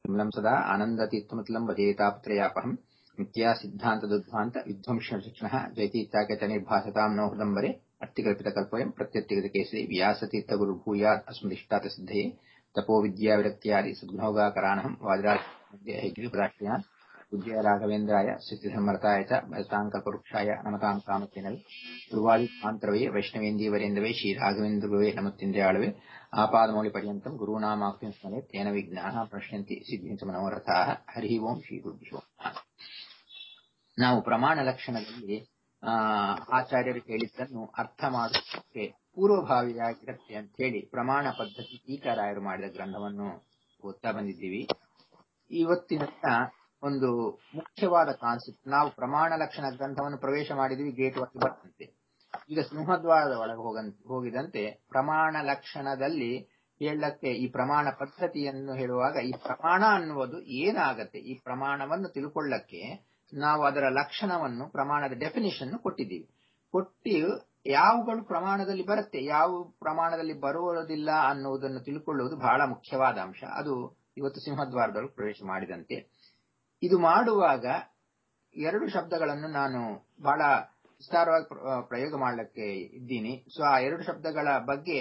विमलं सदा आनन्दतीर्थमतुलं भजेतापत्रयापहम् नित्या सिद्धान्तदुद्ध्वान्त विध्वंसशिक्षणः जयतीत्यागतनिर्भासतां नो हृदम्बरे अर्तिकल्पितकल्पोऽयम् प्रत्यर्तिगतकेसरी व्यासतीर्थगुरुभूयात् अस्मदिष्टातसिद्धये तपोविद्याविरक्त्यादि सद्गुणोगाकराणहम् वाजराजपदाश्रयान् पूज्य राघवेन्द्राय सिद्धिधर्मरताय च भजताङ्कल्पवृक्षाय नमताम् कामतेनवे गुरुवादिकान्तरवे वैष्णवेन्दीवरेन्दवे श्रीराघवेन्द्रगुरुवे नमत्तिन्द्रयाळवे आपादमौलिपर्यन्तम् गुरूणामाख्यं स्मरे तेन विघ्नाः प्रश्यन्ति ಸಿದ್ಧಿಂಚ ಮನೋರಥಾಃ ಹರಿ ಓಂ ಶ್ರೀ ಗುರುಭ್ಯೋ ನಾವು ಪ್ರಮಾಣ ಲಕ್ಷಣದಲ್ಲಿ ಆ ಆಚಾರ್ಯರು ಹೇಳಿದ್ದನ್ನು ಅರ್ಥ ಮಾಡೋದಕ್ಕೆ ಪೂರ್ವಭಾವಿಯಾಗಿರುತ್ತೆ ಅಂತ ಹೇಳಿ ಪ್ರಮಾಣ ಪದ್ಧತಿ ಟೀಕಾರಾಯರು ಮಾಡಿದ ಗ್ರಂಥವನ್ನು ಓದ್ತಾ ಬಂದಿದ್ದೀವಿ ಇವತ್ತಿನ ಒಂದು ಮುಖ್ಯವಾದ ಕಾನ್ಸೆಪ್ಟ್ ನಾವು ಪ್ರಮಾಣ ಲಕ್ಷಣ ಗ್ರಂಥವನ್ನು ಪ್ರವೇಶ ಮಾಡಿದ್ವಿ ಗೇಟ್ ಒಳಗೆ ಬರ್ತಂತೆ ಈಗ ಸಿಂಹದ್ವಾರದ ಒಳಗೆ ಹೋಗ ಹೋಗಿದಂತೆ ಪ್ರಮಾಣ ಲಕ್ಷಣದಲ್ಲಿ ಹೇಳಕ್ಕೆ ಈ ಪ್ರಮಾಣ ಪದ್ಧತಿಯನ್ನು ಹೇಳುವಾಗ ಈ ಪ್ರಮಾಣ ಅನ್ನುವುದು ಏನಾಗತ್ತೆ ಈ ಪ್ರಮಾಣವನ್ನು ತಿಳ್ಕೊಳ್ಳಕ್ಕೆ ನಾವು ಅದರ ಲಕ್ಷಣವನ್ನು ಪ್ರಮಾಣದ ಡೆಫಿನಿಷನ್ ಕೊಟ್ಟಿದ್ದೀವಿ ಕೊಟ್ಟು ಯಾವುಗಳು ಪ್ರಮಾಣದಲ್ಲಿ ಬರುತ್ತೆ ಯಾವ ಪ್ರಮಾಣದಲ್ಲಿ ಬರುವುದಿಲ್ಲ ಅನ್ನುವುದನ್ನು ತಿಳ್ಕೊಳ್ಳುವುದು ಬಹಳ ಮುಖ್ಯವಾದ ಅಂಶ ಅದು ಇವತ್ತು ಸಿಂಹದ್ವಾರದೊಳಗೆ ಪ್ರವೇಶ ಮಾಡಿದಂತೆ ಇದು ಮಾಡುವಾಗ ಎರಡು ಶಬ್ದಗಳನ್ನು ನಾನು ಬಹಳ ವಿಸ್ತಾರವಾಗಿ ಪ್ರಯೋಗ ಮಾಡಲಿಕ್ಕೆ ಇದ್ದೀನಿ ಸೊ ಆ ಎರಡು ಶಬ್ದಗಳ ಬಗ್ಗೆ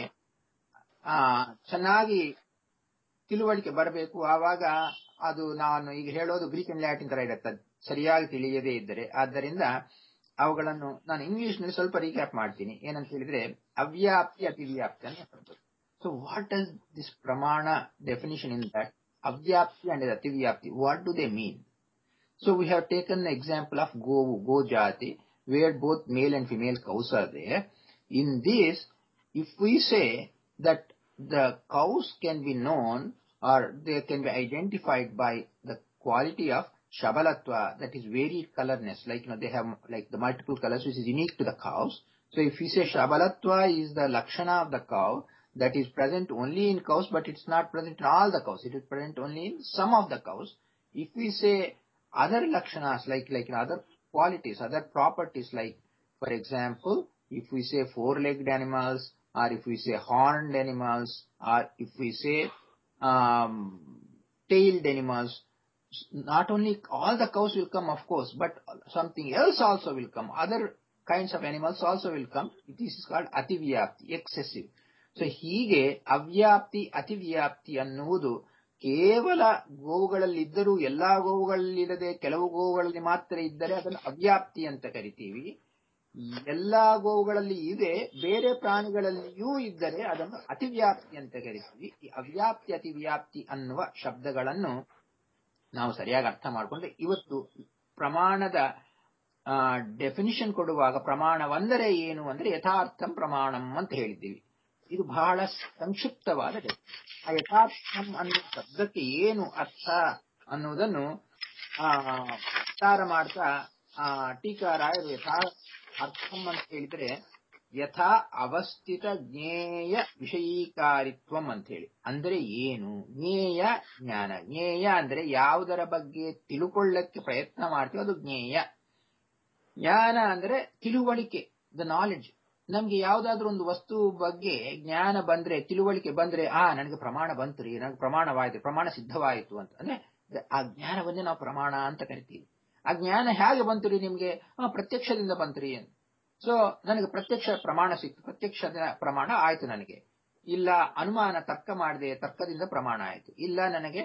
ಆ ಚೆನ್ನಾಗಿ ತಿಳುವಳಿಕೆ ಬರಬೇಕು ಆವಾಗ ಅದು ನಾನು ಈಗ ಹೇಳೋದು ಗ್ರೀಕ್ ಅಂಡ್ ಲ್ಯಾಟಿನ್ ತರ ಇರುತ್ತೆ ಸರಿಯಾಗಿ ತಿಳಿಯದೇ ಇದ್ದರೆ ಆದ್ದರಿಂದ ಅವುಗಳನ್ನು ನಾನು ಇಂಗ್ಲಿಷ್ ನಲ್ಲಿ ಸ್ವಲ್ಪ ರೀಕ್ಯಾಪ್ ಮಾಡ್ತೀನಿ ಏನಂತ ಹೇಳಿದ್ರೆ ಅವ್ಯಾಪ್ತಿ ಅತಿವ್ಯಾಪ್ತಿ ಅಂತ ಹೇಳ್ಬೋದು so what does this pramana definition in that avyapti and ativyapti what do they mean so we have taken example of govu go ಜಾತಿ where both male and female cows are there. In this, if we say that the cows can be known or they can be identified by the quality of shabalatva, that is varied colorness, like you know they have like the multiple colors which is unique to the cows. So if we say shabalatva is the lakshana of the cow, that is present only in cows, but it's not present in all the cows. It is present only in some of the cows. If we say other lakshanas, like like you know, other qualities, other properties like, for example, if we say four-legged animals, or if we say horned animals, or if we say um, tailed animals, not only all the cows will come, of course, but something else also will come. Other kinds of animals also will come. This is called ativyapti, excessive. So ಹೀಗೆ ಅವ್ಯಾಪ್ತಿ ಅತಿವ್ಯಾಪ್ತಿ ಅನ್ನುವುದು ಕೇವಲ ಗೋವುಗಳಲ್ಲಿ ಇದ್ದರೂ ಎಲ್ಲಾ ಗೋವುಗಳಲ್ಲಿಲ್ಲದೆ ಕೆಲವು ಗೋವುಗಳಲ್ಲಿ ಮಾತ್ರ ಇದ್ದರೆ ಅದನ್ನು ಅವ್ಯಾಪ್ತಿ ಅಂತ ಕರಿತೀವಿ ಎಲ್ಲಾ ಗೋವುಗಳಲ್ಲಿ ಇದೆ ಬೇರೆ ಪ್ರಾಣಿಗಳಲ್ಲಿಯೂ ಇದ್ದರೆ ಅದನ್ನು ಅತಿವ್ಯಾಪ್ತಿ ಅಂತ ಕರಿತೀವಿ ಈ ಅವ್ಯಾಪ್ತಿ ಅತಿವ್ಯಾಪ್ತಿ ಅನ್ನುವ ಶಬ್ದಗಳನ್ನು ನಾವು ಸರಿಯಾಗಿ ಅರ್ಥ ಮಾಡಿಕೊಂಡ್ರೆ ಇವತ್ತು ಪ್ರಮಾಣದ ಡೆಫಿನಿಷನ್ ಕೊಡುವಾಗ ಪ್ರಮಾಣವಂದರೆ ಏನು ಅಂದ್ರೆ ಯಥಾರ್ಥಂ ಪ್ರಮಾಣಂ ಅಂತ ಹೇಳಿದ್ದೀವಿ ಇದು ಬಹಳ ಸಂಕ್ಷಿಪ್ತವಾದ ಆ ಯಥಾರ್ಥಂ ಅನ್ನೋ ಶಬ್ದಕ್ಕೆ ಏನು ಅರ್ಥ ಅನ್ನುವುದನ್ನು ಆ ವಿಸ್ತಾರ ಮಾಡ್ತಾ ಆ ಟೀಕಾರಾಯರು ಯಥಾ ಅರ್ಥಂ ಅಂತ ಹೇಳಿದ್ರೆ ಯಥಾ ಅವಸ್ಥಿತ ಜ್ಞೇಯ ವಿಷಯೀಕಾರಿತ್ವಂ ಅಂತ ಹೇಳಿ ಅಂದ್ರೆ ಏನು ಜ್ಞೇಯ ಜ್ಞಾನ ಜ್ಞೇಯ ಅಂದ್ರೆ ಯಾವುದರ ಬಗ್ಗೆ ತಿಳುಕೊಳ್ಳಕ್ಕೆ ಪ್ರಯತ್ನ ಮಾಡ್ತೀವಿ ಅದು ಜ್ಞೇಯ ಜ್ಞಾನ ಅಂದ್ರೆ ತಿಳುವಳಿಕೆ ದ ನಾಲೆಡ್ಜ್ ನಮ್ಗೆ ಯಾವ್ದಾದ್ರು ಒಂದು ವಸ್ತು ಬಗ್ಗೆ ಜ್ಞಾನ ಬಂದ್ರೆ ತಿಳುವಳಿಕೆ ಬಂದ್ರೆ ಆ ನನಗೆ ಪ್ರಮಾಣ ಬಂತು ನನಗೆ ಪ್ರಮಾಣವಾಯಿತು ಪ್ರಮಾಣ ಸಿದ್ಧವಾಯಿತು ಅಂತ ಅಂದ್ರೆ ಆ ಜ್ಞಾನವನ್ನೇ ನಾವು ಪ್ರಮಾಣ ಅಂತ ಕರಿತೀವಿ ಆ ಜ್ಞಾನ ಹೇಗೆ ಬಂತು ರೀ ನಿಮ್ಗೆ ಪ್ರತ್ಯಕ್ಷದಿಂದ ಬಂತು ರೀ ಅಂತ ಸೊ ನನಗೆ ಪ್ರತ್ಯಕ್ಷ ಪ್ರಮಾಣ ಸಿಕ್ತು ಪ್ರತ್ಯಕ್ಷ ಪ್ರಮಾಣ ಆಯ್ತು ನನಗೆ ಇಲ್ಲ ಅನುಮಾನ ತರ್ಕ ಮಾಡಿದೆ ತರ್ಕದಿಂದ ಪ್ರಮಾಣ ಆಯ್ತು ಇಲ್ಲ ನನಗೆ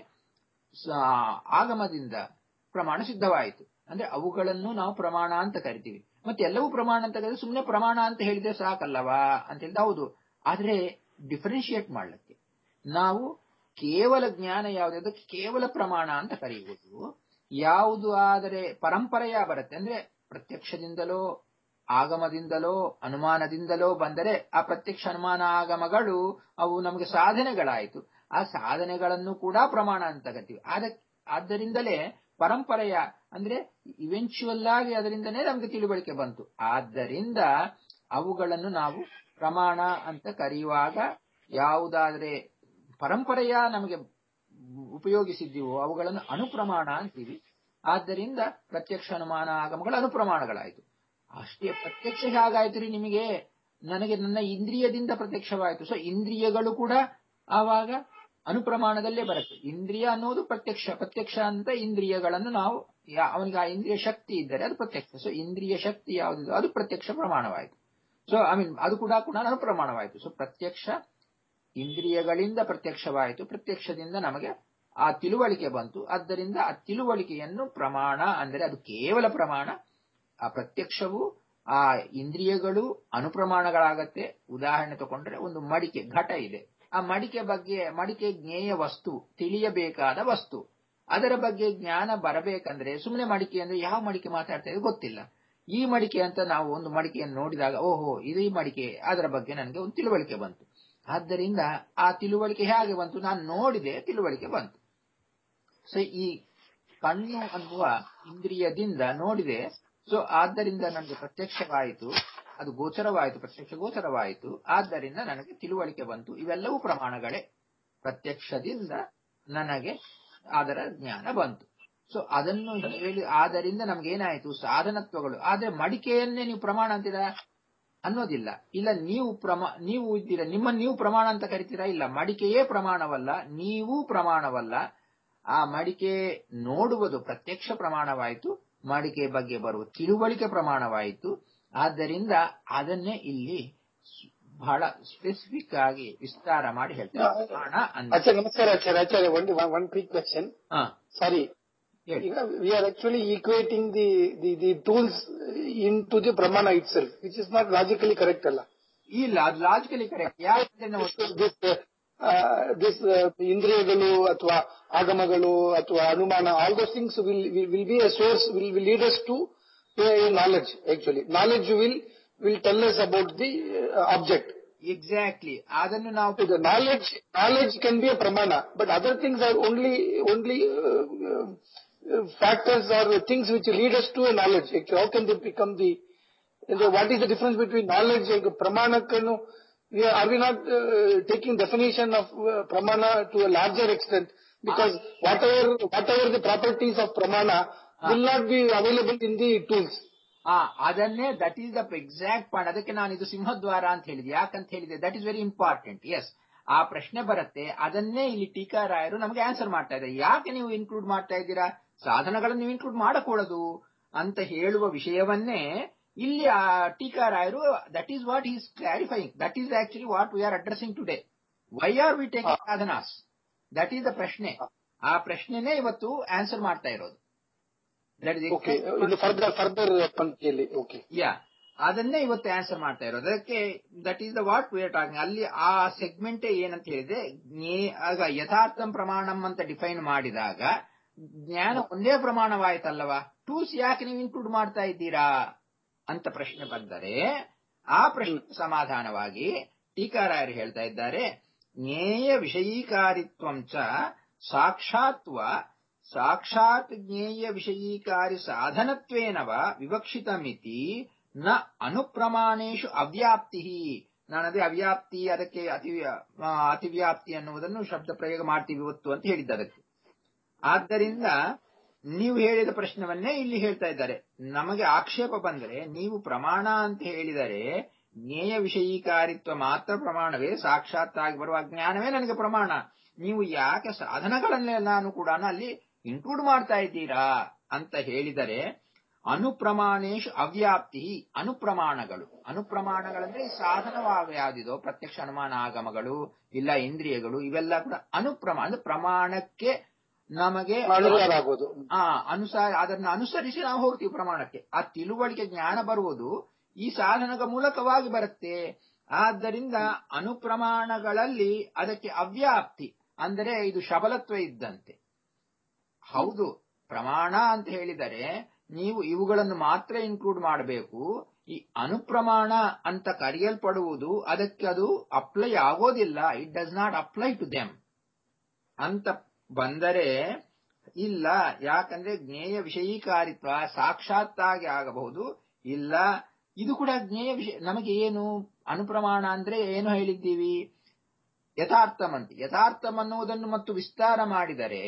ಆಗಮದಿಂದ ಪ್ರಮಾಣ ಸಿದ್ಧವಾಯಿತು ಅಂದ್ರೆ ಅವುಗಳನ್ನು ನಾವು ಪ್ರಮಾಣ ಅಂತ ಕರಿತೀವಿ ಮತ್ತೆ ಎಲ್ಲವೂ ಪ್ರಮಾಣ ಅಂತ ಕರೆದ್ರೆ ಸುಮ್ಮನೆ ಪ್ರಮಾಣ ಅಂತ ಹೇಳಿದ್ರೆ ಸಾಕಲ್ಲವಾ ಅಂತ ಹೇಳಿದ್ರೆ ಹೌದು ಆದ್ರೆ ಡಿಫರೆನ್ಶಿಯೇಟ್ ಮಾಡ್ಲಿಕ್ಕೆ ನಾವು ಕೇವಲ ಜ್ಞಾನ ಯಾವುದಾದ್ರು ಕೇವಲ ಪ್ರಮಾಣ ಅಂತ ಕರೆಯುವುದು ಯಾವುದು ಆದರೆ ಪರಂಪರೆಯ ಬರುತ್ತೆ ಅಂದ್ರೆ ಪ್ರತ್ಯಕ್ಷದಿಂದಲೋ ಆಗಮದಿಂದಲೋ ಅನುಮಾನದಿಂದಲೋ ಬಂದರೆ ಆ ಪ್ರತ್ಯಕ್ಷ ಅನುಮಾನ ಆಗಮಗಳು ಅವು ನಮಗೆ ಸಾಧನೆಗಳಾಯಿತು ಆ ಸಾಧನೆಗಳನ್ನು ಕೂಡ ಪ್ರಮಾಣ ಅಂತ ಕರಿತೀವಿ ಆದ ಆದ್ದರಿಂದಲೇ ಪರಂಪರೆಯ ಅಂದ್ರೆ ಇವೆಂಚುವಲ್ ಆಗಿ ಅದರಿಂದನೇ ನಮಗೆ ತಿಳುವಳಿಕೆ ಬಂತು ಆದ್ದರಿಂದ ಅವುಗಳನ್ನು ನಾವು ಪ್ರಮಾಣ ಅಂತ ಕರೆಯುವಾಗ ಯಾವುದಾದ್ರೆ ಪರಂಪರೆಯ ನಮಗೆ ಉಪಯೋಗಿಸಿದ್ದೀವೋ ಅವುಗಳನ್ನು ಅನುಪ್ರಮಾಣ ಅಂತೀವಿ ಆದ್ದರಿಂದ ಪ್ರತ್ಯಕ್ಷ ಅನುಮಾನ ಆಗಮಗಳು ಅನುಪ್ರಮಾಣಗಳಾಯಿತು ಅಷ್ಟೇ ಪ್ರತ್ಯಕ್ಷ ಹೇಗಾಯ್ತು ರೀ ನಿಮಗೆ ನನಗೆ ನನ್ನ ಇಂದ್ರಿಯದಿಂದ ಪ್ರತ್ಯಕ್ಷವಾಯಿತು ಸೊ ಇಂದ್ರಿಯಗಳು ಕೂಡ ಆವಾಗ ಅನುಪ್ರಮಾಣದಲ್ಲೇ ಬರುತ್ತೆ ಇಂದ್ರಿಯ ಅನ್ನೋದು ಪ್ರತ್ಯಕ್ಷ ಪ್ರತ್ಯಕ್ಷ ಅಂತ ಇಂದ್ರಿಯಗಳನ್ನು ನಾವು ಯಾ- ಅವನಿಗೆ ಆ ಇಂದ್ರಿಯ ಶಕ್ತಿ ಇದ್ದರೆ ಅದು ಪ್ರತ್ಯಕ್ಷ ಸೊ ಇಂದ್ರಿಯ ಶಕ್ತಿ ಯಾವುದಿದೆ ಅದು ಪ್ರತ್ಯಕ್ಷ ಪ್ರಮಾಣವಾಯಿತು ಸೊ ಐ ಮೀನ್ ಅದು ಕೂಡ ಕೂಡ ಅನುಪ್ರಮಾಣವಾಯಿತು ಸೊ ಪ್ರತ್ಯಕ್ಷ ಇಂದ್ರಿಯಗಳಿಂದ ಪ್ರತ್ಯಕ್ಷವಾಯಿತು ಪ್ರತ್ಯಕ್ಷದಿಂದ ನಮಗೆ ಆ ತಿಳುವಳಿಕೆ ಬಂತು ಆದ್ದರಿಂದ ಆ ತಿಳುವಳಿಕೆಯನ್ನು ಪ್ರಮಾಣ ಅಂದರೆ ಅದು ಕೇವಲ ಪ್ರಮಾಣ ಆ ಪ್ರತ್ಯಕ್ಷವು ಆ ಇಂದ್ರಿಯಗಳು ಅನುಪ್ರಮಾಣಗಳಾಗತ್ತೆ ಉದಾಹರಣೆ ತಗೊಂಡ್ರೆ ಒಂದು ಮಡಿಕೆ ಘಟ ಇದೆ ಆ ಮಡಿಕೆ ಬಗ್ಗೆ ಮಡಿಕೆ ಜ್ಞೇಯ ವಸ್ತು ತಿಳಿಯಬೇಕಾದ ವಸ್ತು ಅದರ ಬಗ್ಗೆ ಜ್ಞಾನ ಬರಬೇಕಂದ್ರೆ ಸುಮ್ಮನೆ ಮಡಿಕೆ ಅಂದ್ರೆ ಯಾವ ಮಡಿಕೆ ಮಾತಾಡ್ತಾ ಇದೆ ಗೊತ್ತಿಲ್ಲ ಈ ಮಡಿಕೆ ಅಂತ ನಾವು ಒಂದು ಮಡಿಕೆಯನ್ನು ನೋಡಿದಾಗ ಓಹೋ ಇದು ಈ ಮಡಿಕೆ ಅದರ ಬಗ್ಗೆ ನನಗೆ ಒಂದು ತಿಳುವಳಿಕೆ ಬಂತು ಆದ್ದರಿಂದ ಆ ತಿಳುವಳಿಕೆ ಹೇಗೆ ಬಂತು ನಾನು ನೋಡಿದೆ ತಿಳುವಳಿಕೆ ಬಂತು ಸೊ ಈ ಕಣ್ಣು ಅನ್ನುವ ಇಂದ್ರಿಯದಿಂದ ನೋಡಿದೆ ಸೊ ಆದ್ದರಿಂದ ನನಗೆ ಪ್ರತ್ಯಕ್ಷವಾಯಿತು ಅದು ಗೋಚರವಾಯಿತು ಪ್ರತ್ಯಕ್ಷ ಗೋಚರವಾಯಿತು ಆದ್ದರಿಂದ ನನಗೆ ತಿಳುವಳಿಕೆ ಬಂತು ಇವೆಲ್ಲವೂ ಪ್ರಮಾಣಗಳೇ ಪ್ರತ್ಯಕ್ಷದಿಂದ ನನಗೆ ಅದರ ಜ್ಞಾನ ಬಂತು ಸೊ ಅದನ್ನು ಹೇಳಿ ಆದ್ದರಿಂದ ನಮ್ಗೇನಾಯ್ತು ಸಾಧನತ್ವಗಳು ಆದ್ರೆ ಮಡಿಕೆಯನ್ನೇ ನೀವು ಪ್ರಮಾಣ ಅಂತೀರಾ ಅನ್ನೋದಿಲ್ಲ ಇಲ್ಲ ನೀವು ಪ್ರಮಾ ನೀವು ಇದ್ದೀರಾ ನಿಮ್ಮನ್ನು ನೀವು ಪ್ರಮಾಣ ಅಂತ ಕರಿತೀರಾ ಇಲ್ಲ ಮಡಿಕೆಯೇ ಪ್ರಮಾಣವಲ್ಲ ನೀವೂ ಪ್ರಮಾಣವಲ್ಲ ಆ ಮಡಿಕೆ ನೋಡುವುದು ಪ್ರತ್ಯಕ್ಷ ಪ್ರಮಾಣವಾಯಿತು ಮಡಿಕೆ ಬಗ್ಗೆ ಬರುವ ತಿಳುವಳಿಕೆ ಪ್ರಮಾಣವಾಯಿತು ಆದ್ದರಿಂದ ಅದನ್ನೇ ಇಲ್ಲಿ ಸ್- ಬಹಳ ಸ್ಪೆಸಿಫಿಕ್ ಆಗಿ ವಿಸ್ತಾರ ಮಾಡಿ ಹೇಳ್ತಾರೆ ಪ್ರಮಾಣ ಅಂದ್ರೆ ಆಚಾರ್ಯ ನಮಸ್ಕಾರ Acharya Acharya one one quick question ಹಾ ಸಾರಿ ಹೇಳಿ ಈಗ we are actually equating the the the tools into the pramana itself which is not logically correct ಅಲ್ಲ ಇಲ್ಲ ಅದು ಲಾಜಿಕಲಿ ಕರೆಕ್ಟ್ ಯಾಕಂದ್ರೆ ನಾವು ದಿಸ್ ದಿಸ್ ಇಂದ್ರಿಯಗಳು ಅಥವಾ ಆಗಮಗಳು ಅಥವಾ ಅನುಮಾನ all those things will will be a source will will lead us to knowledge actually knowledge will will tell us about the object exactly ಅದನ್ನು ನಾವು the knowledge knowledge can be a pramana but other things are only only uh, uh, factors or things which lead us to a knowledge Actually, how can they become the, the what is the difference between knowledge and pramanakanu we are, are we not uh, taking definition of uh, pramana to a larger extent because whatever whatever the properties of pramana will not be available in the tools ಆ ಅದನ್ನೇ that is the exact point ಅದಕ್ಕೆ ನಾನು ಇದು ಸಿಂಹದ್ವಾರ ಅಂತ ಹೇಳಿದೆ ಯಾಕಂತ ಹೇಳಿದೆ that is very important yes ಆ ಪ್ರಶ್ನೆ ಬರುತ್ತೆ ಅದನ್ನೇ ಇಲ್ಲಿ ಟೀಕಾರಾಯರು ನಮಗೆ ಆನ್ಸರ್ ಮಾಡ್ತಾ ಇದ್ದಾರೆ ಯಾಕೆ ನೀವು ಇನ್ಕ್ಲೂಡ್ ಮಾಡ್ತಾ ಇದ್ದೀರಾ ಸಾಧನಗಳನ್ನು ನೀವು ಇನ್ಕ್ಲೂಡ್ ಮಾಡಕೂಡದು ಅಂತ ಹೇಳುವ ವಿಷಯವನ್ನೇ ಇಲ್ಲಿ ಆ ಟೀಕಾರಾಯರು that is what is clarifying that is actually what we are addressing today why are we taking ಸಾಧನಾಸ್ ದಟ್ ಈಸ್ ದ ಪ್ರಶ್ನೆ ಆ ಪ್ರಶ್ನೆನೇ ಇವತ್ತು ಆನ್ಸರ್ ಮಾಡ್ತಾ ಇರೋದು that is okay in the further further ಪಂಕ್ತಿಯಲ್ಲಿ okay ಯಾ ಅದನ್ನೇ ಇವತ್ತು ಆನ್ಸರ್ ಮಾಡ್ತಾ ಇರೋದು ಅದಕ್ಕೆ that is the what we are talking ಅಲ್ಲಿ ಆ ಸೆಗ್ಮೆಂಟ್ ಏನಂತ ಹೇಳಿದ್ರೆ ಜ್ಞೇ- ಆಗ ಯಥಾರ್ಥಂ ಪ್ರಮಾಣಂ ಅಂತ ಡಿಫೈನ್ ಮಾಡಿದಾಗ ಜ್ಞಾನ ಒಂದೇ ಪ್ರಮಾಣವಾಯ್ತಲ್ಲವಾ ಟೂಲ್ಸ್ ಯಾಕೆ ನೀವು ಇನ್ಕ್ಲೂಡ್ ಮಾಡ್ತಾ ಇದ್ದೀರಾ ಅಂತ ಪ್ರಶ್ನೆ ಬಂದರೆ ಆ ಪ್ರಶ್ನೆ ಸಮಾಧಾನವಾಗಿ ಟೀಕಾರಾಯರು ಹೇಳ್ತಾ ಇದ್ದಾರೆ ಜ್ಞೇಯ ವಿಷಯೀಕಾರಿತ್ವಂ ಚ ಸಾಕ್ಷಾತ್ವ ಸಾಕ್ಷಾತ್ ಜ್ಞೇಯ ವಿಷಯೀಕಾರಿ ಸಾಧನತ್ವೇನವ ವಿವಕ್ಷಿತಮಿತಿ ನ ಅನುಪ್ರಮಾಣೇಶು ಅವ್ಯಾಪ್ತಿ ನಾನು ಅದೇ ಅವ್ಯಾಪ್ತಿ ಅದಕ್ಕೆ ಅತಿ ಆ, ಅತಿವ್ಯಾಪ್ತಿ ಅನ್ನುವುದನ್ನು ಶಬ್ದ ಪ್ರಯೋಗ ಮಾಡ್ತೀವಿ ಇವತ್ತು ಅಂತ ಹೇಳಿದ್ದೆ ಅದಕ್ಕೆ ಆದ್ದರಿಂದ ನೀವು ಹೇಳಿದ ಪ್ರಶ್ನವನ್ನೇ ಇಲ್ಲಿ ಹೇಳ್ತಾ ಇದ್ದಾರೆ ನಮಗೆ ಆಕ್ಷೇಪ ಬಂದರೆ ನೀವು ಪ್ರಮಾಣ ಅಂತ ಹೇಳಿದರೆ ಜ್ಞೇಯ ವಿಷಯೀಕಾರಿತ್ವ ಮಾತ್ರ ಪ್ರಮಾಣವೇ ಸಾಕ್ಷಾತ್ತಾಗಿ ಬರುವ ಜ್ಞಾನವೇ ನನಗೆ ಪ್ರಮಾಣ ನೀವು ಯಾಕೆ ಸಾಧನಗಳನ್ನೇ ನಾನು ಕೂಡ ಅಲ್ಲಿ ಇನ್ಕ್ಲೂಡ್ ಮಾಡ್ತಾ ಇದ್ದೀರಾ ಅಂತ ಹೇಳಿದರೆ ಅನುಪ್ರಮಾಣೇಶು ಅವ್ಯಾಪ್ತಿ ಅನುಪ್ರಮಾಣಗಳು ಅನುಪ್ರಮಾಣಗಳಂದ್ರೆ ಈ ಸಾಧನವಾಗ ಯಾವುದಿದೋ ಪ್ರತ್ಯಕ್ಷ ಅನುಮಾನ ಆಗಮಗಳು ಇಲ್ಲ ಇಂದ್ರಿಯಗಳು ಇವೆಲ್ಲ ಕೂಡ ಅನುಪ್ರಮಾಣ ಅಂದ್ರೆ ಪ್ರಮಾಣಕ್ಕೆ ನಮಗೆ ಅನುಸಾರ ಆಗೋದು ಆ ಅನುಸಾರ ಅದನ್ನು ಅನುಸರಿಸಿ ನಾವು ಹೋಗ್ತೀವಿ ಪ್ರಮಾಣಕ್ಕೆ ಆ ತಿಳುವಳಿಕೆ ಜ್ಞಾನ ಬರುವುದು ಈ ಸಾಧನದ ಮೂಲಕವಾಗಿ ಬರುತ್ತೆ ಆದ್ದರಿಂದ ಅನುಪ್ರಮಾಣಗಳಲ್ಲಿ ಅದಕ್ಕೆ ಅವ್ಯಾಪ್ತಿ ಅಂದರೆ ಇದು ಶಬಲತ್ವ ಇದ್ದಂತೆ ಹೌದು ಪ್ರಮಾಣ ಅಂತ ಹೇಳಿದರೆ ನೀವು ಇವುಗಳನ್ನು ಮಾತ್ರ ಇನ್ಕ್ಲೂಡ್ ಮಾಡಬೇಕು ಈ ಅನುಪ್ರಮಾಣ ಅಂತ ಕರೆಯಲ್ಪಡುವುದು ಅದಕ್ಕೆ ಅದು ಅಪ್ಲೈ ಆಗೋದಿಲ್ಲ it does not apply to them ಅಂತ ಬಂದರೆ ಇಲ್ಲ ಯಾಕಂದ್ರೆ ಜ್ಞೇಯ ವಿಷಯೀಕಾರಿತ್ವ ಸಾಕ್ಷಾತ್ತಾಗಿ ಆಗಬಹುದು ಇಲ್ಲ ಇದು ಕೂಡ ಜ್ಞೇಯ ವಿಷಯ ನಮಗೆ ಏನು ಅನುಪ್ರಮಾಣ ಅಂದ್ರೆ ಏನು ಹೇಳಿದ್ದೀವಿ ಯಥಾರ್ಥಮಂತ ಯಥಾರ್ಥಂ ಅನ್ನುವುದನ್ನು ಮತ್ತು ವಿಸ್ತಾರ ಮಾಡಿದರೆ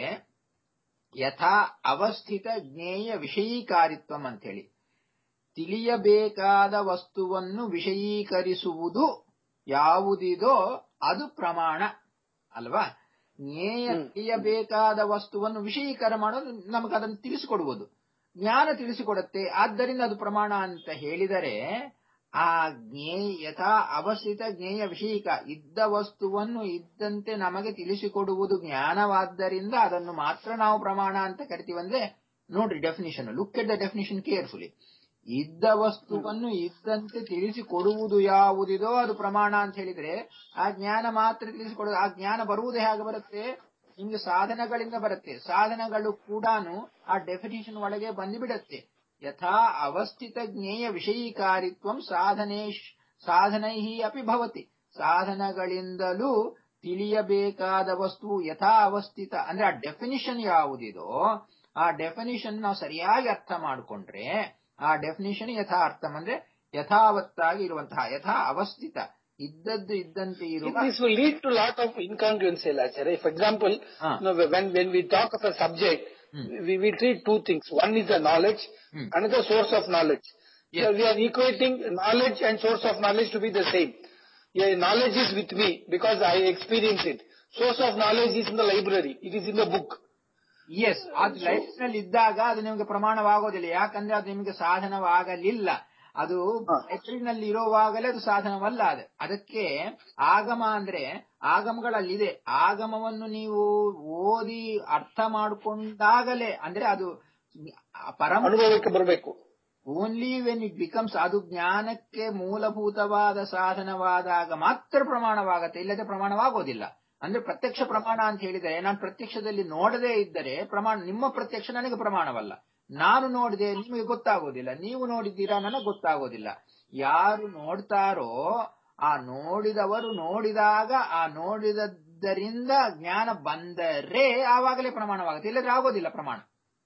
ಯಥಾ ಅವಸ್ಥಿತ ಜ್ಞೇಯ ವಿಷಯೀಕಾರಿತ್ವಂ ಅಂತ ಹೇಳಿ ತಿಳಿಯಬೇಕಾದ ವಸ್ತುವನ್ನು ವಿಷಯೀಕರಿಸುವುದು ಯಾವುದಿದೋ ಅದು ಪ್ರಮಾಣ ಅಲ್ವಾ ಜ್ಞೇಯ ಹ್ಮ್. ತಿಳಿಯಬೇಕಾದ ವಸ್ತುವನ್ನು ವಿಷಯೀಕರಣ ಮಾಡೋದು ನಮಗೆ ಅದನ್ನು ತಿಳಿಸಿಕೊಡುವುದು ಜ್ಞಾನ ತಿಳಿಸಿಕೊಡುತ್ತೆ ಆದ್ದರಿಂದ ಅದು ಪ್ರಮಾಣ ಅಂತ ಹೇಳಿದರೆ ಆ ಜ್ಞೇಯ ಯಥಾ ಅವಸ್ಥಿತ ಜ್ಞೇಯ ವಿಷಯಿಕ ಇದ್ದ ವಸ್ತುವನ್ನು ಇದ್ದಂತೆ ನಮಗೆ ತಿಳಿಸಿಕೊಡುವುದು ಜ್ಞಾನವಾದ್ದರಿಂದ ಅದನ್ನು ಮಾತ್ರ ನಾವು ಪ್ರಮಾಣ ಅಂತ ಕರಿತೀವಿ ಅಂದ್ರೆ ನೋಡ್ರಿ definition look at the definition carefully ಇದ್ದ ವಸ್ತುವನ್ನು ಇದ್ದಂತೆ ತಿಳಿಸಿಕೊಡುವುದು ಯಾವುದಿದೋ ಅದು ಪ್ರಮಾಣ ಅಂತ ಹೇಳಿದ್ರೆ ಆ ಜ್ಞಾನ ಮಾತ್ರ ತಿಳಿಸಿಕೊಡುವುದು ಆ ಜ್ಞಾನ ಬರುವುದು ಹೇಗೆ ಬರುತ್ತೆ ನಿಮ್ಗೆ ಸಾಧನಗಳಿಂದ ಬರುತ್ತೆ ಸಾಧನಗಳು ಕೂಡ ಆ ಡೆಫಿನಿಷನ್ ಒಳಗೆ ಬಂದುಬಿಡತ್ತೆ ಯಥಾ ಅವಸ್ಥಿತ ಜ್ಞೇಯ ವಿಷಯೀಕಾರಿತ್ವಂ ಸಾಧನೆ ಸಾಧನೈ ಅಪಿ ಭವತಿ ಸಾಧನಗಳಿಂದಲೂ ತಿಳಿಯಬೇಕಾದ ವಸ್ತು ಯಥಾ ಅವಸ್ಥಿತ ಅಂದ್ರೆ ಆ ಡೆಫಿನಿಷನ್ ಯಾವುದಿದೋ ಆ ಡೆಫಿನಿಷನ್ ನಾವು ಸರಿಯಾಗಿ ಅರ್ಥ ಮಾಡಿಕೊಂಡ್ರೆ ಆ ಡೆಫಿನಿಷನ್ ಯಥಾರ್ಥಂ ಅಂದ್ರೆ ಯಥಾವತ್ತಾಗಿ ಇರುವಂತಹ ಯಥಾ ಅವಸ್ಥಿತ ಇದ್ದದ್ದು ಇದ್ದಂತೆ ಇರುವ This will lead to a lot of incongruency, Acharya. For example, Ah. you know, when, when we talk of a subject, Hmm. we, we treat two things. One is the knowledge, Hmm. another source of knowledge. Yes. So we are equating knowledge and source of knowledge to be the same. Yeah, knowledge is with me because I experience it. Source of knowledge is in the library. It is in the book. Yes ಅದು life ನಲ್ಲಿ ಇದ್ದಾಗ ಅದು ನಿಮಗೆ ಪ್ರಮಾಣವಾಗೋದಿಲ್ಲ ಯಾಕಂದ್ರೆ ಅದು ನಿಮಗೆ ಸಾಧನವಾಗಲಿಲ್ಲ ಅದು ಹಾ. ನಲ್ಲಿ ಇರುವಾಗಲೇ ಅದು ಸಾಧನವಲ್ಲ ಅದು ಅದಕ್ಕೆ ಆಗಮ ಅಂದ್ರೆ ಆಗಮಗಳಲ್ಲಿದೆ ಆಗಮವನ್ನು ನೀವು ಓದಿ ಅರ್ಥ ಮಾಡಿಕೊಂಡಾಗಲೇ ಅಂದ್ರೆ ಅದು ಪರಮ ಅನುಭವಕ್ಕೆ ಬರಬೇಕು ಓನ್ಲಿ ವೆನ್ ಇಟ್ ಬಿಕಮ್ಸ್ ಅದು ಜ್ಞಾನಕ್ಕೆ ಮೂಲಭೂತವಾದ ಸಾಧನವಾದಾಗ ಮಾತ್ರ ಪ್ರಮಾಣವಾಗತ್ತೆ ಇಲ್ಲದೆ ಪ್ರಮಾಣವಾಗೋದಿಲ್ಲ ಅಂದ್ರೆ ಪ್ರತ್ಯಕ್ಷ ಪ್ರಮಾಣ ಅಂತ ಹೇಳಿದರೆ ನಾನು ಪ್ರತ್ಯಕ್ಷದಲ್ಲಿ ನೋಡದೇ ಇದ್ದರೆ ಪ್ರಮಾಣ ನಿಮ್ಮ ಪ್ರತ್ಯಕ್ಷ ನನಗೆ ಪ್ರಮಾಣವಲ್ಲ ನಾನು ನೋಡಿದೆ ನಿಮಗೆ ಗೊತ್ತಾಗೋದಿಲ್ಲ ನೀವು ನೋಡಿದ್ದೀರಾ ನನಗೆ ಗೊತ್ತಾಗೋದಿಲ್ಲ ಯಾರು ನೋಡ್ತಾರೋ ಆ ನೋಡಿದವರು ನೋಡಿದಾಗ ಆ ನೋಡಿದದ್ದರಿಂದ ಜ್ಞಾನ ಬಂದರೆ ಆವಾಗಲೇ ಪ್ರಮಾಣವಾಗುತ್ತೆ ಇಲ್ಲದ್ರೆ ಆಗೋದಿಲ್ಲ ಪ್ರಮಾಣ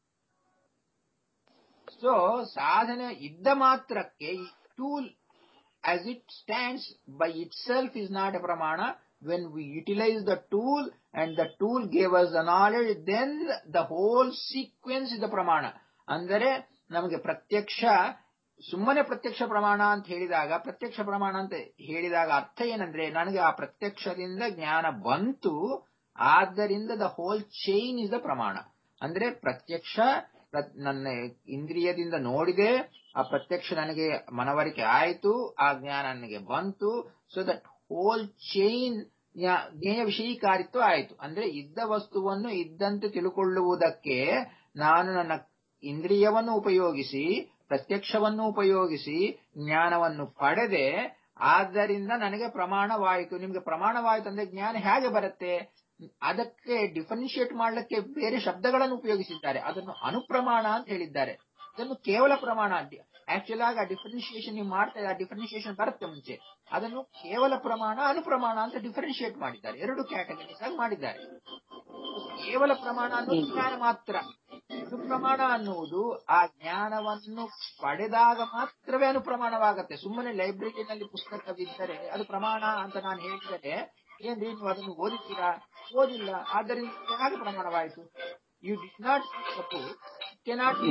ಸೊ ಸಾಧನೆ ಇದ್ದ ಮಾತ್ರಕ್ಕೆ tool as it stands by itself is not a pramana. When we utilize the tool and the tool gave us the knowledge, then the whole sequence is the pramana. ಅಂದರೆ ನಮಗೆ ಪ್ರತ್ಯಕ್ಷ ಸುಮ್ಮನೆ ಪ್ರತ್ಯಕ್ಷ ಪ್ರಮಾಣ ಅಂತ ಹೇಳಿದಾಗ ಪ್ರತ್ಯಕ್ಷ ಪ್ರಮಾಣ ಅಂತ ಹೇಳಿದಾಗ ಅರ್ಥ ಏನಂದ್ರೆ ನನಗೆ ಆ ಪ್ರತ್ಯಕ್ಷದಿಂದ ಜ್ಞಾನ ಬಂತು ಆದ್ದರಿಂದ the whole chain is the ಪ್ರಮಾಣ ಅಂದ್ರೆ ಪ್ರತ್ಯಕ್ಷ ಪ್ರ- ನನ್ನ ಇಂದ್ರಿಯದಿಂದ ನೋಡಿದೆ ಆ ಪ್ರತ್ಯಕ್ಷ ನನಗೆ ಮನವರಿಕೆ ಆಯಿತು ಆ ಜ್ಞಾನ ನನಗೆ ಬಂತು ಸೊ ದಟ್ ಹೋಲ್ ಚೈನ್ ಜ್ಞೇಯ ವಿಷಯೀಕಾರಿತ್ವ ಆಯಿತು ಅಂದ್ರೆ ಇದ್ದ ವಸ್ತುವನ್ನು ಇದ್ದಂತೆ ತಿಳ್ಕೊಳ್ಳುವುದಕ್ಕೆ ನಾನು ನನ್ನ ಇಂದ್ರಿಯವನ್ನು ಉಪಯೋಗಿಸಿ ಪ್ರತ್ಯಕ್ಷವನ್ನು ಉಪಯೋಗಿಸಿ ಜ್ಞಾನವನ್ನು ಪಡೆದೆ ಆದ್ದರಿಂದ ನನಗೆ ಪ್ರಮಾಣವಾಯಿತು ನಿಮಗೆ ಪ್ರಮಾಣವಾಯಿತು ಅಂದ್ರೆ ಜ್ಞಾನ ಹೇಗೆ ಬರುತ್ತೆ ಅದಕ್ಕೆ ಡಿಫರೆನ್ಶಿಯೇಟ್ ಮಾಡಲಿಕ್ಕೆ ಬೇರೆ ಶಬ್ದಗಳನ್ನು ಉಪಯೋಗಿಸಿದ್ದಾರೆ ಅದನ್ನು ಅನುಪ್ರಮಾಣ ಅಂತ ಹೇಳಿದ್ದಾರೆ ಇದನ್ನು ಕೇವಲ ಪ್ರಮಾಣ ಆಕ್ಚುಲ್ ಆಗಿ ಆ ಡಿಫರೆನ್ಶಿಯೇಷನ್ ನೀವು ಮಾಡ್ತಾ ಇದ್ದಾರೆ ಡಿಫರೆನ್ಶಿಯೇಷನ್ ಬರುತ್ತೆ ಮುಂಚೆ ಅದನ್ನು ಕೇವಲ ಪ್ರಮಾಣ ಅನುಪ್ರಮಾಣ ಅಂತ ಡಿಫರೆನ್ಶಿಯೇಟ್ ಮಾಡಿದ್ದಾರೆ ಎರಡು ಕ್ಯಾಟಗರೀಸ್ ಆಗಿ ಮಾಡಿದ್ದಾರೆ ಕೇವಲ ಪ್ರಮಾಣ ಅನ್ನೋದು ಜ್ಞಾನ ಮಾತ್ರ ಅನುಪ್ರಮಾಣ ಅನ್ನುವುದು ಆ ಜ್ಞಾನವನ್ನು ಪಡೆದಾಗ ಮಾತ್ರವೇ ಅನುಪ್ರಮಾಣವಾಗತ್ತೆ ಸುಮ್ಮನೆ ಲೈಬ್ರರಿನಲ್ಲಿ ಪುಸ್ತಕವಿದ್ದರೆ ಅದು ಪ್ರಮಾಣ ಅಂತ ನಾನು ಹೇಳಿದರೆ ಏನ್ರಿ ನೀವು ಅದನ್ನು ಓದಿದ್ದೀರಾ ಓದಿಲ್ಲ ಆದ್ದರಿಂದ ಹೇಗೆ ಪ್ರಮಾಣವಾಯಿತು ಯು ಡಿಡ್ ನಾಟ್ ಕೆನಾಟ್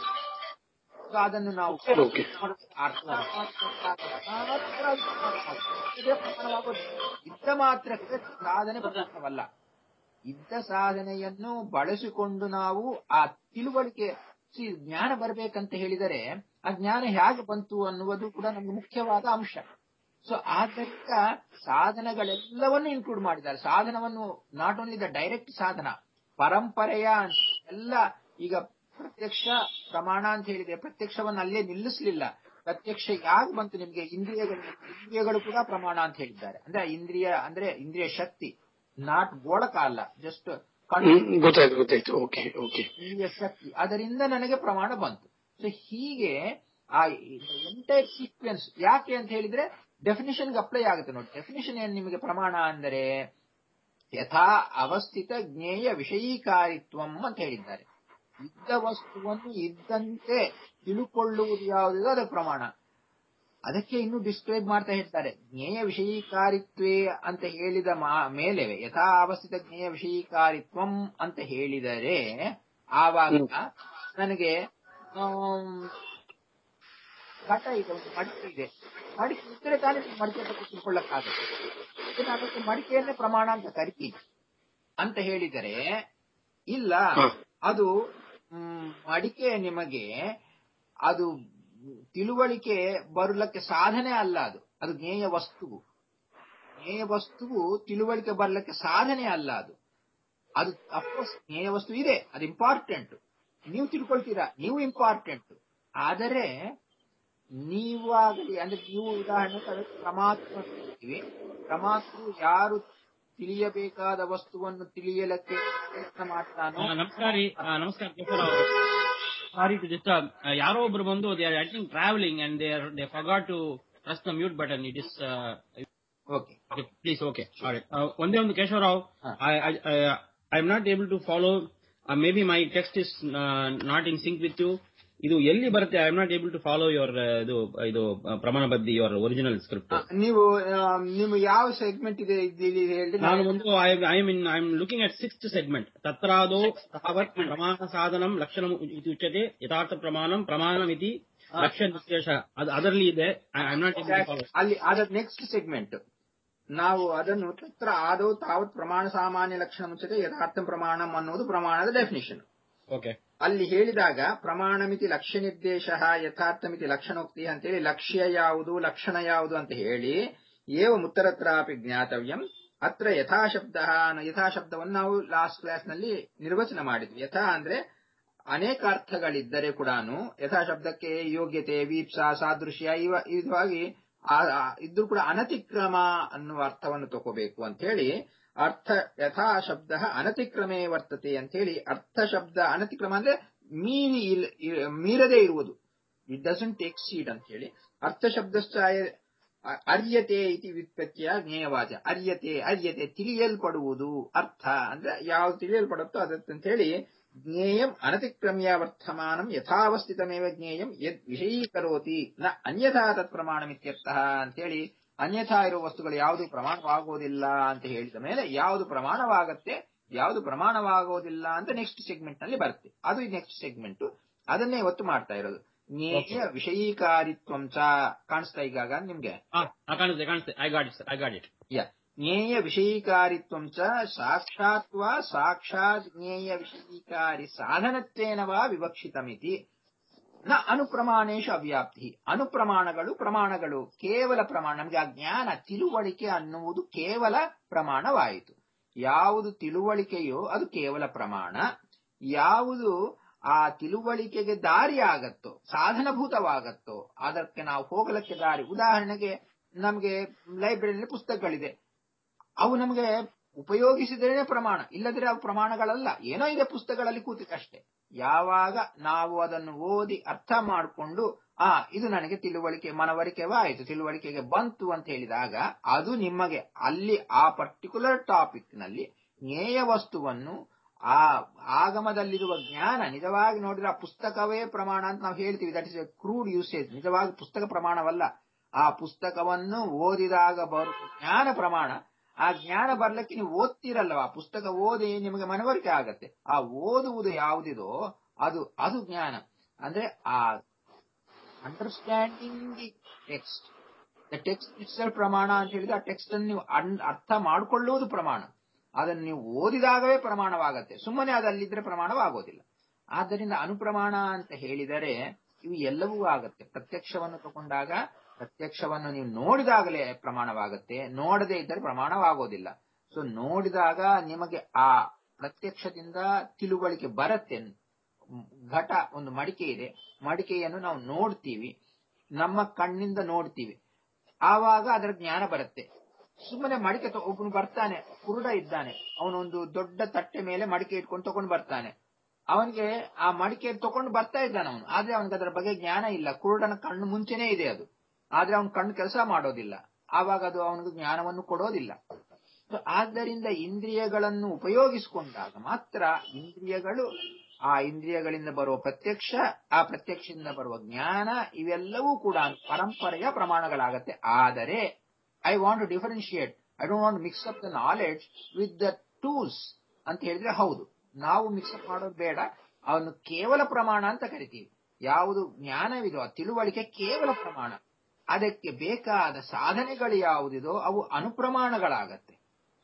ಅದನ್ನು ನಾವು Okay. ಅರ್ಥ ಮಾಡಿಕೊಂಡಾಗ ಮಾತ್ರ ಅದು ಪ್ರಮಾಣವಾಗುತ್ತೆ. ಇದೇ ಪ್ರಮಾಣವಾಗೋದು ಇದ್ದ ಮಾತ್ರಕ್ಕೆ ಸಾಧನೆ ಪ್ರಮಾಣವಲ್ಲ ಇದ್ದ ಸಾಧನೆಯನ್ನು ಬಳಸಿಕೊಂಡು ನಾವು ಆ ತಿಳುವಳಿಕೆ see, ಜ್ಞಾನ ಬರಬೇಕಂತ ಹೇಳಿದರೆ ಆ ಜ್ಞಾನ ಹೇಗೆ ಬಂತು ಅನ್ನುವುದು ಕೂಡ ನಮಗೆ ಮುಖ್ಯವಾದ ಅಂಶ ಸೊ ಆದ್ದರಿಂದ ಸಾಧನಗಳೆಲ್ಲವನ್ನು ಇನ್ಕ್ಲೂಡ್ ಮಾಡಿದ್ದಾರೆ ಸಾಧನವನ್ನು ನಾಟ್ ಓನ್ಲಿ ದ ಡೈರೆಕ್ಟ್ ಸಾಧನ ಪರಂಪರೆಯ ಎಲ್ಲ ಈಗ ಪ್ರತ್ಯಕ್ಷ ಪ್ರಮಾಣ ಅಂತ ಹೇಳಿದ್ರೆ ಪ್ರತ್ಯಕ್ಷವನ್ನು ಅಲ್ಲೇ ನಿಲ್ಲಿಸಲಿಲ್ಲ ಪ್ರತ್ಯಕ್ಷ ಯಾಕೆ ಬಂತು ನಿಮ್ಗೆ ಇಂದ್ರಿಯಗಳು ಇಂದ್ರಿಯಗಳು ಕೂಡ ಪ್ರಮಾಣ ಅಂತ ಹೇಳಿದ್ದಾರೆ ಅಂದ್ರೆ ಆ ಇಂದ್ರಿಯ ಅಂದ್ರೆ ಇಂದ್ರಿಯ ಶಕ್ತಿ ನಾಟ್ ಗೋಳಕ ಅಲ್ಲ ಜಸ್ಟ್ ಗೊತ್ತಾಯ್ತು ಗೊತ್ತಾಯ್ತು ಓಕೆ ಓಕೆ ಇಂದ್ರಿಯ ಶಕ್ತಿ ಅದರಿಂದ ನನಗೆ ಪ್ರಮಾಣ ಬಂತು ಸೊ ಹೀಗೆ ಆ ಎಂಟೈರ್ ಸೀಕ್ವೆನ್ಸ್ ಯಾಕೆ ಅಂತ ಹೇಳಿದ್ರೆ ಡೆಫಿನಿಷನ್ಗೆ ಅಪ್ಲೈ ಆಗುತ್ತೆ ನೋಡಿ ಡೆಫಿನಿಷನ್ ಏನ್ ನಿಮಗೆ ಪ್ರಮಾಣ ಅಂದರೆ ಯಥಾ ಅವಸ್ಥಿತ ಜ್ಞೇಯ ವಿಷಯೀಕಾರಿತ್ವಂ ಅಂತ ಹೇಳಿದ್ದಾರೆ ಇದ್ದ ವಸ್ತುವನ್ನು ಇದ್ದಂತೆ ತಿಳುಕೊಳ್ಳುವುದು ಯಾವುದಿದೆ ಅದರ ಪ್ರಮಾಣ ಅದಕ್ಕೆ ಇನ್ನು ಡಿಸ್ಕ್ರೈಬ್ ಮಾಡ್ತಾ ಹೇಳ್ತಾರೆ ಜ್ಞೇಯ ವಿಷಯೀಕಾರಿತ್ವೇ ಅಂತ ಹೇಳಿದ ಮಾ- ಮೇಲೆ ಯಥಾ ಅವಸ್ಥಿತ ಜ್ಞೇಯ ವಿಷಯೀಕಾರಿತ್ವಂ ಅಂತ ಹೇಳಿದರೆ ಆವಾಗ ನನಗೆ ಆಮ್, ಘಟ ಇದೆ ಒಂದು ಮಡಿಕೆ ಇದೆ ಮಡಿಕೆ ಇದ್ರೆ ತಾನೇ ನೀವು ಮಡಿಕೆ ಬಗ್ಗೆ ತಿಳ್ಕೊಳ್ಳಕ್ಕಾಗುತ್ತೆ ಅದಕ್ಕೆ ನಾನು ಅದಕ್ಕೆ ಮಡಿಕೆಯನ್ನೇ ಪ್ರಮಾಣ ಅಂತ ಕರಿತೀನಿ ಅಂತ ಹೇಳಿದರೆ ಇಲ್ಲ ಹ. ಅದು ಮ್, ಅಡಿಕೆ ನಿಮಗೆ ಅದು ತಿಳುವಳಿಕೆ ಬರಲಿಕ್ಕೆ ಸಾಧನೆ ಅಲ್ಲ ಅದು ಅದು ಜ್ಞೇಯ ವಸ್ತುವು ಜ್ಞೇಯ ವಸ್ತುವು ತಿಳುವಳಿಕೆ ಬರಲಿಕ್ಕೆ ಸಾಧನೆ ಅಲ್ಲ ಅದು ಅದು ಅಫ್ಕೋರ್ಸ್ ಜ್ಞೇಯ ವಸ್ತು ಇದೆ ಅದು ಇಂಪಾರ್ಟೆಂಟ್ ನೀವು ತಿಳ್ಕೊಳ್ತೀರಾ ನೀವು ಇಂಪಾರ್ಟೆಂಟ್ ಆದರೆ ನೀವಾಗಲಿ ಅಂದ್ರೆ ನೀವು ಉದಾಹರಣೆಗೆ ಅದಕ್ಕೆ ಪ್ರಮಾತೃ ಅಂತ ಹೇಳ್ತೀವಿ ಪ್ರಮಾತೃ ಯಾರು ತಿಳಿಯಬೇಕಾದ ವಸ್ತುವನ್ನು ತಿಳಿಯಲಕ್ಕೆ ಪ್ರಯತ್ನ ಮಾಡ್ತಾನೋ ಆ, ನಮಸ್ಕಾರ ರೀ ಆ, ನಮಸ್ಕಾರ ಕೇಶವರಾವ್ ಸಾರಿ ಟು ಡಿಸ್ಟರ್ಬ್ ಯಾರೋ ಒಬ್ರು ಬಂದು they are I think travelling and they they forgot to press the mute button it is okay please okay ಒಂದೇ ಒಂದು ಕೇಶವರಾವ್ ಹಾ. I am not able to follow maybe my text is not in sync with you ಇದು ಎಲ್ಲಿ ಬರುತ್ತೆ I am not able to follow your ಇದು ಇದು ಆ, ಪ್ರಮಾಣ ಬದ್ಧಿ ಯುವರ್ ಒರಿಜಿನಲ್ ಸ್ಕ್ರಿಪ್ಟ್ ನೀವು ಆ, ನಿಮ್ಮ ಯಾವ ಸೆಗ್ಮೆಂಟ್ ಇದೆ ಇಲ್ಲಿ ಹೇಳಿ ನಾನು ಒಂದು I am in I am looking at sixth segment ತತ್ರಾದೋ ತಾವತ್ ಪ್ರಮಾಣ ಸಾಧನಂ ಲಕ್ಷಣ ಇತಿ ಉಚ್ಯತೆ ಯಥಾರ್ಥ ಪ್ರಮಾಣಂ ಪ್ರಮಾಣಮಿತಿ ಲಕ್ಷ್ಯ ನಿರ್ದೇಶ ಅದು ಅದರಲ್ಲಿ ಇದೆ I am not able to follow ಅಲ್ಲಿ ಅದ ನೆಕ್ಸ್ಟ್ ಸೆಗ್ಮೆಂಟ್ ನಾವು ಅದನ್ನು ತತ್ರ ಆದೌ ತಾವತ್ ಪ್ರಮಾಣ ಸಾಮಾನ್ಯ ಲಕ್ಷಣ ಮುಚ್ಚತೆ ಯಥಾರ್ಥ ಪ್ರಮಾಣಂ ಅನ್ನೋದು ಪ್ರಮಾಣದ ಡೆಫಿನಿಷನ್ ಓಕೆ ಅಲ್ಲಿ ಹೇಳಿದಾಗ ಪ್ರಮಾಣಮಿತಿ ಲಕ್ಷ್ಯ ನಿರ್ದೇಶ ಯಥಾರ್ಥಮಿತಿ ಲಕ್ಷಣೋಕ್ತಿ ಅಂತೇಳಿ ಲಕ್ಷ್ಯ ಯಾವುದು ಲಕ್ಷಣ ಯಾವುದು ಅಂತ ಹೇಳಿ ಏವ ಮುತ್ತರತ್ರಾಪಿ ಜ್ಞಾತವ್ಯಂ ಅತ್ರ ಯಥಾಶಬ್ದ ಯಥಾಶಬ್ದವನ್ನು ನಾವು ಲಾಸ್ಟ್ ಕ್ಲಾಸ್ ನಲ್ಲಿ ನಿರ್ವಚನ ಮಾಡಿದ್ವಿ ಯಥಾ ಅಂದ್ರೆ ಅನೇಕ ಅರ್ಥಗಳಿದ್ದರೆ ಕೂಡ ಯಥಾಶಬ್ದಕ್ಕೆ ಯೋಗ್ಯತೆ ವೀಪ್ಸ ಸಾದೃಶ್ಯ ಇವ ಇದಾಗಿ ಆ- ಆ- ಇದ್ರೂ ಕೂಡ ಅನತಿಕ್ರಮ ಅನ್ನುವ ಅರ್ಥವನ್ನು ತಗೋಬೇಕು ಅಂತ ಹೇಳಿ ಅರ್ಥ ಯಥಾ ಶಬ್ದ ಅನತಿಕ್ರಮೇ ವರ್ತತೆ ಅಂತ ಹೇಳಿ ಅರ್ಥ ಶಬ್ದ ಅನತಿಕ್ರಮ ಅಂದ್ರೆ ಮೀರಿ ಇಲ್- ಇ- ಮೀರದೇ ಇರುವುದು ಇಟ್ ಡಸಂಟ್ ಎಕ್ಸೀಡ್ ಅಂತ ಹೇಳಿ ಅರ್ಥ ಶಬ್ದಶ್ಚ ಅ- ಅರ್ಯತೆ ಇತಿ ವ್ಯುತ್ಪತ್ತಿಯ ಜ್ಞೇಯವಾಚ ಅರ್ಯತೆ ಅರ್ಯತೆ ತಿಳಿಯಲ್ಪಡುವುದು ಅರ್ಥ ಅಂದ್ರೆ ಯಾವ್ದು ತಿಳಿಯಲ್ಪಡುತ್ತೋ ಅದಕ್ಕಂತ ಹೇಳಿ ಜ್ಞೇಯಂ ಅನತಿಕ್ರಮ್ಯ ವರ್ತಮಾನಂ ಯಥಾವಸ್ಥಿತಮೇವ ಜ್ಞೇಯಂ ಯದ್ ವಿಷಯೀಕರೋತಿ ನ ಅನ್ಯಥಾ ತತ್ ಪ್ರಮಾಣಮಿತ್ಯರ್ಥಃ ಅಂತೇಳಿ ಅನ್ಯಥಾ ಇರುವ ವಸ್ತುಗಳು ಯಾವುದು ಪ್ರಮಾಣವಾಗುವುದಿಲ್ಲ ಅಂತ ಹೇಳಿದ ಮೇಲೆ ಯಾವುದು ಪ್ರಮಾಣವಾಗತ್ತೆ ಯಾವುದು ಪ್ರಮಾಣವಾಗುವುದಿಲ್ಲ ಅಂತ ನೆಕ್ಸ್ಟ್ ಸೆಗ್ಮೆಂಟ್ ನಲ್ಲಿ ಬರುತ್ತೆ ಅದು ನೆಕ್ಸ್ಟ್ ಸೆಗ್ಮೆಂಟ್ ಅದನ್ನೇ ಇವತ್ತು ಮಾಡ್ತಾ ಇರೋದು ಜ್ಞೇಯ ವಿಷಯೀಕಾರಿತ್ವಂ ಚ ಕಾಣಿಸ್ತಾ ಈಗಾಗ ನಿಮ್ಗೆ ಕಾಣಿಸ್ತೆ ಕಾಣಿಸ್ತೆ I got it I got it ಯ ಜ್ಞೇಯ ವಿಷಯೀಕಾರಿತ್ವಂ ಚ ಸಾಕ್ಷಾತ್ ವಾ ಸಾಕ್ಷಾತ್ ಜ್ಞೇಯ ವಿಷಯೀಕಾರಿ ಸಾಧನತ್ವೇನ ವಾ ವಿವಕ್ಷಿತಮಿತಿ ನ ಅನುಪ್ರಮಾಣೇಶು ಅವ್ಯಾಪ್ತಿ ಅನುಪ್ರಮಾಣಗಳು ಪ್ರಮಾಣಗಳು ಕೇವಲ ಪ್ರಮಾಣ ನಮಗೆ ಆ ಜ್ಞಾನ ತಿಳುವಳಿಕೆ ಅನ್ನುವುದು ಕೇವಲ ಪ್ರಮಾಣವಾಯಿತು ಯಾವುದು ತಿಳುವಳಿಕೆಯೋ ಅದು ಕೇವಲ ಪ್ರಮಾಣ ಯಾವುದು ಆ ತಿಳುವಳಿಕೆಗೆ ದಾರಿ ಆಗತ್ತೋ ಸಾಧನಭೂತವಾಗತ್ತೋ ಅದಕ್ಕೆ ನಾವು ಹೋಗಲಕ್ಕೆ ದಾರಿ ಉದಾಹರಣೆಗೆ ನಮಗೆ ಲೈಬ್ರರಿಯಲ್ಲಿ ಪುಸ್ತಕಗಳಿದೆ ಅವು ನಮಗೆ ಉಪಯೋಗಿಸಿದ್ರೇನೆ ಪ್ರಮಾಣ ಇಲ್ಲದ್ರೆ ಅವು ಪ್ರಮಾಣಗಳಲ್ಲ ಏನೋ ಇದೆ ಪುಸ್ತಕಗಳಲ್ಲಿ ಕೂತಿಕಷ್ಟೇ ಯಾವಾಗ ನಾವು ಅದನ್ನು ಓದಿ ಅರ್ಥ ಮಾಡಿಕೊಂಡು ಆ ಇದು ನನಗೆ ತಿಳುವಳಿಕೆ ಮನವರಿಕೆವಾಯಿತು ತಿಳುವಳಿಕೆಗೆ ಬಂತು ಅಂತ ಹೇಳಿದಾಗ ಅದು ನಿಮಗೆ ಅಲ್ಲಿ ಆ ಪರ್ಟಿಕ್ಯುಲರ್ ಟಾಪಿಕ್ ನಲ್ಲಿ ಜ್ಞೇಯ ವಸ್ತುವನ್ನು ಆ ಆಗಮದಲ್ಲಿರುವ ಜ್ಞಾನ ನಿಜವಾಗಿ ನೋಡಿದ್ರೆ ಆ ಪುಸ್ತಕವೇ ಪ್ರಮಾಣ ಅಂತ ನಾವು ಹೇಳ್ತೀವಿ that is a crude usage ನಿಜವಾಗಿ ಪುಸ್ತಕ ಪ್ರಮಾಣವಲ್ಲ ಆ ಪುಸ್ತಕವನ್ನು ಓದಿದಾಗ ಬರುವ ಜ್ಞಾನ ಪ್ರಮಾಣ ಆ ಜ್ಞಾನ ಬರ್ಲಿಕ್ಕೆ ನೀವು ಓದ್ತಿರಲ್ವ ಆ ಪುಸ್ತಕ ಓದಿ ನಿಮಗೆ ಮನವರಿಕೆ ಆಗತ್ತೆ ಆ ಓದುವುದು ಯಾವುದಿದೋ ಅದು ಅದು ಜ್ಞಾನ ಅಂದ್ರೆ ಆ understanding the text the text itself ಪ್ರಮಾಣ ಅಂತ ಹೇಳಿದ್ರೆ ಆ ಟೆಕ್ಸ್ಟ್ ಅನ್ನು ನೀವು ಅನ್- ಅರ್ಥ ಮಾಡಿಕೊಳ್ಳುವುದು ಪ್ರಮಾಣ ಅದನ್ನು ನೀವು ಓದಿದಾಗವೇ ಪ್ರಮಾಣವಾಗತ್ತೆ ಸುಮ್ಮನೆ ಅದಲ್ಲಿದ್ರೆ ಪ್ರಮಾಣವಾಗೋದಿಲ್ಲ ಆದ್ದರಿಂದ ಅನುಪ್ರಮಾಣ ಅಂತ ಹೇಳಿದರೆ ಇವು ಎಲ್ಲವೂ ಆಗತ್ತೆ ಪ್ರತ್ಯಕ್ಷವನ್ನು ತಗೊಂಡಾಗ ಪ್ರತ್ಯಕ್ಷವನ್ನು ನೀವು ನೋಡಿದಾಗಲೇ ಪ್ರಮಾಣವಾಗತ್ತೆ ನೋಡದೇ ಇದ್ದರೆ ಪ್ರಮಾಣವಾಗೋದಿಲ್ಲ ಸೊ ನೋಡಿದಾಗ ನಿಮಗೆ ಆ ಪ್ರತ್ಯಕ್ಷದಿಂದ ತಿಳುವಳಿಕೆ ಬರತ್ತೆ ಮ್, ಘಟ ಒಂದು ಮಡಿಕೆ ಇದೆ ಮಡಿಕೆಯನ್ನು ನಾವು ನೋಡ್ತೀವಿ ನಮ್ಮ ಕಣ್ಣಿಂದ ನೋಡ್ತೀವಿ ಆವಾಗ ಅದರ ಜ್ಞಾನ ಬರುತ್ತೆ ಸುಮ್ಮನೆ ಮಡಿಕೆ ತೊ- ಒಬ್ಬನು ಬರ್ತಾನೆ ಕುರುಡ ಇದ್ದಾನೆ ಅವನೊಂದು ದೊಡ್ಡ ತಟ್ಟೆ ಮೇಲೆ ಮಡಿಕೆ ಇಟ್ಕೊಂಡು ತಗೊಂಡು ಬರ್ತಾನೆ ಅವನಿಗೆ ಆ ಮಡಿಕೆ ತಗೊಂಡು ಬರ್ತಾ ಇದ್ದಾನೆ ಅವನು ಆದ್ರೆ ಅವನಿಗೆ ಅದರ ಬಗ್ಗೆ ಜ್ಞಾನ ಇಲ್ಲ ಕುರುಡನ ಕಣ್ಣು ಮುಂಚೆನೇ ಇದೆ ಅದು ಆದ್ರೆ ಅವನ ಕಣ್ಣು ಕೆಲಸ ಮಾಡೋದಿಲ್ಲ ಆವಾಗ ಅದು ಅವನಿಗೆ ಜ್ಞಾನವನ್ನು ಕೊಡೋದಿಲ್ಲ So, ಆದ್ದರಿಂದ ಇಂದ್ರಿಯಗಳನ್ನು ಉಪಯೋಗಿಸಿಕೊಂಡಾಗ ಮಾತ್ರ ಇಂದ್ರಿಯಗಳು ಆ ಇಂದ್ರಿಯಗಳಿಂದ ಬರುವ ಪ್ರತ್ಯಕ್ಷ ಆ ಪ್ರತ್ಯಕ್ಷದಿಂದ ಬರುವ ಜ್ಞಾನ ಇವೆಲ್ಲವೂ ಕೂಡ ಪರಂಪರೆಯ ಪ್ರಮಾಣಗಳಾಗತ್ತೆ ಆದರೆ I want to differentiate I don't want mix up the knowledge with the tools ಅಂತ ಹೇಳಿದ್ರೆ ಹೌದು ನಾವು ಮಿಕ್ಸ್ ಅಪ್ ಮಾಡೋದು ಬೇಡ ಅವನು ಕೇವಲ ಪ್ರಮಾಣ ಅಂತ ಕರಿತೀವಿ ಯಾವುದು ಜ್ಞಾನವಿದೋ ಆ ತಿಳುವಳಿಕೆ ಕೇವಲ ಪ್ರಮಾಣ ಅದಕ್ಕೆ ಬೇಕಾದ ಸಾಧನೆಗಳು ಯಾವುದಿದೋ ಅವು ಅನುಪ್ರಮಾಣಗಳಾಗತ್ತೆ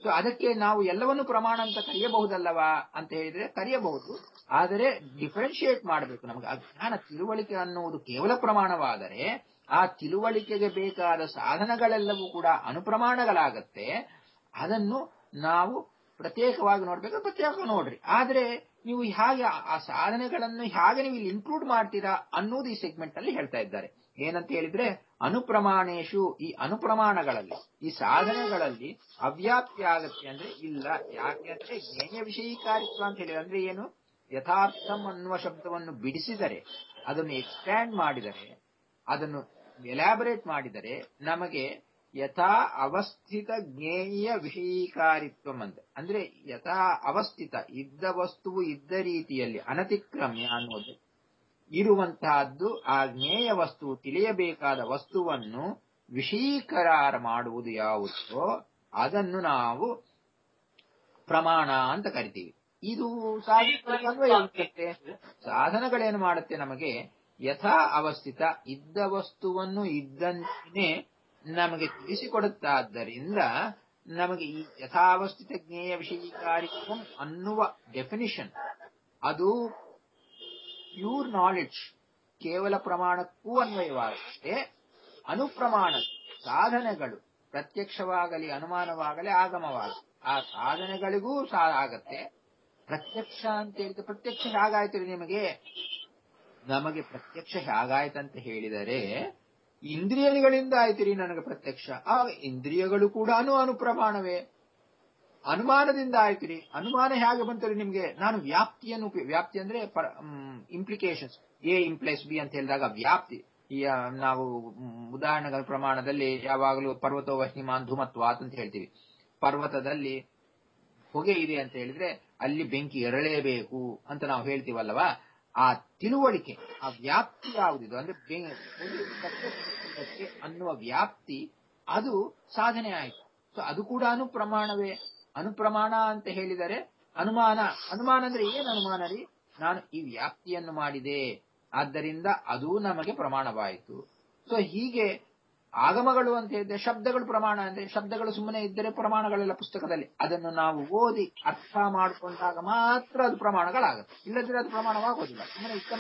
ಸೊ ಅದಕ್ಕೆ ನಾವು ಎಲ್ಲವನ್ನು ಪ್ರಮಾಣ ಅಂತ ಕರೆಯಬಹುದಲ್ಲವಾ ಅಂತ ಹೇಳಿದ್ರೆ ಕರೆಯಬಹುದು ಆದರೆ ಡಿಫರೆನ್ಶಿಯೇಟ್ ಮಾಡಬೇಕು ನಮಗೆ ಅಜ್ಞಾನ ತಿಳುವಳಿಕೆ ಅನ್ನುವುದು ಕೇವಲ ಪ್ರಮಾಣವಾದರೆ ಆ ತಿಳುವಳಿಕೆಗೆ ಬೇಕಾದ ಸಾಧನಗಳೆಲ್ಲವೂ ಕೂಡ ಅನುಪ್ರಮಾಣಗಳಾಗತ್ತೆ ಅದನ್ನು ನಾವು ಪ್ರತ್ಯೇಕವಾಗಿ ನೋಡ್ಬೇಕು ಪ್ರತ್ಯೇಕ ನೋಡ್ರಿ ಆದ್ರೆ ನೀವು ಹೇಗೆ ಆ- ಆ ಸಾಧನೆಗಳನ್ನು ಹೇಗೆ ನೀವು ಇಲ್ಲಿ ಇನ್ಕ್ಲೂಡ್ ಮಾಡ್ತೀರಾ ಅನ್ನೋದು ಈ ಸೆಗ್ಮೆಂಟ್ ಅಲ್ಲಿ ಹೇಳ್ತಾ ಇದ್ದಾರೆ ಏನಂತ ಹೇಳಿದ್ರೆ ಅನುಪ್ರಮಾಣೇಶು ಈ ಅನುಪ್ರಮಾಣಗಳಲ್ಲಿ ಈ ಸಾಧನೆಗಳಲ್ಲಿ ಅವ್ಯಾಪ್ತಿ ಆಗತ್ತೆ ಅಂದ್ರೆ ಇಲ್ಲ ಯಾಕೆ ಅಂದ್ರೆ ಜ್ಞೇಯ ವಿಷಯೀಕಾರಿತ್ವ ಅಂತ ಹೇಳಿ ಅಂದ್ರೆ ಏನು ಯಥಾರ್ಥಂ ಅನ್ನುವ ಶಬ್ದವನ್ನು ಬಿಡಿಸಿದರೆ ಅದನ್ನು ಎಕ್ಸ್ಪ್ಯಾಂಡ್ ಮಾಡಿದರೆ ಅದನ್ನು ಎಲಾಬರೇಟ್ ಮಾಡಿದರೆ ನಮಗೆ ಯಥಾ ಅವಸ್ಥಿತ ಜ್ಞೇಯ ವಿಷಯೀಕಾರಿತ್ವ ಅಂತ ಅಂದ್ರೆ ಯಥಾ ಅವಸ್ಥಿತ ಇದ್ದ ವಸ್ತುವು ಇದ್ದ ರೀತಿಯಲ್ಲಿ ಅನತಿಕ್ರಮ್ಯ ಅನ್ನೋದು ಇರುವಂತಹದ್ದು ಆ ಜ್ಞೇಯ ವಸ್ತು ತಿಳಿಯಬೇಕಾದ ವಸ್ತುವನ್ನು ವಿಷಯೀಕರಾರ ಮಾಡುವುದು ಯಾವುದೋ ಅದನ್ನು ನಾವು ಪ್ರಮಾಣ ಅಂತ ಕರಿತೀವಿ ಇದು ಸಾಧನಗಳಿಗೆ ಅನ್ವಯಿಸುತ್ತೆ ಸಾಧನಗಳೇನು ಮಾಡುತ್ತೆ ನಮಗೆ ಯಥಾ ಅವಸ್ಥಿತ ಇದ್ದ ವಸ್ತುವನ್ನು ಇದ್ದಂತೆ ನಮಗೆ ತಿಳಿಸಿಕೊಡುತ್ತಾದ್ದರಿಂದ ನಮಗೆ ಈ ಯಥಾವಸ್ಥಿತ ಜ್ಞೇಯ ವಿಷಯೀಕಾರಿತ್ವ ಅನ್ನುವ ಡೆಫಿನಿಷನ್ ಅದು ಪ್ಯೂರ್ ನಾಲೆಡ್ಜ್ ಕೇವಲ ಪ್ರಮಾಣಕ್ಕೂ ಅನ್ವಯವಾಗುತ್ತೆ ಅನುಪ್ರಮಾಣ ಸಾಧನೆಗಳು ಪ್ರತ್ಯಕ್ಷವಾಗಲಿ ಅನುಮಾನವಾಗಲಿ ಆಗಮವಾಗಲಿ ಆ ಸಾಧನೆಗಳಿಗೂ ಸಹ ಆಗತ್ತೆ ಪ್ರತ್ಯಕ್ಷ ಅಂತ ಹೇಳಿದ್ರೆ ಪ್ರತ್ಯಕ್ಷ ಹೇಗಾಯ್ತು ರೀ ನಿಮಗೆ ನಮಗೆ ಪ್ರತ್ಯಕ್ಷ ಹೇಗಾಯ್ತಂತ ಹೇಳಿದರೆ ಇಂದ್ರಿಯಗಳಿಂದ ಆಯ್ತು ರೀ ನನಗೆ ಪ್ರತ್ಯಕ್ಷ ಆ ಇಂದ್ರಿಯಗಳು ಕೂಡ ಅನುಪ್ರಮಾಣವೇ ಅನುಮಾನದಿಂದ ಆಯ್ತು ರೀ ಅನುಮಾನ ಹೇಗೆ ಬಂತು ರೀ ನಿಮ್ಗೆ ನಾನು ವ್ಯಾಪ್ತಿಯನ್ನು ಉಪಯೋಗ ವ್ಯಾಪ್ತಿ ಅಂದ್ರೆ ಇಂಪ್ಲಿಕೇಶನ್ಸ್ ಎ ಇಂಪ್ಲೈಸ್ ಬಿ ಅಂತ ಹೇಳಿದಾಗ ವ್ಯಾಪ್ತಿ ಈ ಆ, ನಾವು ಮ್, ಉದಾಹರಣೆಗಳ ಪ್ರಮಾಣದಲ್ಲಿ ಯಾವಾಗಲೂ ಪರ್ವತೋ ವಹಿಮಾನ್ ಧೂಮತ್ವಾತ್ ಅಂತ ಹೇಳ್ತೀವಿ ಪರ್ವತದಲ್ಲಿ ಹೊಗೆ ಇದೆ ಅಂತ ಹೇಳಿದ್ರೆ ಅಲ್ಲಿ ಬೆಂಕಿ ಎರಳೇಬೇಕು ಅಂತ ನಾವು ಹೇಳ್ತೀವಲ್ಲವಾ ಆ ತಿಳುವಳಿಕೆ ಆ ವ್ಯಾಪ್ತಿ ಯಾವುದಿದು ಅಂದ್ರೆ ಬೆ- ಹೊಗೆ ಪ್ರತ್ಯಕ್ಷಕ್ಕೆ ಅನ್ನುವ ವ್ಯಾಪ್ತಿ ಅದು ಸಾಧನೆ ಆಯ್ತು ಸೊ ಅದು ಕೂಡ ಅನುಪ್ರಮಾಣವೇ ಅನುಪ್ರಮಾಣ ಅಂತ ಹೇಳಿದರೆ ಅನುಮಾನ ಅನುಮಾನ ಅಂದ್ರೆ ಏನು ಅನುಮಾನ ರೀ ನಾನು ಈ ವ್ಯಾಪ್ತಿಯನ್ನು ಮಾಡಿದೆ ಆದ್ದರಿಂದ ಅದು ನಮಗೆ ಪ್ರಮಾಣವಾಯಿತು ಸೊ ಹೀಗೆ ಆಗಮಗಳು ಅಂತ ಹೇಳಿದ್ರೆ ಶಬ್ದಗಳು ಪ್ರಮಾಣ ಅಂದ್ರೆ ಶಬ್ದಗಳು ಸುಮ್ಮನೆ ಇದ್ದರೆ ಪ್ರಮಾಣಗಳೆಲ್ಲ ಪುಸ್ತಕದಲ್ಲಿ ಅದನ್ನು ನಾವು ಓದಿ ಅರ್ಥ ಮಾಡಿಕೊಂಡಾಗ ಮಾತ್ರ ಅದು ಪ್ರಮಾಣಗಳಾಗುತ್ತೆ ಇಲ್ಲದ್ರೆ ಅದು ಪ್ರಮಾಣವಾಗೋದಿಲ್ಲ ಸುಮ್ಮನೆ ಇಷ್ಟ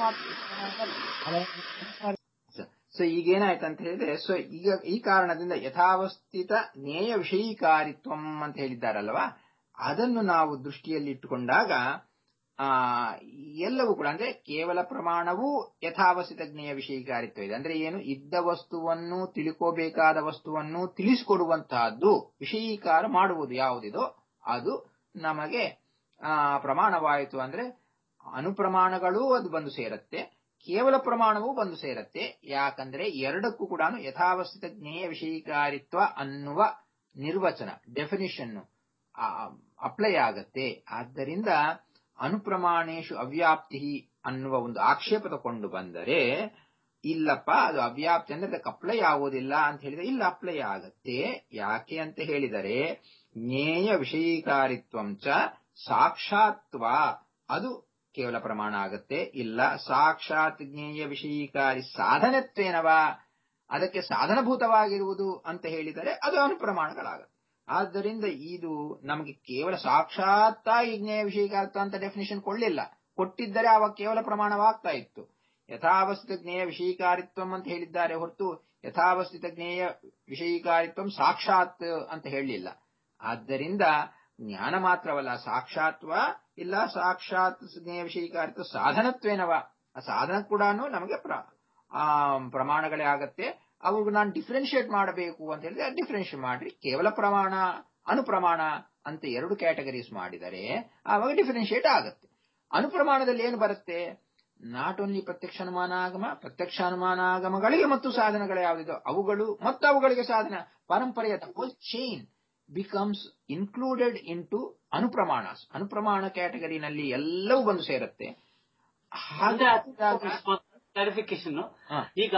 ಮಾತ್ರ ಸೊ ಈಗ ಏನಾಯ್ತು ಅಂತ ಹೇಳಿದ್ರೆ ಸೊ ಈಗ ಈ ಕಾರಣದಿಂದ ಯಥಾವಸ್ಥಿತ ಜ್ಞೇಯ ವಿಷಯೀಕಾರಿತ್ವಂ ಅಂತ ಹೇಳಿದ್ದಾರಲ್ವಾ ಅದನ್ನು ನಾವು ದೃಷ್ಟಿಯಲ್ಲಿ ಇಟ್ಟುಕೊಂಡಾಗ ಆ ಎಲ್ಲವೂ ಕೂಡ ಅಂದ್ರೆ ಕೇವಲ ಪ್ರಮಾಣವೂ ಯಥಾವಸ್ಥಿತ ಜ್ಞೇಯ ವಿಷಯೀಕಾರಿತ್ವ ಇದೆ ಅಂದ್ರೆ ಏನು ಇದ್ದ ವಸ್ತುವನ್ನು ತಿಳ್ಕೋಬೇಕಾದ ವಸ್ತುವನ್ನು ತಿಳಿಸಿಕೊಡುವಂತಹದ್ದು ವಿಷಯೀಕಾರ ಮಾಡುವುದು ಯಾವುದಿದೋ ಅದು ನಮಗೆ ಆ ಪ್ರಮಾಣವಾಯಿತು ಅಂದ್ರೆ ಅನುಪ್ರಮಾಣಗಳೂ ಅದು ಬಂದು ಸೇರತ್ತೆ ಕೇವಲ ಪ್ರಮಾಣವೂ ಬಂದು ಸೇರತ್ತೆ ಯಾಕಂದ್ರೆ ಎರಡಕ್ಕೂ ಕೂಡ ಯಥಾವಸ್ಥಿತ ಜ್ಞೇಯ ವಿಷಯೀಕಾರಿತ್ವ ಅನ್ನುವ ನಿರ್ವಚನ ಡೆಫಿನಿಷನ್ ಅಪ್ಲೈ ಆಗತ್ತೆ ಆದ್ದರಿಂದ ಅನುಪ್ರಮಾಣೇಶು ಅವ್ಯಾಪ್ತಿ ಅನ್ನುವ ಒಂದು ಆಕ್ಷೇಪ ತಗೊಂಡು ಬಂದರೆ ಇಲ್ಲಪ್ಪ ಅದು ಅವ್ಯಾಪ್ತಿ ಅಂದ್ರೆ ಅದಕ್ಕೆ ಅಪ್ಲೈ ಆಗೋದಿಲ್ಲ ಅಂತ ಹೇಳಿದ್ರೆ ಇಲ್ಲ ಅಪ್ಲೈ ಆಗತ್ತೆ ಯಾಕೆ ಅಂತ ಹೇಳಿದರೆ ಜ್ಞೇಯ ವಿಷಯೀಕಾರಿತ್ವಂಚ ಸಾಕ್ಷಾತ್ವ ಅದು ಕೇವಲ ಪ್ರಮಾಣ ಆಗತ್ತೆ ಇಲ್ಲ ಸಾಕ್ಷಾತ್ ಜ್ಞೇಯ ವಿಷಯೀಕಾರಿ ಸಾಧನತ್ವೇನವಾ ಅದಕ್ಕೆ ಸಾಧನಭೂತವಾಗಿರುವುದು ಅಂತ ಹೇಳಿದರೆ ಅದು ಅನುಪ್ರಮಾಣಗಳಾಗತ್ತೆ ಆದ್ದರಿಂದ ಇದು ನಮಗೆ ಕೇವಲ ಸಾಕ್ಷಾತ್ತಾಗಿ ಜ್ಞೇಯ ವಿಷಯೀಕಾರಿತ್ವ ಅಂತ ಡೆಫಿನೇಷನ್ ಕೊಳ್ಳಿಲ್ಲ ಕೊಟ್ಟಿದ್ದರೆ ಆವಾಗ ಕೇವಲ ಪ್ರಮಾಣವಾಗ್ತಾ ಇತ್ತು ಯಥಾವಸ್ಥಿತ ಜ್ಞೇಯ ವಿಷಯೀಕಾರಿತ್ವಂ ಅಂತ ಹೇಳಿದ್ದಾರೆ ಹೊರತು ಯಥಾವಸ್ಥಿತ ಜ್ಞೇಯ ವಿಷಯೀಕಾರಿತ್ವಂ ಸಾಕ್ಷಾತ್ ಅಂತ ಹೇಳಲಿಲ್ಲ ಆದ್ದರಿಂದ ಜ್ಞಾನ ಮಾತ್ರವಲ್ಲ ಸಾಕ್ಷಾತ್ವ ಇಲ್ಲ ಸಾಕ್ಷಾತ್ ಜ್ಞೇಯ ವಿಷಯೀಕಾರಿತ್ವ ಸಾಧನತ್ವೇನವ ಆ ಸಾಧನ ಕೂಡ ನಮಗೆ ಪ್ರ ಆ ಪ್ರಮಾಣಗಳೇ ಆಗತ್ತೆ ಅವು ನಾನು ಡಿಫ್ರೆನ್ಶಿಯೇಟ್ ಮಾಡಬೇಕು ಅಂತ ಹೇಳಿದ್ರೆ ಡಿಫ್ರೆನ್ಶಿಯೇಟ್ ಮಾಡ್ರಿ ಕೇವಲ ಪ್ರಮಾಣ ಅನುಪ್ರಮಾಣ ಅಂತ ಎರಡು ಕ್ಯಾಟಗರೀಸ್ ಮಾಡಿದರೆ ಆವಾಗ ಡಿಫ್ರೆನ್ಶಿಯೇಟ್ ಆಗತ್ತೆ ಅನುಪ್ರಮಾಣದಲ್ಲಿ ಏನು ಬರುತ್ತೆ ನಾಟ್ ಓನ್ಲಿ ಪ್ರತ್ಯಕ್ಷ ಅನುಮಾನಾಗಮ ಪ್ರತ್ಯಕ್ಷ ಅನುಮಾನಾಗಮಗಳಿಗೆ ಮತ್ತು ಸಾಧನಗಳು ಯಾವುದಿದೋ ಅವುಗಳು ಮತ್ತು ಅವುಗಳಿಗೆ ಸಾಧನ ಪರಂಪರೆಯ whole chain becomes included into ಅನುಪ್ರಮಾಣ ಅನುಪ್ರಮಾಣ ಕ್ಯಾಟಗರಿನಲ್ಲಿ ಎಲ್ಲವೂ ಬಂದು ಸೇರುತ್ತೆ ಹಾಗಾಗಿ ಕ್ಲಾರಿಫಿಕೇಶನ್ ಹಾ. ಈಗ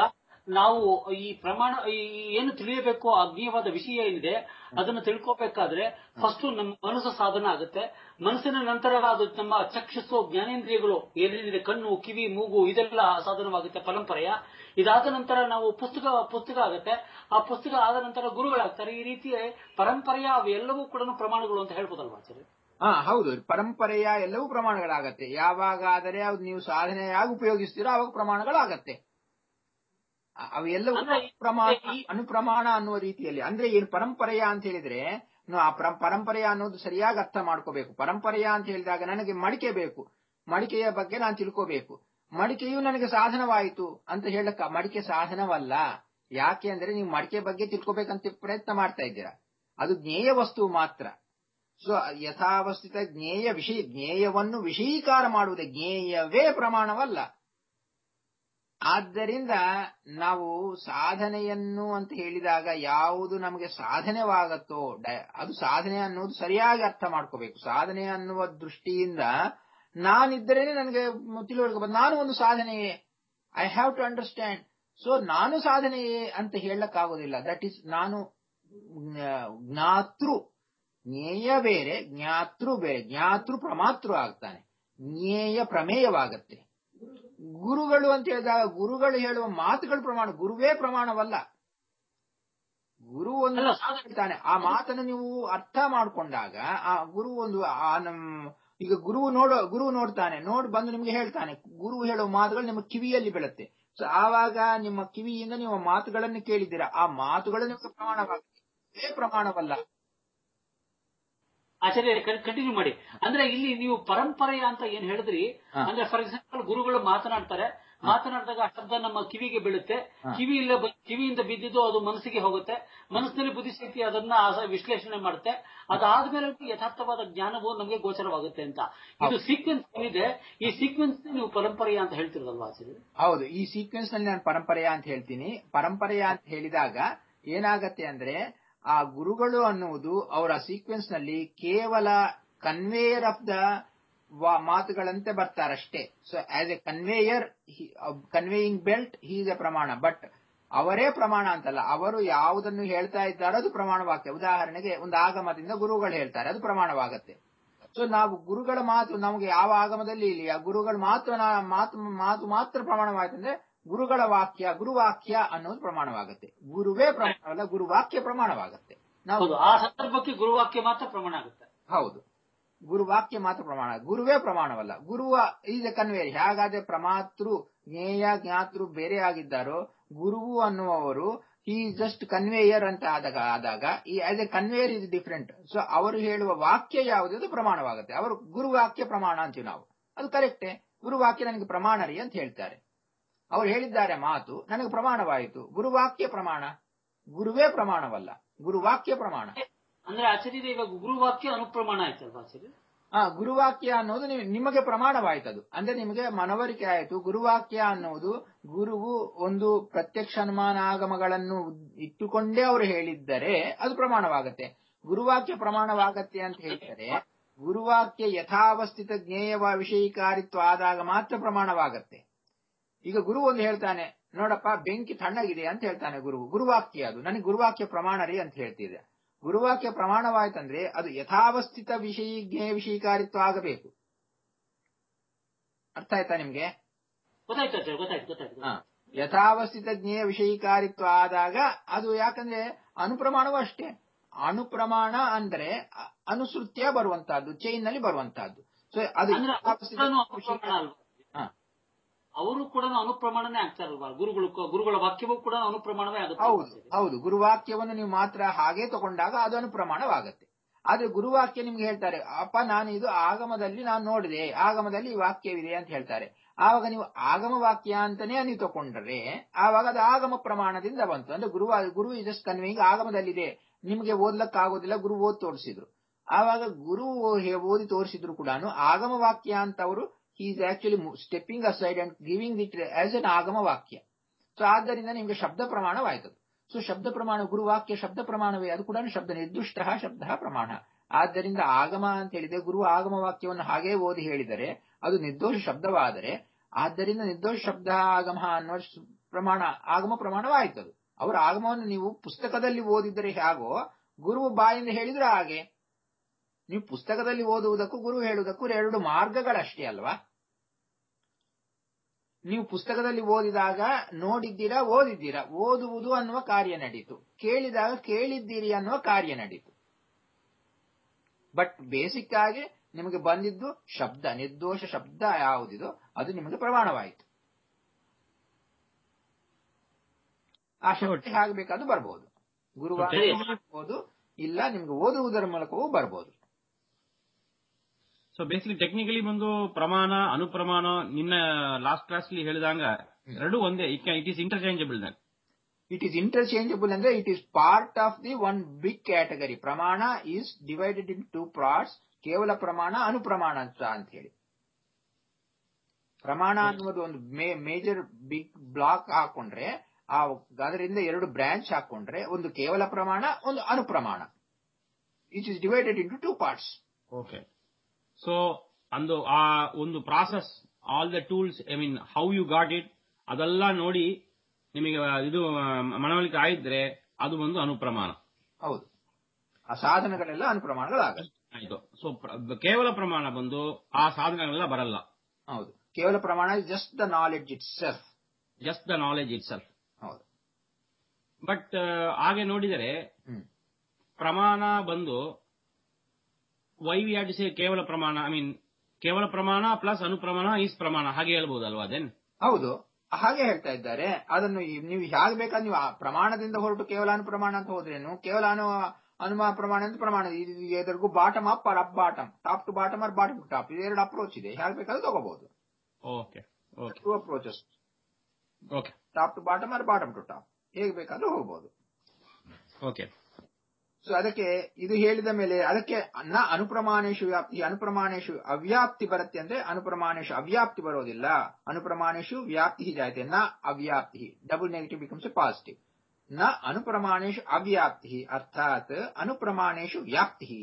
ನಾವು ಈ ಪ್ರಮಾಣ ಈ ಏನು ತಿಳಿಯಬೇಕು ಅಜ್ಞೇಯವಾದ ವಿಷಯ ಏನಿದೆ ಅದನ್ನು ತಿಳ್ಕೋಬೇಕಾದ್ರೆ ಫಸ್ಟ್ ನಮ್ಮ ಮನಸ್ಸು ಸಾಧನ ಆಗುತ್ತೆ ಮನಸ್ಸಿನ ನಂತರ ಅದು ನಮ್ಮ ಚಕ್ಷುಸ್ಸು ಜ್ಞಾನೇಂದ್ರಿಯಗಳು ಏನೇನಿದೆ ಕಣ್ಣು ಕಿವಿ ಮೂಗು ಇದೆಲ್ಲ ಸಾಧನವಾಗುತ್ತೆ ಪರಂಪರೆಯ ಇದಾದ ನಂತರ ನಾವು ಪುಸ್ತಕ ಪುಸ್ತಕ ಆಗುತ್ತೆ ಆ ಪುಸ್ತಕ ಆದ ನಂತರ ಗುರುಗಳಾಗ್ತಾರೆ ಈ ರೀತಿ ಪರಂಪರೆಯ ಅವೆಲ್ಲವೂ ಕೂಡ ಪ್ರಮಾಣಗಳು ಅಂತ ಹೇಳ್ಬೋದಲ್ವಾ ಆಚಾರ್ಯ ಹಾ ಹೌದು ಪರಂಪರೆಯ ಎಲ್ಲವೂ ಪ್ರಮಾಣಗಳಾಗತ್ತೆ ಯಾವಾಗಾದರೆ ಅದು ನೀವು ಸಾಧನೆಯಾಗಿ ಉಪಯೋಗಿಸ್ತೀರೋ ಅವಾಗ ಪ್ರಮಾಣಗಳಾಗತ್ತೆ ಅ- ಅವೆಲ್ಲವೂ ಅಂದ್ರೆ ಈ- ಪ್ರಮಾಣ ಈ- ಅನುಪ್ರಮಾಣ ಅನ್ನುವ ರೀತಿಯಲ್ಲಿ ಅಂದ್ರೆ ಏನು ಪರಂಪರೆಯ ಅಂತ ಹೇಳಿದ್ರೆ ನಾವು ಆ ಪ್ರ- ಪರಂಪರೆಯ ಅನ್ನೋದು ಸರಿಯಾಗಿ ಅರ್ಥ ಮಾಡ್ಕೋಬೇಕು ಪರಂಪರೆಯ ಅಂತ ಹೇಳಿದಾಗ ನನಗೆ ಮಡಿಕೆ ಬೇಕು ಮಡಿಕೆಯ ಬಗ್ಗೆ ನಾನು ತಿಳ್ಕೋಬೇಕು ಮಡಿಕೆಯು ನನಗೆ ಸಾಧನವಾಯಿತು ಅಂತ ಹೇಳಕ್ಕ ಮಡಿಕೆ ಸಾಧನವಲ್ಲ ಯಾಕೆ ಅಂದ್ರೆ ನೀವು ಮಡಿಕೆ ಬಗ್ಗೆ ತಿಳ್ಕೋಬೇಕಂತ ಪ್ರಯತ್ನ ಮಾಡ್ತಾ ಇದ್ದೀರಾ ಅದು ಜ್ಞೇಯ ವಸ್ತು ಮಾತ್ರ ಸೊ ಯಥಾವಸ್ಥಿತ ಜ್ಞೇಯ ವಿಷಯ ಜ್ಞೇಯವನ್ನು ವಿಷಯೀಕಾರ ಮಾಡುವುದೇ ಜ್ಞೇಯವೇ ಪ್ರಮಾಣವಲ್ಲ ಆದ್ದರಿಂದ ನಾವು ಸಾಧನೆಯನ್ನು ಅಂತ ಹೇಳಿದಾಗ ಯಾವುದು ನಮಗೆ ಸಾಧನೆವಾಗತ್ತೋ ಡ- ಅದು ಸಾಧನೆ ಅನ್ನೋದು ಸರಿಯಾಗಿ ಅರ್ಥ ಮಾಡ್ಕೋಬೇಕು ಸಾಧನೆ ಅನ್ನುವ ದೃಷ್ಟಿಯಿಂದ ನಾನಿದ್ದರೇನೆ ನನಗೆ ತಿಳುವಳಿಕೆ ಬಂದು ನಾನು ಒಂದು ಸಾಧನೆಯೇ I have to understand so ನಾನು ಸಾಧನೆಯೇ ಅಂತ ಹೇಳಕ್ಕಾಗೋದಿಲ್ಲ ದಟ್ ಈಸ್ ನಾನು ಜ್ಞ- ಜ್ಞಾತೃ ಜ್ಞೇಯ ಬೇರೆ ಜ್ಞಾತೃ ಬೇರೆ ಜ್ಞಾತೃ ಪ್ರಮಾತೃ ಆಗ್ತಾನೆ ಜ್ಞೇಯ ಪ್ರಮೇಯವಾಗತ್ತೆ ಗುರುಗಳು ಅಂತ ಹೇಳಿದಾಗ ಗುರುಗಳು ಹೇಳುವ ಮಾತುಗಳು ಪ್ರಮಾಣ ಗುರುವೇ ಪ್ರಮಾಣವಲ್ಲ ಗುರು ಒಂದು ಅಲ್ಲ, ಮಾತು ಹೇಳ್ತಾನೆ ಆ ಮಾತನ್ನು ನೀವು ಅರ್ಥ ಮಾಡ್ಕೊಂಡಾಗ ಆ ಗುರು ಒಂದು ಆ ನಮ್ ಈಗ ಗುರು ನೋಡೋ ಗುರು ನೋಡ್ತಾನೆ ನೋಡಿ ಬಂದು ನಿಮ್ಗೆ ಹೇಳ್ತಾನೆ ಗುರು ಹೇಳುವ ಮಾತುಗಳು ನಿಮ್ಮ ಕಿವಿಯಲ್ಲಿ ಬೀಳುತ್ತೆ ಸೊ ಆವಾಗ ನಿಮ್ಮ ಕಿವಿಯಿಂದ ನೀವು ಮಾತುಗಳನ್ನು ಕೇಳಿದ್ದೀರಾ ಆ ಮಾತುಗಳು ನಿಮಗೆ ಪ್ರಮಾಣವಾಗುತ್ತೆ ಇದೇ ಪ್ರಮಾಣವಲ್ಲ ಆಚಾರ್ಯ ಕಂಟಿನ್ಯೂ ಮಾಡಿ ಅಂದ್ರೆ ಇಲ್ಲಿ ನೀವು ಪರಂಪರೆಯ ಅಂತ ಏನ್ ಹೇಳಿದ್ರಿ ಹಾ. ಅಂದ್ರೆ ಫಾರ್ ಎಕ್ಸಾಂಪಲ್ ಗುರುಗಳು ಮಾತನಾಡ್ತಾರೆ ಮಾತನಾಡಿದಾಗ ಆ ಶಬ್ದ ನಮ್ಮ ಕಿವಿಗೆ ಬೀಳುತ್ತೆ ಹಾ. ಕಿವಿಯಿಂದ ಬ- ಕಿವಿಯಿಂದ ಬಿದ್ದಿದ್ದು ಅದು ಮನಸ್ಸಿಗೆ ಹೋಗುತ್ತೆ ಮನಸ್ಸಿನಲ್ಲಿ ಬುದ್ಧಿಶಕ್ತಿ ಅದನ್ನ ಆ ವಿಶ್ಲೇಷಣೆ ಮಾಡುತ್ತೆ ಅದಾದ್ಮೇಲೆ ಯಥಾರ್ಥವಾದ ಜ್ಞಾನವು ನಮಗೆ ಗೋಚರವಾಗುತ್ತೆ ಅಂತ ಇದು ಸೀಕ್ವೆನ್ಸ್ ಏನಿದೆ ಈ ಸೀಕ್ವೆನ್ಸ್ ನೀವು ಪರಂಪರೆಯ ಅಂತ ಹೇಳ್ತಿರೋದಲ್ವಾ ಆಚಾರ್ಯ ಹೌದು ಈ ಸೀಕ್ವೆನ್ಸ್ ನಲ್ಲಿ ನಾನು ಪರಂಪರೆಯ ಅಂತ ಹೇಳ್ತೀನಿ ಪರಂಪರೆಯ ಅಂತ ಹೇಳಿದಾಗ ಏನಾಗತ್ತೆ ಅಂದ್ರೆ ಆ ಗುರುಗಳು ಅನ್ನುವುದು ಅವರ ಸೀಕ್ವೆನ್ಸ್ ನಲ್ಲಿ ಕೇವಲ ಕನ್ವೇಯರ್ ಆಫ್ ದ ಮಾತುಗಳಂತೆ ಬರ್ತಾರಷ್ಟೇ so as a conveyor conveying belt he's a ಪ್ರಮಾಣ ಬಟ್ ಅವರೇ ಪ್ರಮಾಣ ಅಂತಲ್ಲ ಅವರು ಯಾವುದನ್ನು ಹೇಳ್ತಾ ಇದ್ದಾರೋ ಅದು ಪ್ರಮಾಣವಾಗ್ತದೆ ಉದಾಹರಣೆಗೆ ಒಂದು ಆಗಮದಿಂದ ಗುರುಗಳು ಹೇಳ್ತಾರೆ ಅದು ಪ್ರಮಾಣವಾಗತ್ತೆ ಸೊ ನಾವು ಗುರುಗಳ ಮಾತು ನಮಗೆ ಯಾವ ಆಗಮದಲ್ಲಿ ಇಲ್ಲಿ ಆ ಗುರುಗಳ ಮಾತು ನಾ- ಮಾತು ಮಾತು ಮಾತ್ರ ಪ್ರಮಾಣವಾಯ್ತಂದ್ರೆ ಗುರುಗಳ ವಾಕ್ಯ ಗುರುವಾಕ್ಯ ಅನ್ನೋದು ಪ್ರಮಾಣವಾಗುತ್ತೆ ಗುರುವೇ ಪ್ರಮಾಣವಲ್ಲ ಗುರುವಾಕ್ಯ ಪ್ರಮಾಣವಾಗುತ್ತೆ ನಾವು ಹೌದು ಆ ಸಂದರ್ಭಕ್ಕೆ ಗುರುವಾಕ್ಯ ಮಾತ್ರ ಪ್ರಮಾಣ ಆಗುತ್ತೆ ಹೌದು ಗುರುವಾಕ್ಯ ಮಾತ್ರ ಪ್ರಮಾಣ ಗುರುವೇ ಪ್ರಮಾಣವಲ್ಲ ಗುರುವ ಈಸ್ ಎ ಕನ್ವೇರ್ ಹೇಗಾದ್ರೆ ಪ್ರಮಾತೃ ಜ್ಞೇಯ ಜ್ಞಾತೃ ಬೇರೆ ಆಗಿದ್ದಾರೋ ಗುರುವು ಅನ್ನುವವರು ಈ ಜಸ್ಟ್ ಕನ್ವೇಯರ್ ಅಂತ ಆದಾಗ ಆದಾಗ ಈ as a conveyor is different so ಅವರು ಹೇಳುವ ವಾಕ್ಯ ಯಾವುದು ಅದು ಪ್ರಮಾಣವಾಗುತ್ತೆ ಅವರು ಗುರುವಾಕ್ಯ ಪ್ರಮಾಣ ಅಂತೀವಿ ನಾವು ಅದು ಕರೆಕ್ಟೇ ಗುರುವಾಕ್ಯ ನನಗೆ ಪ್ರಮಾಣ ರೀ ಅಂತ ಹೇಳ್ತಾರೆ ಅವ್ರು ಹೇಳಿದ್ದಾರೆ ಮಾತು ನನಗೆ ಪ್ರಮಾಣವಾಯಿತು ಗುರುವಾಕ್ಯ ಪ್ರಮಾಣ ಗುರುವೇ ಪ್ರಮಾಣವಲ್ಲ ಗುರುವಾಕ್ಯ ಪ್ರಮಾಣ ಅಂದ್ರೆ ಆಚಾರ್ಯ ಇವಾಗ ಗುರುವಾಕ್ಯ ಅನುಪ್ರಮಾಣ ಆಯ್ತಲ್ವಾ ಆಚಾರ್ಯ ಆ ಗುರುವಾಕ್ಯ ಅನ್ನೋದು ನಿಮ್- ನಿಮಗೆ ಪ್ರಮಾಣವಾಯ್ತದು ಅಂದ್ರೆ ನಿಮಗೆ ಮನವರಿಕೆ ಆಯಿತು ಗುರುವಾಕ್ಯ ಅನ್ನುವುದು ಗುರುವು ಒಂದು ಪ್ರತ್ಯಕ್ಷ ಅನುಮಾನ ಆಗಮಗಳನ್ನು ಇಟ್ಟುಕೊಂಡೇ ಅವರು ಹೇಳಿದ್ದರೆ ಅದು ಪ್ರಮಾಣವಾಗತ್ತೆ ಗುರುವಾಕ್ಯ ಪ್ರಮಾಣವಾಗತ್ತೆ ಅಂತ ಹೇಳ್ತಾರೆ ಗುರುವಾಕ್ಯ ಯಥಾವಸ್ಥಿತ ಜ್ಞೇಯವ ವಿಷಯೀಕಾರಿತ್ವ ಆದಾಗ ಮಾತ್ರ ಪ್ರಮಾಣವಾಗತ್ತೆ ಈಗ ಗುರು ಒಂದು ಹೇಳ್ತಾನೆ ನೋಡಪ್ಪ ಬೆಂಕಿ ತಣ್ಣಗಿದೆ ಅಂತ ಹೇಳ್ತಾನೆ ಗುರು ಗುರುವಾಕ್ಯ ಅದು ನನಗೆ ಗುರುವಾಕ್ಯ ಪ್ರಮಾಣ ರೀ ಅಂತ ಹೇಳ್ತಿದೆ ಗುರುವಾಕ್ಯ ಪ್ರಮಾಣವಾಯ್ತಂದ್ರೆ ಅದು ಯಥಾವಸ್ಥಿತ ವಿಷಯ ಜ್ಞೇಯ ವಿಷಯೀಕಾರಿತ್ವ ಆಗಬೇಕು ಅರ್ಥ ಆಯ್ತಾ ನಿಮ್ಗೆ ಗೊತ್ತಾಯ್ತು ಆಚಾರ್ಯ ಗೊತ್ತಾಯ್ತು ಗೊತ್ತಾಯ್ತು ಹ. ಯಥಾವಸ್ಥಿತ ಜ್ಞೇಯ ವಿಷಯೀಕಾರಿತ್ವ ಆದಾಗ ಅದು ಯಾಕಂದ್ರೆ ಅನುಪ್ರಮಾಣವೂ ಅಷ್ಟೇ ಅನುಪ್ರಮಾಣ ಅಂದ್ರೆ ಅ- ಅನುಸೃತ್ಯ ಬರುವಂತಹದ್ದು ಚೈನ್ ನಲ್ಲಿ ಬರುವಂತಹದ್ದು ಸೊ ಅದು ಅಂದ್ರೆ ಯಥಾವಸ್ಥಿತ ಅವ್ರು ಕೂಡ ಅನುಪ್ರಮಾಣ ಅಲ್ವಾ ಹ. ಅವರು ಕೂಡ ಅನುಪ್ರಮಾಣನೇ ಆಗ್ತಾರಲ್ವಾ ಗುರುಗಳು ಗುರುಗಳ ವಾಕ್ಯವೂ ಕೂಡ ಅನುಪ್ರಮಾಣವೇ ಆಗುತ್ತೆ ಹೌದು ಆಚಾರ್ಯ. ಹೌದು ಗುರುವಾಕ್ಯವನ್ನು ನೀವು ಮಾತ್ರ ಹಾಗೆ ತಗೊಂಡಾಗ ಅದು ಅನುಪ್ರಮಾಣವಾಗತ್ತೆ ಆದ್ರೆ ಗುರುವಾಕ್ಯ ನಿಮ್ಗೆ ಹೇಳ್ತಾರೆ ಅಪ್ಪ ನಾನು ಇದು ಆಗಮದಲ್ಲಿ ನಾನು ನೋಡಿದೆ ಆಗಮದಲ್ಲಿ ಈ ವಾಕ್ಯವಿದೆ ಅಂತ ಹೇಳ್ತಾರೆ ಆವಾಗ ನೀವು ಆಗಮ ವಾಕ್ಯ ಅಂತಾನೆ ನೀವು ತಗೊಂಡ್ರೆ ಆವಾಗ ಅದು ಆಗಮ ಪ್ರಮಾಣದಿಂದ ಬಂತು ಅಂದ್ರೆ ಗುರು ಗುರು ಜಸ್ಟ್ ಕನ್ವೇಯಿಂಗ್ ಆಗಮದಲ್ಲಿದೆ ನಿಮ್ಗೆ ಓದ್ಲಕ್ಕಾಗೋದಿಲ್ಲ ಗುರು ಓದ್ ತೋರಿಸಿದ್ರು ಆವಾಗ ಗುರು ಹೇ- ಓದಿ ತೋರಿಸಿದ್ರು ಕೂಡ ಆಗಮ ವಾಕ್ಯ ಅಂತ ಅವರು is actually stepping aside and giving it as an ಆಗಮ ವಾಕ್ಯ ಸೊ ಆದ್ದರಿಂದ ನಿಮ್ಗೆ ಶಬ್ದ ಪ್ರಮಾಣವಾಯ್ತದು ಸೊ ಶಬ್ದ ಪ್ರಮಾಣ ಗುರುವಾಕ್ಯ ಶಬ್ದ ಪ್ರಮಾಣವೇ ಅದು ಕೂಡ ಶಬ್ದ ನಿರ್ದುಷ್ಟ ಶಬ್ದ ಪ್ರಮಾಣ ಆದ್ದರಿಂದ ಆಗಮ ಅಂತ ಹೇಳಿದೆ ಗುರು ಆಗಮ ವಾಕ್ಯವನ್ನು ಹಾಗೇ ಓದಿ ಹೇಳಿದರೆ ಅದು ನಿರ್ದೋಷ ಶಬ್ದವಾದರೆ ಆದ್ದರಿಂದ ನಿರ್ದೋಷ ಶಬ್ದ ಆಗಮ ಅನ್ನೋ ಸ್- ಪ್ರಮಾಣ ಆಗಮ ಪ್ರಮಾಣವಾಯ್ತು ಅದು ಅವರ ಆಗಮವನ್ನು ನೀವು ಪುಸ್ತಕದಲ್ಲಿ ಓದಿದರೆ ಹೇಗೋ ಗುರುವು ಬಾಯಿಂದ ಹೇಳಿದ್ರೆ ಹಾಗೆ ನೀವು ಪುಸ್ತಕದಲ್ಲಿ ಓದುವುದಕ್ಕೂ ಗುರು ಹೇಳುವುದಕ್ಕೂ ಎರಡು ಮಾರ್ಗಗಳಷ್ಟೇ ಅಲ್ವಾ ನೀವು ಪುಸ್ತಕದಲ್ಲಿ ಓದಿದಾಗ ನೋಡಿದ್ದೀರಾ ಓದಿದ್ದೀರಾ ಓದುವುದು ಅನ್ನುವ ಕಾರ್ಯ ನಡೀತು ಕೇಳಿದಾಗ ಕೇಳಿದ್ದೀರಿ ಅನ್ನುವ ಕಾರ್ಯ ನಡೀತು ಬಟ್ ಬೇಸಿಕ್ ಆಗಿ ನಿಮಗೆ ಬಂದಿದ್ದು ಶಬ್ದ ನಿರ್ದೋಷ ಶಬ್ದ ಯಾವುದಿದೋ ಅದು ನಿಮಗೆ ಪ್ರಮಾಣವಾಯಿತು ಆ ಶಬ್ದ ಹೇಗೆ ಬೇಕಾದ್ರೂ ಬರ್ಬೋದು ಗುರುವಾರ ಬರ್ಬೋದು ಇಲ್ಲ ನಿಮ್ಗೆ ಓದುವುದರ ಮೂಲಕವೂ ಬರ್ಬೋದು ಸೊ ಬೇಸಿಕಲಿ ಟೆಕ್ನಿಕಲಿ ಬಂದು ಪ್ರಮಾಣ ಅನುಪ್ರಮಾಣ ನಿನ್ನ ಲಾಸ್ಟ್ ಕ್ಲಾಸ್ ಹೇಳಿದಂಗ ಎರಡು ಒಂದೇ it is interchangeable then it is interchangeable ಅಂದ್ರೆ it is part of the one big category ಪ್ರಮಾಣ is divided in two parts ಕೇವಲ ಪ್ರಮಾಣ ಅನುಪ್ರಮಾಣ ಅಂತ ಅಂತ ಹೇಳಿ ಪ್ರಮಾಣ ಅನ್ನುವುದು ಒಂದು ಮೇಜರ್ ಬಿಗ್ ಬ್ಲಾಕ್ ಹಾಕೊಂಡ್ರೆ ಆ ಅದರಿಂದ ಎರಡು ಬ್ರಾಂಚ್ ಹಾಕೊಂಡ್ರೆ ಒಂದು ಕೇವಲ ಪ್ರಮಾಣ ಒಂದು ಅನುಪ್ರಮಾಣ it is divided into two parts okay so ಅಂದು ಆ ಒಂದು process all the tools I mean how you got it ಅದೆಲ್ಲ ನೋಡಿ ನಿಮಗೆ ಇದು ಮನವೊಲಿಕೆ ಆಯಿದ್ರೆ ಅದು ಒಂದು ಅನುಪ್ರಮಾಣ ಹೌದು ಆ ಸಾಧನಗಳೆಲ್ಲ ಅನುಪ್ರಮಾಣಗಳಾಗಲ್ಲ ಆಯ್ತು ಸೊ ಕೇವಲ ಪ್ರಮಾಣ ಬಂದು ಆ ಸಾಧನಗಳೆಲ್ಲ ಬರಲ್ಲ ಹೌದು ಕೇವಲ ಪ್ರಮಾಣ is just the knowledge itself just the knowledge itself ಹೌದು ಬಟ್ ಹಾಗೆ ನೋಡಿದರೆ ಹ್ಮ್ ಪ್ರಮಾಣ ಬಂದು ವೈ ವಿ ಆರ್ ಸೇ ಕೇವಲ ಪ್ರಮಾಣ ಐ ಮೀನ್ ಕೇವಲ ಪ್ರಮಾಣ ಪ್ಲಸ್ ಅನುಪ್ರಮಾಣ ಈಸ್ ಪ್ರಮಾಣ ಹಾಗೆ ಹೇಳ್ಬೋದಲ್ವಾ ದೆನ್ ಹೌದು ಹಾಗೆ ಹೇಳ್ತಾ ಇದ್ದಾರೆ ಅದನ್ನು ಈ- ನೀವು ಹೇಗೆ ಬೇಕಾದ್ರೆ ನೀವು ಆ ಪ್ರಮಾಣದಿಂದ ಹೊರಟು ಕೇವಲ ಅನುಪ್ರಮಾಣ ಅಂತ ಹೋದ್ರೇನು ಕೇವಲ ಅನು ಅನುಮ ಪ್ರಮಾಣ ಅಂತ ಪ್ರಮಾಣ ಇದು ಎದುರಿಗೂ bottom up or up bottom top to bottom or bottom to top ಇದು ಎರಡು ಅಪ್ರೋಚ್ ಇದೆ ಹೇಗೆ ಬೇಕಾದ್ರೂ ತಗೋಬಹುದು okay okay two approaches okay top to bottom or bottom to top ಹೇಗೆ ಬೇಕಾದ್ರೂ ಹೋಗಬಹುದು ಓಕೆ ಸೊ ಅದಕ್ಕೆ ಇದು ಹೇಳಿದ ಮೇಲೆ ಅದಕ್ಕೆ ನ ಅನುಪ್ರಮಾಣೇಶು ವ್ಯಾಪ್ತಿ ಅನುಪ್ರಮಾಣೇಶು ಅವ್ಯಾಪ್ತಿ ಬರುತ್ತೆ ಅಂದ್ರೆ ಅನುಪ್ರಮಾಣೇಶು ಅವ್ಯಾಪ್ತಿ ಬರೋದಿಲ್ಲ ಅನುಪ್ರಮಾಣೇಶು ವ್ಯಾಪ್ತಿ ಜಾಯತೆ ನ ಅವ್ಯಾಪ್ತಿ ಡಬಲ್ ನೆಗೆಟಿವ್ ಬಿಕಮ್ಸ್ ಪಾಸಿಟಿವ್ ನ ಅನುಪ್ರಮಾಣೇಶು ಅವ್ಯಾಪ್ತಿ ಅರ್ಥಾತ್ ಅನುಪ್ರಮಾಣೇಶು ವ್ಯಾಪ್ತಿ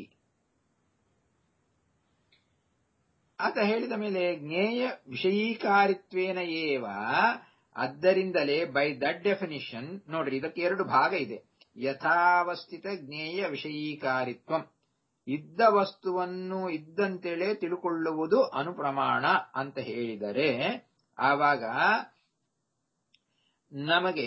ಆತ ಹೇಳಿದ ಮೇಲೆ ಜ್ಞೇಯ ವಿಷಯೀಕಾರಿತ್ವೇನ ಏವ ಆದ್ದರಿಂದಲೇ ಬೈ ದಟ್ ಡೆಫಿನಿಷನ್ ನೋಡ್ರಿ ಇದಕ್ಕೆ ಎರಡು ಭಾಗ ಇದೆ ಯಥಾವಸ್ಥಿತ ಜ್ಞೇಯ ವಿಷಯೀಕಾರಿತ್ವಂ ಇದ್ದ ವಸ್ತುವನ್ನು ಇದ್ದಂತೆಳೆ ತಿಳುಕೊಳ್ಳುವುದು ಅನುಪ್ರಮಾಣ ಅಂತ ಹೇಳಿದರೆ ಆವಾಗ ನಮಗೆ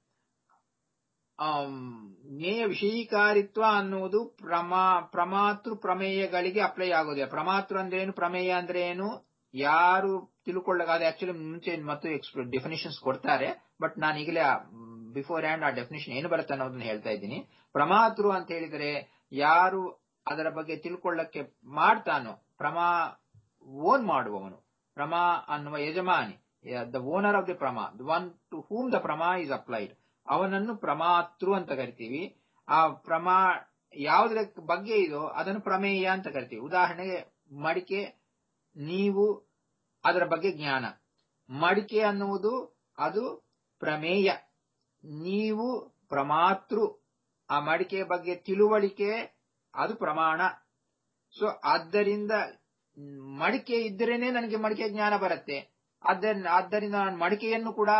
ಆಮ್, ಜ್ಞೇಯ ವಿಷಯೀಕಾರಿತ್ವ ಅನ್ನುವುದು ಪ್ರಮಾ ಪ್ರಮಾತೃ ಪ್ರಮೇಯಗಳಿಗೆ ಅಪ್ಲೈ ಆಗೋದಿಲ್ಲ ಪ್ರಮಾತೃ ಅಂದ್ರೆ ಏನು ಪ್ರಮೇಯ ಅಂದ್ರೆ ಏನು ಯಾರು ತಿಳ್ಕೊಳ್ಳಗಾದ ಆಕ್ಚುಲಿ ಮುಂಚೆ ಮತ್ತು ಡೆಫಿನೇಷನ್ಸ್ ಕೊಡ್ತಾರೆ ಬಟ್ ನಾನು ಈಗಲೇ ಬಿಫೋರ್ ಹ್ಯಾಂಡ್ ಆ ಡೆಫಿನೇಷನ್ ಏನು ಬರುತ್ತೆ ಅನ್ನೋದನ್ನ ಹೇಳ್ತಾ ಇದ್ದೀನಿ ಪ್ರಮಾತೃ ಅಂತ ಹೇಳಿದರೆ ಯಾರು ಅದರ ಬಗ್ಗೆ ತಿಳ್ಕೊಳ್ಳಕ್ಕೆ ಮಾಡ್ತಾನೋ ಪ್ರಮಾ ಓನ್ ಮಾಡುವವನು ಪ್ರಮಾ ಅನ್ನುವ ಯಜಮಾನಿ ದ ಓನರ್ ಆಫ್ ದಿ ಪ್ರಮಾ the one to whom the ಪ್ರಮಾ ಇಸ್ ಅಪ್ಲೈಡ್ ಅವನನ್ನು ಪ್ರಮಾತೃ ಅಂತ ಕರಿತೀವಿ ಆ ಪ್ರಮಾ ಯಾವುದರ ಬಗ್ಗೆ ಇದೋ ಅದನ್ನು ಪ್ರಮೇಯ ಅಂತ ಕರಿತೀವಿ ಉದಾಹರಣೆಗೆ ಮಡಿಕೆ ನೀವು ಅದರ ಬಗ್ಗೆ ಜ್ಞಾನ ಮಡಿಕೆ ಅನ್ನುವುದು ಅದು ಪ್ರಮೇಯ ನೀವು ಪ್ರಮಾತೃ ಆ ಮಡಿಕೆಯ ಬಗ್ಗೆ ತಿಳುವಳಿಕೆ ಅದು ಪ್ರಮಾಣ ಸೊ ಆದ್ದರಿಂದ ಮ್, ಮಡಿಕೆ ಇದ್ದರೇನೆ ನನಗೆ ಮಡಿಕೆ ಜ್ಞಾನ ಬರುತ್ತೆ ಆದ್ದರಿಂದ ಆದ್ದರಿಂದ ನಾನು ಮಡಿಕೆಯನ್ನು ಕೂಡ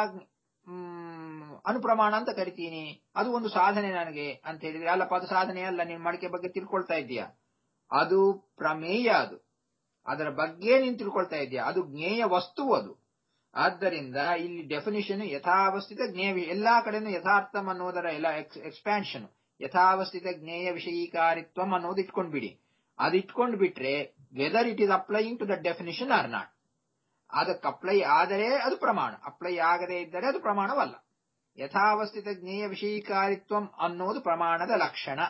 ಮ್, ಅನುಪ್ರಮಾಣ ಅಂತ ಕರಿತೀನಿ ಅದು ಒಂದು ಸಾಧನೆ ನನಗೆ ಅಂತ ಹೇಳಿದ್ರೆ ಅಲ್ಲಪ್ಪ ಅದು ಸಾಧನೆ ಅಲ್ಲ ನೀನು ಮಡಿಕೆ ಬಗ್ಗೆ ತಿಳ್ಕೊಳ್ತಾ ಇದ್ದೀಯಾ ಅದು ಪ್ರಮೇಯ ಅದು ಅದರ ಬಗ್ಗೆ ನೀನು ತಿಳ್ಕೊಳ್ತಾ ಇದ್ದೀಯಾ ಅದು ಜ್ಞೇಯ ವಸ್ತು ಅದು ಆದ್ದರಿಂದ ಇಲ್ಲಿ ಡೆಫಿನಿಷನ್ ಯಥಾವಸ್ಥಿತ ಜ್ಞೇಯ ವಿ- ಎಲ್ಲಾ ಕಡೆನೂ ಯಥಾರ್ಥಂ ಅನ್ನೋದರ ಎಲ್ಲ ಎಕ್ಸ್ಪ್ಯಾನ್ಷನ್ ಯಥಾವಸ್ಥಿತ ಜ್ಞೇಯ ವಿಷಯೀಕಾರಿತ್ವಂ ಅನ್ನೋದು ಇಟ್ಕೊಂಡ್ಬಿಡಿ ಅದು ಇಟ್ಕೊಂಡು ಬಿಟ್ರೆ whether it is applying to the definition or not ಅದಕ್ಕೆ ಅಪ್ಲೈ ಆದರೆ ಅದು ಪ್ರಮಾಣ ಅಪ್ಲೈ ಆಗದೇ ಇದ್ದರೆ ಅದು ಪ್ರಮಾಣವಲ್ಲ ಯಥಾವಸ್ಥಿತ ಜ್ಞೇಯ ವಿಷಯೀಕಾರಿತ್ವಂ ಅನ್ನೋದು ಪ್ರಮಾಣದ ಲಕ್ಷಣ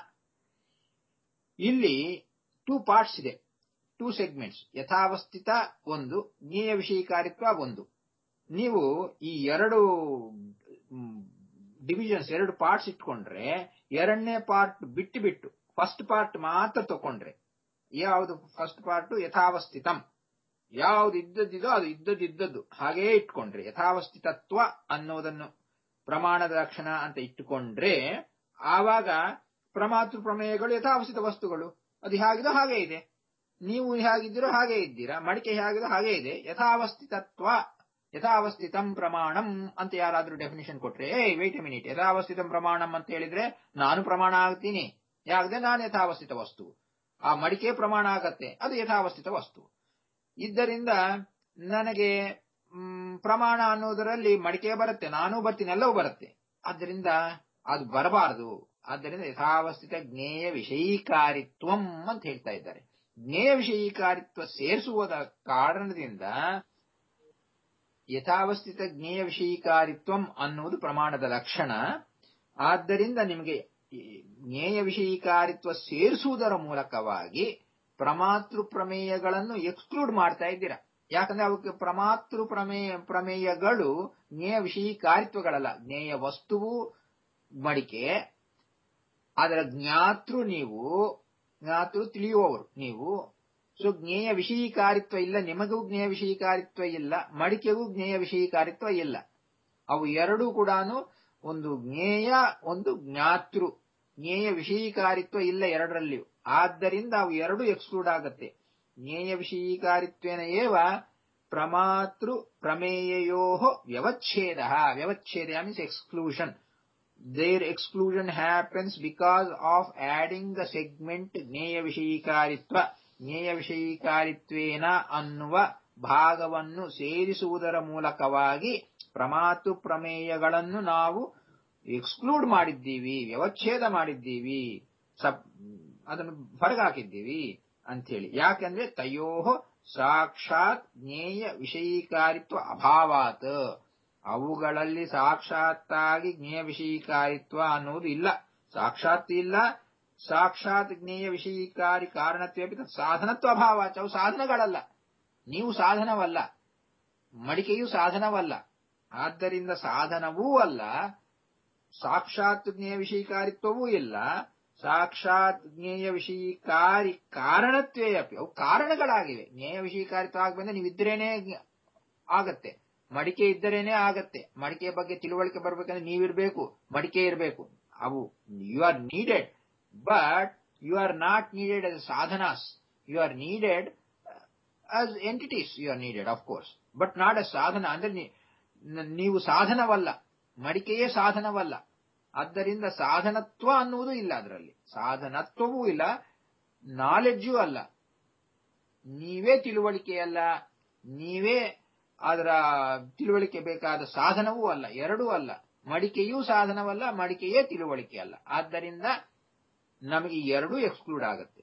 ಇಲ್ಲಿ ಟೂ ಪಾರ್ಟ್ಸ್ ಇದೆ ಟೂ ಸೆಗ್ಮೆಂಟ್ಸ್ ಯಥಾವಸ್ಥಿತ ಒಂದು ಜ್ಞೇಯ ವಿಷಯೀಕಾರಿತ್ವ ಒಂದು ನೀವು ಈ ಎರಡು ಡಿವಿಷನ್ಸ್ ಎರಡು ಪಾರ್ಟ್ಸ್ ಇಟ್ಕೊಂಡ್ರೆ ಎರಡನೇ ಪಾರ್ಟ್ ಬಿಟ್ಟು ಬಿಟ್ಟು ಫಸ್ಟ್ ಪಾರ್ಟ್ ಮಾತ್ರ ತಕೊಂಡ್ರೆ ಯಾವುದು ಫಸ್ಟ್ ಪಾರ್ಟ್ ಯಥಾವಸ್ಥಿತಂ ಯಾವ್ದು ಇದ್ದದ್ದಿದೋ ಅದು ಇದ್ದದ್ದಿದ್ದದ್ದು ಹಾಗೇ ಇಟ್ಕೊಂಡ್ರೆ ಯಥಾವಸ್ಥಿತತ್ವ ಅನ್ನೋದನ್ನು ಪ್ರಮಾಣದ ಲಕ್ಷಣ ಅಂತ ಇಟ್ಟುಕೊಂಡ್ರೆ ಆವಾಗ ಪ್ರಮಾತೃ ಪ್ರಮೇಯಗಳು ಯಥಾವಸ್ಥಿತ ವಸ್ತುಗಳು ಅದು ಹೇಗಿದೋ ಹಾಗೆ ಇದೆ ನೀವು ಹೇಗಿದ್ದೀರೋ ಹಾಗೆ ಇದ್ದೀರಾ ಮಡಿಕೆ ಹೇಗಿದೋ ಹಾಗೆ ಇದೆ ಯಥಾವಸ್ಥಿತತ್ವ ಯಥಾವಸ್ಥಿತಂ ಪ್ರಮಾಣಂ ಅಂತ ಯಾರಾದ್ರೂ ಡೆಫಿನೇಷನ್ ಕೊಟ್ರೆ ಏ ವೇಟ್ ಎ ಮಿನಿಟ್ ಯಥಾವಸ್ಥಿತಂ ಪ್ರಮಾಣಂ ಅಂತ ಹೇಳಿದ್ರೆ ನಾನು ಪ್ರಮಾಣ ಆಗ್ತೀನಿ ಯಾಕಂದ್ರೆ ನಾನು ಯಥಾವಸ್ಥಿತ ವಸ್ತು ಆ ಮಡಿಕೆ ಪ್ರಮಾಣ ಆಗತ್ತೆ ಅದು ಯಥಾವಸ್ಥಿತ ವಸ್ತು ಇದ್ದರಿಂದ ನನಗೆ ಮ್, ಪ್ರಮಾಣ ಅನ್ನೋದರಲ್ಲಿ ಮಡಿಕೆ ಬರುತ್ತೆ ನಾನು ಬರ್ತೀನಿ ಎಲ್ಲವೂ ಬರುತ್ತೆ ಆದ್ದರಿಂದ ಅದು ಬರಬಾರದು ಆದ್ದರಿಂದ ಯಥಾವಸ್ಥಿತ ಜ್ಞೇಯ ವಿಷಯೀಕಾರಿತ್ವಂ ಅಂತ ಹೇಳ್ತಾ ಇದ್ದಾರೆ ಜ್ಞೇಯ ವಿಷಯೀಕಾರಿತ್ವ ಸೇರಿಸುವುದ ಕಾರಣದಿಂದ ಯಥಾವಸ್ಥಿತ ಜ್ಞೇಯ ವಿಷಯೀಕಾರಿತ್ವಂ ಅನ್ನುವುದು ಪ್ರಮಾಣದ ಲಕ್ಷಣ ಆದ್ದರಿಂದ ನಿಮಗೆ ಈ ಜ್ಞೇಯ ವಿಷಯೀಕಾರಿತ್ವ ಸೇರಿಸುವುದರ ಮೂಲಕವಾಗಿ ಪ್ರಮಾತೃ ಪ್ರಮೇಯಗಳನ್ನು ಎಕ್ಸ್ಕ್ಲೂಡ್ ಮಾಡ್ತಾ ಇದ್ದೀರಾ ಯಾಕಂದ್ರೆ ಅವಕ್ಕೆ ಪ್ರಮಾತೃ ಪ್ರಮೇಯ ಪ್ರಮೇಯಗಳು ಜ್ಞೇಯ ವಿಷಯೀಕಾರಿತ್ವಗಳಲ್ಲ ಜ್ಞೇಯ ವಸ್ತುವು ಮಡಿಕೆ ಅದರ ಜ್ಞಾತೃ ನೀವು ಜ್ಞಾತೃ ತಿಳಿಯುವವರು ನೀವು ಸೊ ಜ್ಞೇಯ ವಿಷಯೀಕಾರಿತ್ವ ಇಲ್ಲ ನಿಮಗೂ ಜ್ಞೇಯ ವಿಷಯೀಕಾರಿತ್ವ ಇಲ್ಲ ಮಡಿಕೆಗೂ ಜ್ಞೇಯ ವಿಷಯೀಕಾರಿತ್ವ ಇಲ್ಲ ಅವು ಎರಡೂ ಕೂಡ ಒಂದು ಜ್ಞೇಯ ಒಂದು ಜ್ಞಾತೃ ಜ್ಞೇಯ ವಿಷಯೀಕಾರಿತ್ವ ಇಲ್ಲ ಎರಡರಲ್ಲಿಯೂ ಆದ್ದರಿಂದ ಅವು ಎರಡು ಎಕ್ಸ್ಕ್ಲೂಡ್ ಆಗತ್ತೆ ಜ್ಞೇಯ ವಿಷಯೀಕಾರಿತ್ವೇನ ಏವ ಪ್ರಮಾತೃ ಪ್ರಮೇಯೋ ವ್ಯವಚ್ಛೇದ ವ್ಯವಚ್ಛೇದ means exclusion their exclusion happens because of adding the segment ಜ್ಞೇಯ ವಿಷಯೀಕಾರಿತ್ವ ಜ್ಞೇಯ ವಿಷಯೀಕಾರಿತ್ವೇನ ಅನ್ನುವ ಭಾಗವನ್ನು ಸೇರಿಸುವುದರ ಮೂಲಕವಾಗಿ ಪ್ರಮಾತು ಪ್ರಮೇಯಗಳನ್ನು ನಾವು ಎಕ್ಸ್ಕ್ಲೂಡ್ ಮಾಡಿದ್ದೀವಿ ವ್ಯವಚ್ಛೇದ ಮಾಡಿದ್ದೀವಿ ಸಬ್ ಅದನ್ನು ಹೊರಗಾಕಿದ್ದೀವಿ ಅಂಥೇಳಿ ಯಾಕೆಂದ್ರೆ ತಯೋ ಸಾಕ್ಷಾತ್ ಜ್ಞೇಯ ವಿಷಯೀಕಾರಿತ್ವ ಅಭಾವಾತ್ ಅವುಗಳಲ್ಲಿ ಸಾಕ್ಷಾತ್ತಾಗಿ ಜ್ಞೇಯ ವಿಷಯೀಕಾರಿತ್ವ ಅನ್ನುವುದು ಇಲ್ಲ ಸಾಕ್ಷಾತ್ ಇಲ್ಲ ಸಾಕ್ಷಾತ್ ಜ್ಞೇಯ ವಿಷಯೀಕಾರಿ ಕಾರಣತ್ವೇಪಿ ತತ್ ಸಾಧನತ್ವ ಅಭಾವ ಅವು ಸಾಧನಗಳಲ್ಲ ನೀವು ಸಾಧನವಲ್ಲ ಮಡಿಕೆಯು ಸಾಧನವಲ್ಲ ಆದ್ದರಿಂದ ಸಾಧನವೂ ಅಲ್ಲ ಸಾಕ್ಷಾತ್ ಜ್ಞೇಯ ವಿಷಯೀಕಾರಿತ್ವವೂ ಇಲ್ಲ ಸಾಕ್ಷಾತ್ ಜ್ಞೇಯ ವಿಷಯೀಕಾರಿ ಕಾರಣತ್ವೇ ಅಪಿ ಅವು ಕಾರಣಗಳಾಗಿವೆ ಜ್ಞೇಯ ವಿಷಯೀಕಾರಿತ್ವ ಆಗ್ಬಂದ್ರೆ ನೀವಿದ್ರೇನೆ ಜ್ಞ- ಆಗತ್ತೆ ಮಡಿಕೆ ಇದ್ದರೇನೆ ಆಗತ್ತೆ ಮಡಿಕೆ ಬಗ್ಗೆ ತಿಳುವಳಿಕೆ ಬರ್ಬೇಕಂದ್ರೆ ನೀವಿರ್ಬೇಕು ಮಡಿಕೆ ಇರಬೇಕು ಅವು you are needed but you are not needed as ಸಾಧನಾಸ್ you are needed as entities you are needed of course but not as ಸಾಧನ ಅಂದ್ರೆ ನೀ- ನ- ನೀವು ಸಾಧನವಲ್ಲ ಮಡಿಕೆಯೇ ಸಾಧನವಲ್ಲ ಆದ್ದರಿಂದ ಸಾಧನತ್ವ ಅನ್ನುವುದು ಇಲ್ಲ ಅದರಲ್ಲಿ ಸಾಧನತ್ವವೂ ಇಲ್ಲ ನಾಲೆಡ್ಜೂ ಅಲ್ಲ ನೀವೇ ತಿಳುವಳಿಕೆಯಲ್ಲ ನೀವೇ ಅದರ ತಿಳುವಳಿಕೆ ಬೇಕಾದ ಸಾಧನವೂ ಅಲ್ಲ ಎರಡೂ ಅಲ್ಲ ಮಡಿಕೆಯೂ ಸಾಧನವಲ್ಲ ಮಡಿಕೆಯೇ ತಿಳುವಳಿಕೆ ಅಲ್ಲ ಆದ್ದರಿಂದ ನಮಗೆ ಈ ಎರಡೂ ಎಕ್ಸ್ಕ್ಲೂಡ್ ಆಗುತ್ತೆ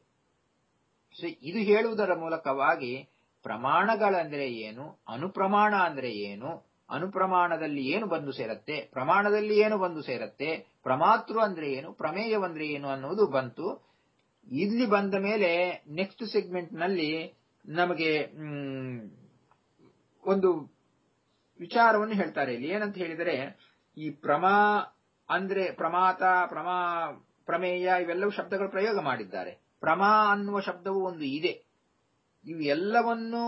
ಸೊ ಇದು ಹೇಳುವುದರ ಮೂಲಕವಾಗಿ ಪ್ರಮಾಣಗಳಂದ್ರೆ ಏನು ಅನುಪ್ರಮಾಣ ಅಂದ್ರೆ ಏನು ಅನುಪ್ರಮಾಣದಲ್ಲಿ ಏನು ಬಂದು ಸೇರತ್ತೆ ಪ್ರಮಾಣದಲ್ಲಿ ಏನು ಬಂದು ಸೇರತ್ತೆ ಪ್ರಮಾತೃ ಅಂದ್ರೆ ಏನು ಪ್ರಮೇಯವಂದ್ರೆ ಏನು ಅನ್ನುವುದು ಬಂತು ಇಲ್ಲಿ ಬಂದ ಮೇಲೆ ನೆಕ್ಸ್ಟ್ ಸೆಗ್ಮೆಂಟ್ ನಲ್ಲಿ ನಮಗೆ ಮ್, ಒಂದು ವಿಚಾರವನ್ನು ಹೇಳ್ತಾರೆ ಇಲ್ಲಿ ಏನಂತ ಹೇಳಿದರೆ ಈ ಪ್ರಮಾ ಅಂದ್ರೆ ಪ್ರಮಾತ ಪ್ರಮಾ ಪ್ರಮೇಯ ಇವೆಲ್ಲವೂ ಶಬ್ದಗಳು ಪ್ರಯೋಗ ಮಾಡಿದ್ದಾರೆ ಪ್ರಮಾ ಅನ್ನುವ ಶಬ್ದವು ಒಂದು ಇದೆ ಇವು ಎಲ್ಲವನ್ನೂ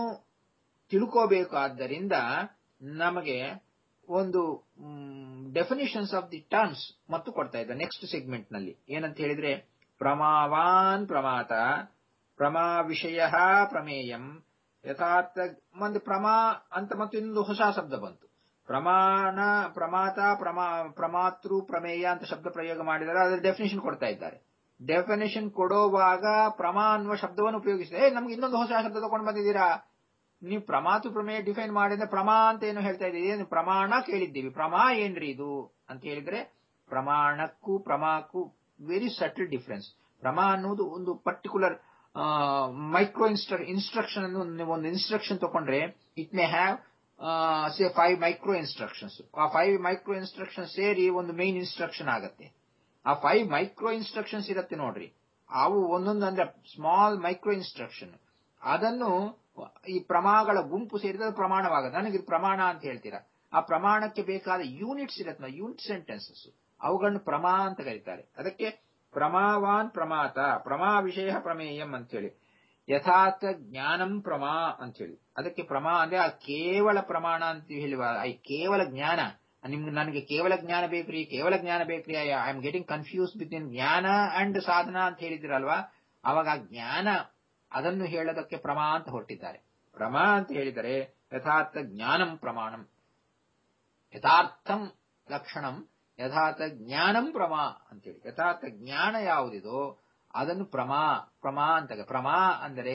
ತಿಳ್ಕೋಬೇಕಾದ್ದರಿಂದ ನಮಗೆ ಒಂದು ಡೆಫಿನಿಷನ್ಸ್ ಆಫ್ ದಿ ಟರ್ಮ್ಸ್ ಮತ್ತು ಕೊಡ್ತಾ ಇದ್ದಾರೆ ನೆಕ್ಸ್ಟ್ ಸೆಗ್ಮೆಂಟ್ ನಲ್ಲಿ ಏನಂತ ಹೇಳಿದ್ರೆ ಪ್ರಮಾವಾನ್ ಪ್ರಮಾತ ಪ್ರಮಾ ವಿಷಯ ಪ್ರಮೇಯಂ ಯಥಾರ್ಥ ಒಂದು ಪ್ರಮಾ ಅಂತ ಮತ್ತು ಇನ್ನೊಂದು ಹೊಸ ಶಬ್ದ ಬಂತು ಪ್ರಮಾಣ ಪ್ರಮಾತ ಪ್ರಮಾ ಪ್ರಮಾತೃ ಪ್ರಮೇಯ ಅಂತ ಶಬ್ದ ಪ್ರಯೋಗ ಮಾಡಿದರೆ ಅದರ ಡೆಫಿನೇಷನ್ ಕೊಡ್ತಾ ಇದ್ದಾರೆ ಡೆಫಿನೇಷನ್ ಕೊಡುವಾಗ ಪ್ರಮಾ ಅನ್ನುವ ಶಬ್ದವನ್ನು ಉಪಯೋಗಿಸಿದೆ ಏ ನಮ್ಗೆ ಇನ್ನೊಂದು ಹೊಸ ಶಬ್ದ ತಗೊಂಡು ಬಂದಿದ್ದೀರಾ ನೀವು ಪ್ರಮಾತು ಪ್ರಮೇಯ ಡಿಫೈನ್ ಮಾಡಿದ್ರೆ ಪ್ರಮಾ ಅಂತ ಏನು ಹೇಳ್ತಾ ಇದ್ದೀರಿ ಏನು ಪ್ರಮಾಣ ಕೇಳಿದ್ದೀವಿ ಪ್ರಮಾ ಏನ್ರಿ ಇದು ಅಂತ ಹೇಳಿದ್ರೆ ಪ್ರಮಾಣಕ್ಕೂ ಪ್ರಮಾಕ್ಕೂ ವೆರಿ ಸಟಲ್ ಡಿಫರೆನ್ಸ್ ಪ್ರಮಾ ಅನ್ನುವುದು ಒಂದು ಪರ್ಟಿಕ್ಯುಲರ್ ಮೈಕ್ರೋ ಇನ್ಸ್ಟ್ರ ಇನ್ಸ್ಟ್ರಕ್ಷನ್ ಅನ್ನು ನೀವು ಒಂದು ಇನ್ಸ್ಟ್ರಕ್ಷನ್ ತಗೊಂಡ್ರೆ it may have say five micro instructions ಆ ಫೈವ್ ಮೈಕ್ರೋ ಇನ್ಸ್ಟ್ರಕ್ಷನ್ ಸೇರಿ ಒಂದು ಮೇನ್ ಇನ್ಸ್ಟ್ರಕ್ಷನ್ ಆಗತ್ತೆ ಆ ಫೈವ್ ಮೈಕ್ರೋ ಇನ್ಸ್ಟ್ರಕ್ಷನ್ಸ್ ಇರತ್ತೆ ನೋಡ್ರಿ ಅವು ಒಂದೊಂದು ಅಂದ್ರೆ ಸ್ಮಾಲ್ ಮೈಕ್ರೋ ಇನ್ಸ್ಟ್ರಕ್ಷನ್ ಅದನ್ನು ಈ ಪ್ರಮಾಣಗಳ ಗುಂಪು ಸೇರಿದ ಪ್ರಮಾಣವಾಗುತ್ತೆ ನನಗೆ ಇದು ಪ್ರಮಾಣ ಅಂತ ಹೇಳ್ತೀರಾ ಆ ಪ್ರಮಾಣಕ್ಕೆ ಬೇಕಾದ ಯೂನಿಟ್ಸ್ ಇರತ್ತೆ ಯೂನಿಟ್ ಸೆಂಟೆನ್ಸಸ್ ಅವುಗಳನ್ನು ಪ್ರಮಾ ಅಂತ ಕರೀತಾರೆ ಅದಕ್ಕೆ ಪ್ರಮಾವಾನ್ ಪ್ರಮಾತ ಪ್ರಮಾ ವಿಷಯ ಪ್ರಮೇಯಂ ಅಂತೇಳಿ ಯಥಾರ್ಥ ಜ್ಞಾನಂ ಪ್ರಮಾ ಅಂತೇಳಿ ಅದಕ್ಕೆ ಪ್ರಮಾ ಅಂದ್ರೆ ಆ ಕೇವಲ ಪ್ರಮಾಣ ಅಂತ ಹೇಳುವ ಐ ಕೇವಲ ಜ್ಞಾನ ನಿಮ್ಗೆ ನನಗೆ ಕೇವಲ ಜ್ಞಾನ ಬೇಕ್ರಿ ಕೇವಲ ಜ್ಞಾನ ಬೇಕ್ರಿ I am getting confuse between ಜ್ಞಾನ ಅಂಡ್ ಸಾಧನ ಅಂತ ಹೇಳಿದಿರಲ್ವಾ ಅವಾಗ ಆ ಜ್ಞಾನ ಅದನ್ನು ಹೇಳೋದಕ್ಕೆ ಪ್ರಮಾ ಅಂತ ಹೊರಟಿದ್ದಾರೆ ಪ್ರಮಾ ಅಂತ ಹೇಳಿದರೆ ಯಥಾರ್ಥ ಜ್ಞಾನಂ ಪ್ರಮಾಣಂ ಯಥಾರ್ಥಂ ಲಕ್ಷಣಂ ಯಥಾರ್ಥ ಜ್ಞಾನಂ ಪ್ರಮಾ ಅಂತೇಳಿ ಯಥಾರ್ಥ ಜ್ಞಾನ ಯಾವುದಿದೋ ಅದನ್ನು ಪ್ರಮಾ ಪ್ರಮಾ ಅಂತ ಪ್ರಮಾ ಅಂದರೆ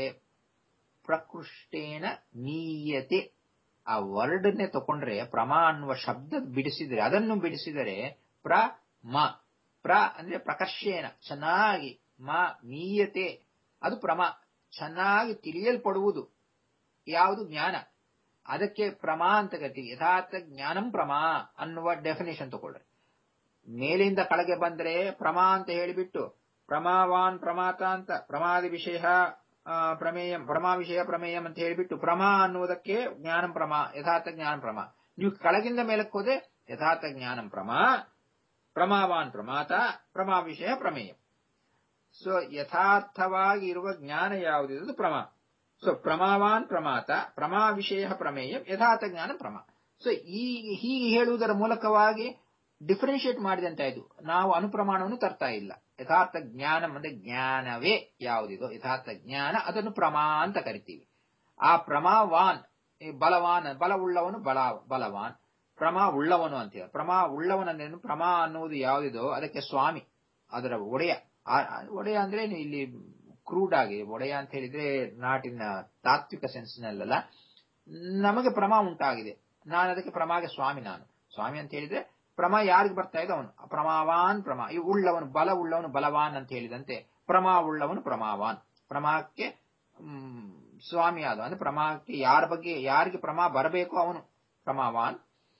ಪ್ರಕೃಷ್ಟೇನ ನೀಯತೆ ಆ ವರ್ಡ್ನೇ ತಕೊಂಡ್ರೆ ಪ್ರಮಾ ಅನ್ನುವ ಶಬ್ದ ಬಿಡಿಸಿದರೆ ಅದನ್ನು ಬಿಡಿಸಿದರೆ ಪ್ರ ಮ ಪ್ರ ಅಂದ್ರೆ ಪ್ರಕರ್ಷೇನ ಚೆನ್ನಾಗಿ ಮ ನೀಯತೆ ಅದು ಪ್ರಮ ಚೆನ್ನಾಗಿ ತಿಳಿಯಲ್ಪಡುವುದು ಯಾವುದು ಜ್ಞಾನ ಅದಕ್ಕೆ ಪ್ರಮಾ ಅಂತ ಕರಿತೀವಿ ಯಥಾರ್ಥ ಜ್ಞಾನಂ ಪ್ರಮಾ ಅನ್ನುವ ಡೆಫಿನೇಷನ್ ತಗೊಳ್ರಿ ಮೇಲಿಂದ ಕೆಳಗೆ ಬಂದ್ರೆ ಪ್ರಮಾ ಅಂತ ಹೇಳಿಬಿಟ್ಟು ಪ್ರಮಾವಾನ್ ಪ್ರಮಾತ ಅಂತ ಪ್ರಮಾದ ವಿಷಯ ಪ್ರಮೇಯಂ ಪ್ರಮಾ ವಿಷಯ ಪ್ರಮೇಯಂ ಅಂತ ಹೇಳಿಬಿಟ್ಟು ಪ್ರಮಾ ಅನ್ನುವುದಕ್ಕೆ ಜ್ಞಾನಂ ಪ್ರಮಾ ಯಥಾರ್ಥ ಜ್ಞಾನ ಪ್ರಮಾ ನೀವು ಕೆಳಗಿಂದ ಮೇಲಕ್ಕೆ ಹೋದೆ ಯಥಾರ್ಥ ಜ್ಞಾನಂ ಪ್ರಮಾ ಪ್ರಮಾವಾನ್ ಪ್ರಮಾತ ಪ್ರಮಾ ವಿಷಯ ಪ್ರಮೇಯಂ ಸೊ ಯಥಾರ್ಥವಾಗಿ ಇರುವ ಜ್ಞಾನ ಯಾವುದಿದೆ ಪ್ರಮಾ ಸೊ ಪ್ರಮಾವಾನ್ ಪ್ರಮಾತ ಪ್ರಮಾ ವಿಷಯ ಪ್ರಮೇಯಂ ಯಥಾರ್ಥ ಜ್ಞಾನ ಪ್ರಮಾ ಸೊ ಈ ಹೀಗೆ ಹೇಳುವುದರ ಮೂಲಕವಾಗಿ ಡಿಫರೆನ್ಶಿಯೇಟ್ ಮಾಡಿದಂತಾಯ್ತು ನಾವು ಅನುಪ್ರಮಾಣವನ್ನು ತರ್ತಾ ಇಲ್ಲ ಯಥಾರ್ಥ ಜ್ಞಾನ ಅಂದ್ರೆ ಜ್ಞಾನವೇ ಯಾವುದಿದೋ ಯಥಾರ್ಥ ಜ್ಞಾನ ಅದನ್ನು ಪ್ರಮಾ ಅಂತ ಕರಿತೀವಿ ಆ ಪ್ರಮಾವಾನ್ ಬಲವಾನ್ ಬಲವುಳ್ಳವನು ಬಲ ಬಲವಾನ್ ಪ್ರಮಾ ಉಳ್ಳವನು ಅಂತೀವಿ ಪ್ರಮಾ ಉಳ್ಳವನು ಅಂದ್ರೆ ಪ್ರಮಾ ಅನ್ನುವುದು ಯಾವುದಿದೋ ಅದಕ್ಕೆ ಸ್ವಾಮಿ ಅದರ ಒಡೆಯ ಒಡೆಯ ಅಂದ್ರೆ ಇಲ್ಲಿ ಕ್ರೂಡ್ ಆಗಿ ಒಡೆಯ ಅಂತ ಹೇಳಿದ್ರೆ ನಾಟಿನ ತಾತ್ವಿಕ ಸೆನ್ಸ್ನಲ್ಲ ನಮಗೆ ಪ್ರಮಾ ಉಂಟಾಗಿದೆ ನಾನು ಅದಕ್ಕೆ ಪ್ರಮಾಗೆ ಸ್ವಾಮಿ ನಾನು ಸ್ವಾಮಿ ಅಂತ ಹೇಳಿದ್ರೆ ಪ್ರಮಾ ಯಾರಿಗೆ ಬರ್ತಾ ಇದೆ ಅವನು ಪ್ರಮಾವಾನ್ ಪ್ರಮಾ ಈ ಉಳ್ಳವನು ಬಲ ಉಳ್ಳವನು ಬಲವಾನ್ ಅಂತ ಹೇಳಿದಂತೆ ಪ್ರಮಾ ಉಳ್ಳವನು ಪ್ರಮಾವಾನ್ ಪ್ರಮಾಕ್ಕೆ ಸ್ವಾಮಿ ಆದ ಅಂದ್ರೆ ಪ್ರಮಾಕ್ಕೆ ಯಾರ ಬಗ್ಗೆ ಯಾರಿಗೆ ಪ್ರಮಾ ಬರಬೇಕೋ ಅವನು ಪ್ರಮಾವಾನ್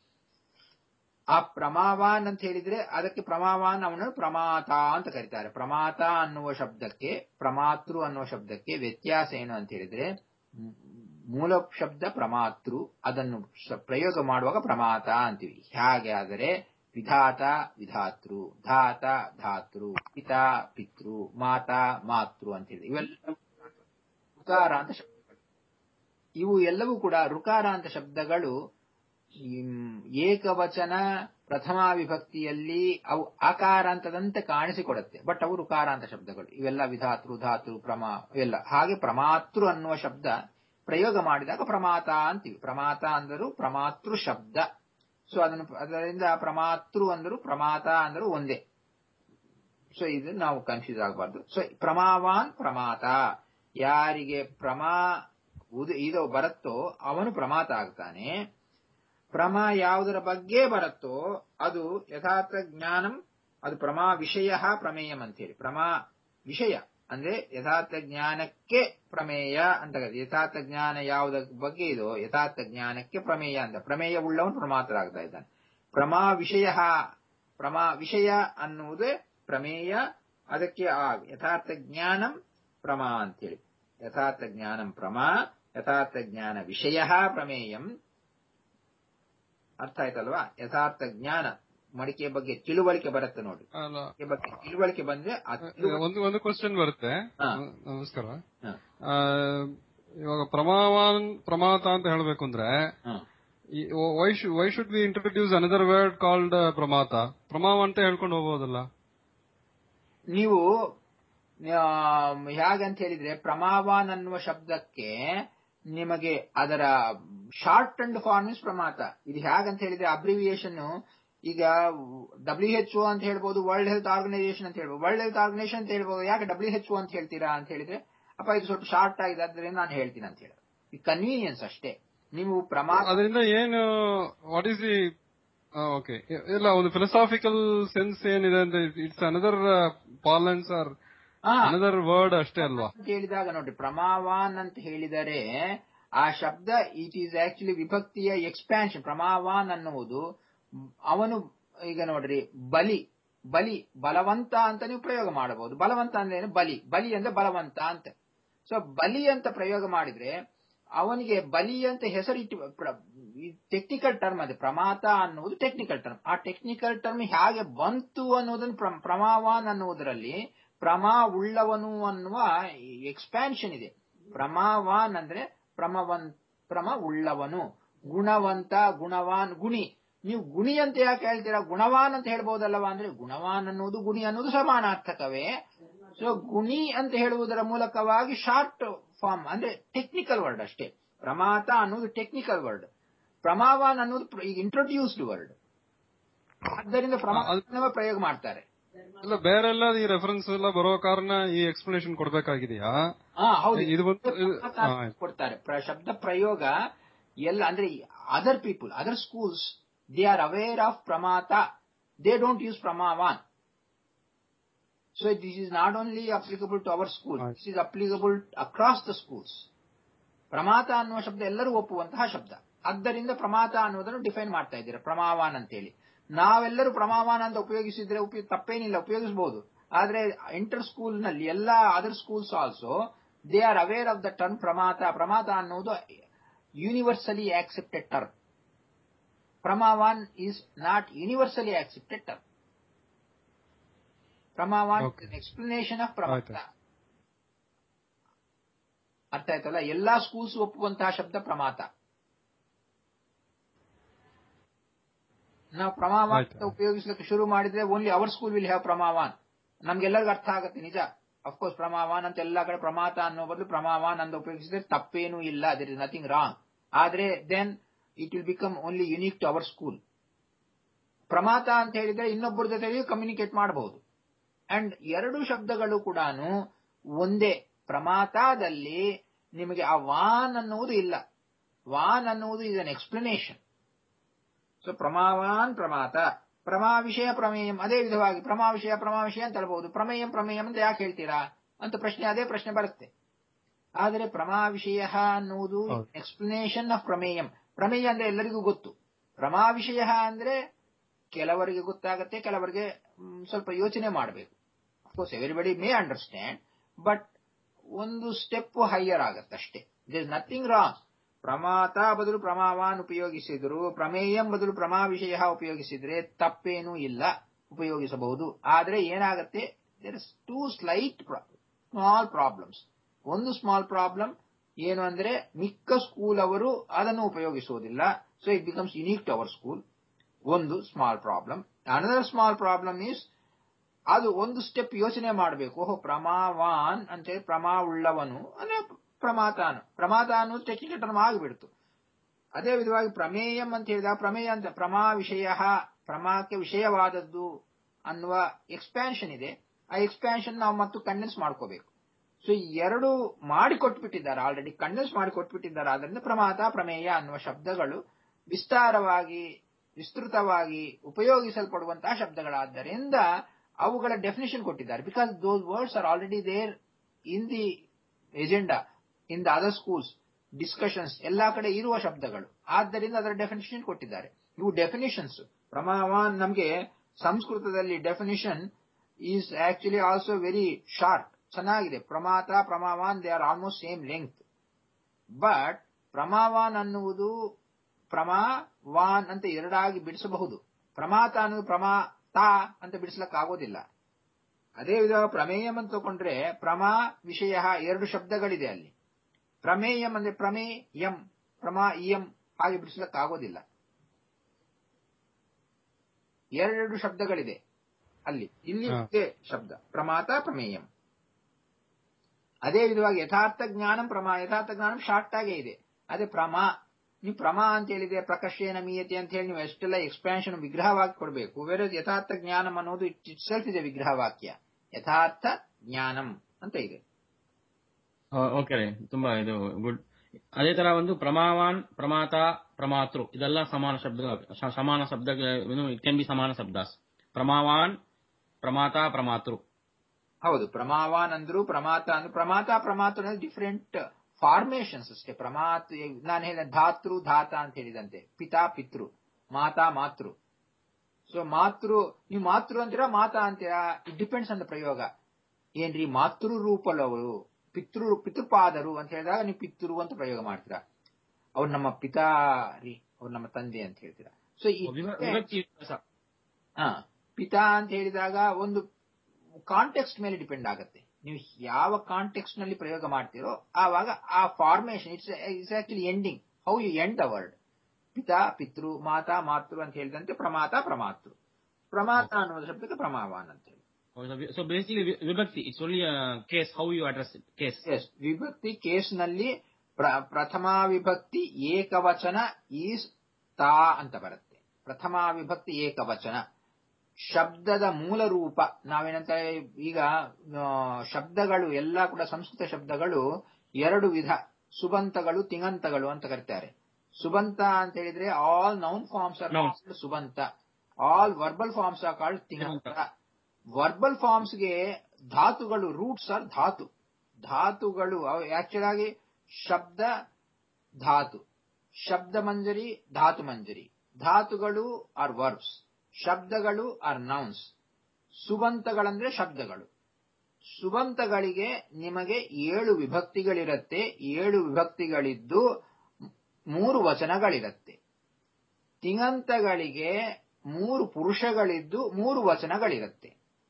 ಆ ಪ್ರಮಾವಾನ್ ಅಂತ ಹೇಳಿದ್ರೆ ಅದಕ್ಕೆ ಪ್ರಮಾವಾನ್ ಅವನು ಪ್ರಮಾತ ಅಂತ ಕರೀತಾರೆ ಪ್ರಮಾತ ಅನ್ನುವ ಶಬ್ದಕ್ಕೆ ಪ್ರಮಾತೃ ಅನ್ನುವ ಶಬ್ದಕ್ಕೆ ವ್ಯತ್ಯಾಸ ಏನು ಅಂತ ಹೇಳಿದ್ರೆ ಮೂಲ ಶಬ್ದ ಪ್ರಮಾತೃ ಅದನ್ನು ಪ್ರಯೋಗ ಮಾಡುವಾಗ ಪ್ರಮಾತ ಅಂತೀವಿ ಹೇಗೆ ಆದರೆ ವಿಧಾತ ವಿಧಾತೃ ಧಾತ ಧಾತೃ ಪಿತಾ ಪಿತೃ ಮಾತಾ ಮಾತೃ ಅಂತ ಹೇಳಿ ಇವೆಲ್ಲ ಋಕಾರ ಅಂತ ಶಬ್ದಗಳು ಇವು ಎಲ್ಲವೂ ಕೂಡ ಋಕಾರ ಅಂತ ಶಬ್ದಗಳು ಏಕವಚನ ಪ್ರಥಮ ವಿಭಕ್ತಿಯಲ್ಲಿ ಅವು ಆಕಾರಾಂತದಂತೆ ಕಾಣಿಸಿಕೊಡುತ್ತೆ ಬಟ್ ಅವು ಋಕಾರಾಂತ ಶಬ್ದಗಳು ಇವೆಲ್ಲ ವಿಧಾತೃ ಧಾತೃ ಪ್ರಮಾ ಇವೆಲ್ಲ ಹಾಗೆ ಪ್ರಮಾತೃ ಅನ್ನುವ ಶಬ್ದ ಪ್ರಯೋಗ ಮಾಡಿದಾಗ ಪ್ರಮಾತ ಅಂತೀವಿ ಪ್ರಮಾತ ಅಂದರು ಪ್ರಮಾತೃ ಶಬ್ದ ಸೊ ಅದನ್ನು ಅದರಿಂದ ಪ್ರಮಾತೃ ಅಂದರು ಪ್ರಮಾತ ಅಂದರು ಒಂದೇ ಸೊ ಇದು ನಾವು ಕನ್ಫ್ಯೂಸ್ ಆಗಬಾರ್ದು ಸೊ ಪ್ರಮಾವಾನ್ ಪ್ರಮಾತ ಯಾರಿಗೆ ಪ್ರಮಾ ಇದು ಬರುತ್ತೋ ಅವನು ಪ್ರಮಾತ ಆಗ್ತಾನೆ ಪ್ರಮಾ ಯಾವುದರ ಬಗ್ಗೆ ಬರುತ್ತೋ ಅದು ಯಥಾರ್ಥ ಜ್ಞಾನಂ ಅದು ಪ್ರಮಾ ವಿಷಯ ಪ್ರಮೇಯಂ ಅಂತೇಳಿ ಪ್ರಮಾ ವಿಷಯ ಅಂದ್ರೆ ಯಥಾರ್ಥ ಜ್ಞಾನಕ್ಕೆ ಪ್ರಮೇಯ ಅಂತ ಯಥಾರ್ಥ ಜ್ಞಾನ ಯಾವುದ ಬಗ್ಗೆ ಇದೋ ಯಥಾರ್ಥ ಜ್ಞಾನಕ್ಕೆ ಪ್ರಮೇಯ ಅಂತ ಪ್ರಮೇಯ ಉಳ್ಳವನು ಪ್ರಮಾತರಾಗ್ತಾ ಇದ್ದಾನೆ ಪ್ರಮಾ ವಿಷಯ ಪ್ರಮಾ ವಿಷಯ ಅನ್ನುವುದೇ ಪ್ರಮೇಯ ಅದಕ್ಕೆ ಆ ಯಥಾರ್ಥ ಜ್ಞಾನಂ ಪ್ರಮಾ ಅಂತೇಳಿ ಯಥಾರ್ಥ ಜ್ಞಾನಂ ಪ್ರಮಾ ಯಥಾರ್ಥ ಜ್ಞಾನ ವಿಷಯ ಪ್ರಮೇಯಂ ಅರ್ಥ ಆಯ್ತಲ್ವಾ ಯಥಾರ್ಥ ಜ್ಞಾನ ಮಡಿಕೆ ಬಗ್ಗೆ ತಿಳುವಳಿಕೆ ಬರುತ್ತೆ ನೋಡಿ ಬಗ್ಗೆ ತಿಳುವಳಿಕೆ ಬಂದ್ರೆ ಒಂದು ಒಂದು ಕ್ವಶನ್ ಬರುತ್ತೆ ಹಾ. ನಮಸ್ಕಾರ ಹಾ. ಆ, ಇವಾಗ ಪ್ರಮಾವಾನ್ ಪ್ರಮಾತ ಅಂತ ಹೇಳ್ಬೇಕು ಅಂದ್ರೆ ಹ. Why why should be introduce another word called ಪ್ರಮಾತ ಪ್ರಮಾವ ಅಂತ ಹೇಳ್ಕೊಂಡು ಹೋಗ್ಬೋದಲ್ಲ ನೀವು ಆ, ಹೇಗಂತ ಹೇಳಿದ್ರೆ ಪ್ರಮಾವಾನ್ ಅನ್ನುವ ಶಬ್ದಕ್ಕೆ ನಿಮಗೆ ಅದರ ಶಾರ್ಟ್ ಅಂಡ್ ಫಾರ್ಮ್ ಇಸ್ ಪ್ರಮಾತ ಇದು ಹೇಗಂತ ಹೇಳಿದ್ರೆ ಅಬ್ರಿವಿಯೇಷನ್ ಈಗ ಡಬ್ಲ್ಯೂ ಎಚ್ ಅಂತ ಹೇಳ್ಬೋದು ವರ್ಲ್ಡ್ ಹೆಲ್ತ್ ಆರ್ಗನೈಸೇಷನ್ ಅಂತ ಹೇಳ್ಬೋದು ವರ್ಲ್ಡ್ ಹೆಲ್ತ್ ಆರ್ಗನೈಸೇಷನ್ ಅಂತ ಹೇಳ್ಬೋದು ಯಾಕೆ ಡಬ್ಲ್ಯೂ ಎಚ್ ಅಂತ ಹೇಳ್ತೀರಾ ಅಂತ ಹೇಳಿದ್ರೆ ಅಪ್ಪ ಇದು ಸ್ವಲ್ಪ ಶಾರ್ಟ್ ಆಗಿದೆ ಆದ್ದರಿಂದ ನಾನು ಹೇಳ್ತೀನಿ ಅಂತ ಹೇಳಿ ಈ ಕನ್ವೀನಿಯನ್ಸ್ ಅಷ್ಟೇ ನೀವು ಪ್ರಮಾತ ಅದರಿಂದ ಏನು ವಾಟ್ ಈಸ್ ದಿ ಓಕೆ ಇಲ್ಲ ಒಂದು ಫಿಲಸಾಫಿಕಲ್ ಸೆನ್ಸ್ ಏನಿದೆ ಅಂದ್ರೆ ಇಟ್ಸ್ ಅನದರ್ ಪಾಲೆನ್ಸ್ ಆರ್ ಹಾ. ಅನದರ್ ವರ್ಡ್ ಅಷ್ಟೇ ಅಲ್ವಾ ಅಂತ ಹೇಳಿದಾಗ ನೋಡ್ರಿ ಪ್ರಮಾವಾನ್ ಅಂತ ಹೇಳಿದರೆ ಆ ಶಬ್ದ ಇಟ್ ಈಸ್ ಆಕ್ಚುಲಿ ವಿಭಕ್ತಿಯ ಎಕ್ಸ್ಪ್ಯಾನ್ಷನ್ ಪ್ರಮಾವಾನ್ ಅನ್ನುವುದು ಅವನು ಈಗ ನೋಡ್ರಿ ಬಲಿ ಬಲಿ ಬಲವಂತ ಅಂತ ನೀವು ಪ್ರಯೋಗ ಮಾಡಬಹುದು ಬಲವಂತ ಅಂದ್ರೆ ಏನು? ಬಲಿ ಬಲಿ ಅಂದ್ರೆ ಬಲವಂತ ಅಂತ ಸೊ ಬಲಿ ಅಂತ ಪ್ರಯೋಗ ಮಾಡಿದ್ರೆ ಅವನಿಗೆ ಬಲಿ ಅಂತ ಹೆಸರಿಟ್ಟು ಟೆಕ್ನಿಕಲ್ ಟರ್ಮ್ ಅದು ಪ್ರಮಾತ ಅನ್ನುವುದು ಟೆಕ್ನಿಕಲ್ ಟರ್ಮ್ ಆ ಟೆಕ್ನಿಕಲ್ ಟರ್ಮ್ ಹೇಗೆ ಬಂತು ಅನ್ನೋದನ್ನು ಪ್ರ- ಪ್ರಮಾವಾನ್ ಅನ್ನುವುದರಲ್ಲಿ ಪ್ರಮಾ ಉಳ್ಳವನು ಅನ್ನುವ ಎಕ್ಸ್ಪ್ಯಾನ್ಷನ್ ಇದೆ ಪ್ರಮಾವಾನ್ ಅಂದ್ರೆ ಪ್ರಮವನ್ ಪ್ರಮ ಉಳ್ಳವನು ಗುಣವಂತ ಗುಣವಾನ್ ಗುಣಿ ನೀವು ಗುಣಿ ಅಂತ ಯಾಕೆ ಹೇಳ್ತೀರಾ ಗುಣವಾನ್ ಅಂತ ಹೇಳ್ಬೋದಲ್ಲವಾ ಅಂದ್ರೆ ಗುಣವಾನ್ ಅನ್ನುವುದು ಗುಣಿ ಅನ್ನೋದು ಸಮಾನಾರ್ಥಕವೇ ಸೊ ಗುಣಿ ಅಂತ ಹೇಳುವುದರ ಮೂಲಕವಾಗಿ ಶಾರ್ಟ್ ಫಾರ್ಮ್ ಅಂದ್ರೆ ಟೆಕ್ನಿಕಲ್ ವರ್ಡ್ ಅಷ್ಟೇ ಪ್ರಮಾತ ಅನ್ನೋದು ಟೆಕ್ನಿಕಲ್ ವರ್ಡ್ ಪ್ರಮಾವಾನ್ ಅನ್ನೋದು ಪ್ರ- ಈಗ ಇಂಟ್ರೊಡ್ಯೂಸ್ಡ್ ವರ್ಡ್ ಆದ್ದರಿಂದ ಪ್ರಮಾಣ ಪ್ರಯೋಗ ಮಾಡ್ತಾರೆ ಇಲ್ಲ ಬೇರೆಲ್ಲ ಈ ರೆಫರೆನ್ಸ್ ಎಲ್ಲ ಬರೋ ಕಾರಣ ಈ ಎಕ್ಸ್ಪ್ಲನೇಷನ್ ಕೊಡ್ಬೇಕಾಗಿದೆಯಾ ಹಾ ಹೌದು ಇದು ಬಂದು ಇದು- ಪ್ರಮಾತ ಹಾ, ಅಂತ ಆಯ್ತು. ಕೊಡ್ತಾರೆ ಪ್ರ- ಶಬ್ದ ಪ್ರಯೋಗ ಎಲ್ಲ ಅಂದ್ರೆ other people other schools they are aware of ಪ್ರಮಾತ ದೇ ಡೋಂಟ್ ಯೂಸ್ ಪ್ರಮಾವಾನ್ so this is not only applicable to our school ಆಯ್ತು. This is applicable across the schools ಪ್ರಮಾತ ಅನ್ನುವ ಶಬ್ದ ಎಲ್ಲರೂ ಒಪ್ಪುವಂತಹ ಶಬ್ದ ಆದ್ದರಿಂದ ಪ್ರಮಾತ ಅನ್ನುವುದನ್ನು ಡಿಫೈನ್ ಮಾಡ್ತಾ ಇದ್ದೀರಾ ಪ್ರಮಾವಾನ್ ಅಂತೇಳಿ ನಾವೆಲ್ಲರೂ ಪ್ರಮಾವಾನ್ ಅಂತ ಉಪಯೋಗಿಸಿದ್ರೆ ಉಪಯೋಗ ತಪ್ಪೇನಿಲ್ಲ ಉಪಯೋಗಿಸಬಹುದು ಆದ್ರೆ ಇಂಟರ್ ಸ್ಕೂಲ್ ನಲ್ಲಿ ಎಲ್ಲ other schools also they are aware of the term ಪ್ರಮಾತ ಪ್ರಮಾತ ಅನ್ನುವುದು ಯೂನಿವರ್ಸಲಿ ಆಕ್ಸೆಪ್ಟೆಡ್ ಟರ್ಮ್ ಪ್ರಮಾವಾನ್ is not universally accepted term ಪ್ರಮಾವಾನ್ Okay. ಎಕ್ಸ್ಪ್ಲನೇಷನ್ ಆಫ್ ಪ್ರಮಾತ ಆಯ್ತು. ಅರ್ಥ ಆಯ್ತಲ್ಲ ಎಲ್ಲಾ ಸ್ಕೂಲ್ಸ್ ಒಪ್ಪುವಂತಹ ಶಬ್ದ ಪ್ರಮಾತ ನಾವು ಪ್ರಮಾವಾನ್ ಆಯ್ತು. ಅಂತ ಉಪಯೋಗಿಸ್ಲಿಕ್ಕೆ ಶುರು ಮಾಡಿದ್ರೆ only our school will have ಪ್ರಮಾವಾನ್ ನಮ್ಗೆಲ್ಲರಿಗೂ ಅರ್ಥ ಆಗುತ್ತೆ ನಿಜ ಅಫ್ಕೋರ್ಸ್ ಪ್ರಮಾವಾನ್ ಅಂತ ಎಲ್ಲಾ ಕಡೆ ಪ್ರಮಾತ ಅನ್ನೋ ಬದಲು ಪ್ರಮಾವಾನ್ ಅಂತ ಉಪಯೋಗಿಸಿದ್ರೆ ತಪ್ಪೇನೂ ಇಲ್ಲ ದರ್ ಇಸ್ ನಥಿಂಗ್ ರಾಂಗ್ ಆದ್ರೆ then it will become only unique to our school ಪ್ರಮಾತ ಅಂತ ಹೇಳಿದ್ರೆ ಇನ್ನೊಬ್ಬರ ಜೊತೆಗೆ ಕಮ್ಯುನಿಕೇಟ್ ಮಾಡಬಹುದು ಅಂಡ್ ಎರಡು ಶಬ್ದಗಳು ಕೂಡ ಒಂದೇ ಪ್ರಮಾತದಲ್ಲಿ ನಿಮಗೆ ಆ ವಾನ್ ಅನ್ನುವುದು ಇಲ್ಲ ವಾನ್ ಅನ್ನುವುದು ಇಸ್ ಅನ್ ಎಕ್ಸ್ಪ್ಲನೇಷನ್ ಸೊ ಪ್ರಮಾವಾನ್ ಪ್ರಮಾತ ಪ್ರಮಾ ವಿಷಯ ಪ್ರಮೇಯಂ ಅದೇ ವಿಧವಾಗಿ ಪ್ರಮಾ ವಿಷಯ ಪ್ರಮಾ ವಿಷಯ ಅಂತ ಹೇಳ್ಬಹುದು ಪ್ರಮೇಯಂ ಪ್ರಮೇಯಂ ಅಂತ ಯಾಕೆ ಹೇಳ್ತೀರಾ ಅಂತ ಪ್ರಶ್ನೆ ಅದೇ ಪ್ರಶ್ನೆ ಬರುತ್ತೆ ಆದರೆ ಪ್ರಮಾ ವಿಷಯ ಅನ್ನುವುದು ಹೌದು. ಎಕ್ಸ್ಪ್ಲನೇಷನ್ ಆಫ್ ಪ್ರಮೇಯಂ ಪ್ರಮೇಯ ಅಂದ್ರೆ ಎಲ್ಲರಿಗೂ ಗೊತ್ತು ಪ್ರಮಾ ವಿಷಯ ಅಂದ್ರೆ ಕೆಲವರಿಗೆ ಗೊತ್ತಾಗತ್ತೆ ಕೆಲವರಿಗೆ ಮ್, ಸ್ವಲ್ಪ ಯೋಚನೆ ಮಾಡಬೇಕು of course everybody may understand but ಒಂದು ಸ್ಟೆಪ್ ಹೈಯರ್ ಆಗತ್ತೆ ಅಷ್ಟೇ ದಿಸ್ ನಥಿಂಗ್ ರಾಂಗ್ ಪ್ರಮಾತ ಬದಲು ಪ್ರಮಾವಾನ್ ಉಪಯೋಗಿಸಿದ್ರು ಪ್ರಮೇಯಂ ಬದಲು ಪ್ರಮಾ ವಿಷಯ ಉಪಯೋಗಿಸಿದ್ರೆ ತಪ್ಪೇನೂ ಇಲ್ಲ ಉಪಯೋಗಿಸಬಹುದು ಆದ್ರೆ ಏನಾಗತ್ತೆ there is two slight small problems ಒಂದು ಸ್ಮಾಲ್ ಪ್ರಾಬ್ಲಮ್ ಏನು ಅಂದ್ರೆ ಮಿಕ್ಕ ಸ್ಕೂಲ್ ಅವರು ಅದನ್ನು ಉಪಯೋಗಿಸುವುದಿಲ್ಲ so it becomes unique to our school ಒಂದು small problem another small problem is ಅದು ಒಂದು ಸ್ಟೆಪ್ ಯೋಚನೆ ಮಾಡಬೇಕು ಓಹೋ ಪ್ರಮಾವಾನ್ ಅಂತೇಳಿ ಪ್ರಮಾ ಉಳ್ಳವನು ಅಂದ್ರೆ ಪ್ರಮಾತಾನು ಪ್ರಮಾತ ಅನ್ನೋದು ಟೆಕ್ನಿಕಲ್ ಟರ್ಮ್ ಆಗಿಬಿಡ್ತು ಅದೇ ವಿಧವಾಗಿ ಪ್ರಮೇಯಂ ಅಂತ ಹೇಳಿದಾಗ ಪ್ರಮೇಯ ಅಂತ ಪ್ರಮಾ ವಿಷಯ ಪ್ರಮಾಕ್ಕೆ ವಿಷಯವಾದದ್ದು ಅನ್ನುವ ಎಕ್ಸ್ಪ್ಯಾನ್ಷನ್ ಇದೆ ಆ ಎಕ್ಸ್ಪ್ಯಾನ್ಷನ್ ನಾವು ಮತ್ತು ಕಂಡೆನ್ಸ್ ಮಾಡ್ಕೋಬೇಕು ಸೊ ಈ ಎರಡು ಮಾಡಿಕೊಟ್ಬಿಟ್ಟಿದ್ದಾರೆ ಆಲ್ರೆಡಿ ಕಂಡೆನ್ಸ್ ಮಾಡಿಕೊಟ್ಬಿಟ್ಟಿದ್ದಾರೆ ಆದ್ದರಿಂದ ಪ್ರಮಾತ ಪ್ರಮೇಯ ಅನ್ನುವ ಶಬ್ದಗಳು ವಿಸ್ತಾರವಾಗಿ ವಿಸ್ತೃತವಾಗಿ ಉಪಯೋಗಿಸಲ್ಪಡುವಂತಹ ಶಬ್ದಗಳಾದ್ದರಿಂದ ಅವುಗಳ ಡೆಫಿನೇಷನ್ ಕೊಟ್ಟಿದ್ದಾರೆ because those words are already there in the agenda in the other schools discussions ಎಲ್ಲಾ ಕಡೆ ಇರುವ ಶಬ್ದಗಳು ಆದ್ದರಿಂದ ಅದರ ಡೆಫಿನೇಷನ್ ಕೊಟ್ಟಿದ್ದಾರೆ ಇವು ಡೆಫಿನೇಷನ್ಸ್ ಪ್ರಮಾವಾನ್ ನಮಗೆ ಸಂಸ್ಕೃತದಲ್ಲಿ definition is actually also very short ಚೆನ್ನಾಗಿದೆ ಪ್ರಮಾತ ಪ್ರಮಾವಾನ್ they are almost same length but ಪ್ರಮಾವಾನ್ ಅನ್ನುವುದು ಪ್ರಮಾ ವಾನ್ ಅಂತ ಎರಡಾಗಿ ಬಿಡಿಸಬಹುದು ಪ್ರಮಾತ ಅನ್ನೋದು ಪ್ರಮಾತ ಅಂತ ಬಿಡಿಸ್ಲಕ್ಕಾಗೋದಿಲ್ಲ ಅದೇ ವಿಧ ಪ್ರಮೇಯಂ ಅಂತ ತಗೊಂಡ್ರೆ ಪ್ರಮಾ ವಿಷಯ ಎರಡು ಶಬ್ದಗಳಿದೆ ಅಲ್ಲಿ ಪ್ರಮೇಯಂ ಅಂದ್ರೆ ಪ್ರಮೇಯಂ ಪ್ರಮಾ ಇಯಂ ಹಾಗೆ ಬಿಡಿಸ್ಲಕ್ಕಾಗೋದಿಲ್ಲ ಎರಡೆರಡು ಶಬ್ದಗಳಿದೆ ಅಲ್ಲಿ ಇಲ್ಲಿ ಹಾ. ಒಂದೇ ಶಬ್ದ ಪ್ರಮಾತ ಪ್ರಮೇಯಂ ಅದೇ ವಿಧವಾಗಿ ಯಥಾರ್ಥ ಜ್ಞಾನಂ ಪ್ರಮಾ ಯಥಾರ್ಥ ಜ್ಞಾನಂ ಶಾರ್ಟ್ ಆಗೇ ಇದೆ ಅದೇ ಪ್ರಮಾ ನೀವು ಪ್ರಮಾ ಅಂತ ಹೇಳಿದ್ರೆ ಪ್ರಕರ್ಷೇನ ಮೀಯತೆ ಅಂತ ಹೇಳಿ ನೀವು ಎಷ್ಟೆಲ್ಲ ಎಕ್ಸ್ಪ್ಯಾನ್ಷನ್ ವಿಗ್ರಹವಾಗಿ ಕೊಡಬೇಕು ಬೇರೆ ಯಥಾರ್ಥ ಜ್ಞಾನಂ ಅನ್ನೋದು ಇಟ್ ಇಟ್ ಸೆಲ್ಫ್ ಇದೆ ವಿಗ್ರಹ ವಾಕ್ಯ ಯಥಾರ್ಥ ಜ್ಞಾನಂ ಅಂತ ಇದೆ ಓಕೆ ರೀ ತುಂಬಾ ಇದು ಗುಡ್ ಅದೇ ತರ ಒಂದು ಪ್ರಮಾವಾನ್ ಪ್ರಮಾತ ಪ್ರಮಾತೃ ಇದೆಲ್ಲ ಸಮಾನ ಶಬ್ದ ಶ- ಸಮಾನ ಶಬ್ದ ಇಟ್ ಕ್ಯಾನ್ ಬಿ ಸಮಾನ ಶಬ್ದಾಸ್ ಪ್ರಮಾವಾನ್ ಪ್ರಮಾತ ಪ್ರಮಾತೃ ಹೌದು ಪ್ರಮಾವಾನ್ ಅಂದ್ರು ಪ್ರಮಾತ ಅಂದ್ರು ಪ್ರಮಾತ ಪ್ರಮಾತ ಡಿಫರೆಂಟ್ ಫಾರ್ಮೇಶನ್ಸ್ ಅಷ್ಟೇ ಪ್ರಮಾತ್ ನಾನು ಹೇಳಿದ ಧಾತೃ ಧಾತ ಅಂತ ಹೇಳಿದಂತೆ ಪಿತಾ ಪಿತೃ ಮಾತಾ ಮಾತೃ ಸೊ ಮಾತೃ ನೀವು ಮಾತೃ ಅಂತೀರಾ ಮಾತಾ ಅಂತೀರಾ ಇಟ್ ಡಿಪೆಂಡ್ಸ್ ಆನ್ ದ ಪ್ರಯೋಗ ಏನ್ರಿ ಮಾತೃ ರೂಪಲವರು ಪಿತೃ ಪಿತೃಪಾದರು ಅಂತ ಹೇಳಿದಾಗ ನೀವು ಪಿತೃ ಅಂತ ಪ್ರಯೋಗ ಮಾಡ್ತೀರಾ ಅವ್ರು ನಮ್ಮ ಪಿತಾ ರೀ ಅವ್ರು ನಮ್ಮ ತಂದೆ ಅಂತ ಹೇಳ್ತೀರಾ ಸೊ ಈ ವಿಭ- ವಿಭಕ್ತಿ ವ್ಯತ್ಯಾಸ. ಹಾ ಪಿತಾ ಅಂತ ಹೇಳಿದಾಗ ಒಂದು ಕಾಂಟೆಕ್ಸ್ಟ್ ಮೇಲೆ ಡಿಪೆಂಡ್ ಆಗುತ್ತೆ ನೀವು ಯಾವ ಕಾಂಟೆಕ್ಸ್ಟ್ ನಲ್ಲಿ ಪ್ರಯೋಗ ಮಾಡ್ತೀರೋ ಆವಾಗ ಆ formation it's it's actually ending how you end the word ಪಿತಾ ಪಿತೃ ಮಾತಾ ಮಾತೃ ಅಂತ ಹೇಳಿದಂತೆ ಪ್ರಮಾತ ಪ್ರಮಾತೃ ಪ್ರಮಾತ ಅನ್ನುವ ಶಬ್ದಕ್ಕೆ ಪ್ರಮಾವಾನ್ ಅಂತ ಹೇಳಿ ಸೊ ಬೇಸಿಕಲಿ ವಿಭಕ್ತಿ it's only case how you address case yes ವಿಭಕ್ತಿ ಕೇಸ್ ನಲ್ಲಿ ಪ್ರ- ಪ್ರಥಮ ವಿಭಕ್ತಿ ಏಕವಚನ ಈಸ್ ತಾ ಅಂತ ಬರುತ್ತೆ ಪ್ರಥಮ ವಿಭಕ್ತಿ ಏಕವಚನ ಶಬ್ದದ ಮೂಲ ರೂಪ ನಾವೇನಂತಾರೆ ಈಗ ಆ, ಶಬ್ದಗಳು ಎಲ್ಲ ಕೂಡ ಸಂಸ್ಕೃತ ಶಬ್ದಗಳು ಎರಡು ವಿಧ ಸುಬಂತಗಳು ತಿಂಗಂತಗಳು ಅಂತ ಕರೀತಾರೆ ಸುಬಂತ ಅಂತ ಹೇಳಿದ್ರೆ all noun forms are Nouns. ಸುಬಂತ all verbal forms are called ತಿಂಗಂತ ವರ್ಬಲ್ ಫಾರ್ಮ್ಸ್ಗೆ ಧಾತುಗಳು ರೂಟ್ಸ್ ಆರ್ ಧಾತು ಧಾತುಗಳು ಆಕ್ಚುಲ್ ಆಗಿ ಶಬ್ದ ಧಾತು ಶಬ್ದ ಮಂಜರಿ ಧಾತು ಮಂಜರಿ ಧಾತುಗಳು ಆರ್ ವರ್ಬ್ಸ್ ಶಬ್ದಗಳು ಆರ್ ನೌನ್ಸ್ ಸುಬಂತಗಳಂದ್ರೆ ಶಬ್ದಗಳು ಸುಬಂತಗಳಿಗೆ ನಿಮಗೆ ಏಳು ವಿಭಕ್ತಿಗಳಿರತ್ತೆ ಏಳು ವಿಭಕ್ತಿಗಳಿದ್ದು ಮೂರು ವಚನಗಳಿರತ್ತೆ ತಿಂಗಂತಗಳಿಗೆ ಮೂರು ಪುರುಷಗಳಿದ್ದು ಮೂರು ವಚನಗಳಿರತ್ತೆ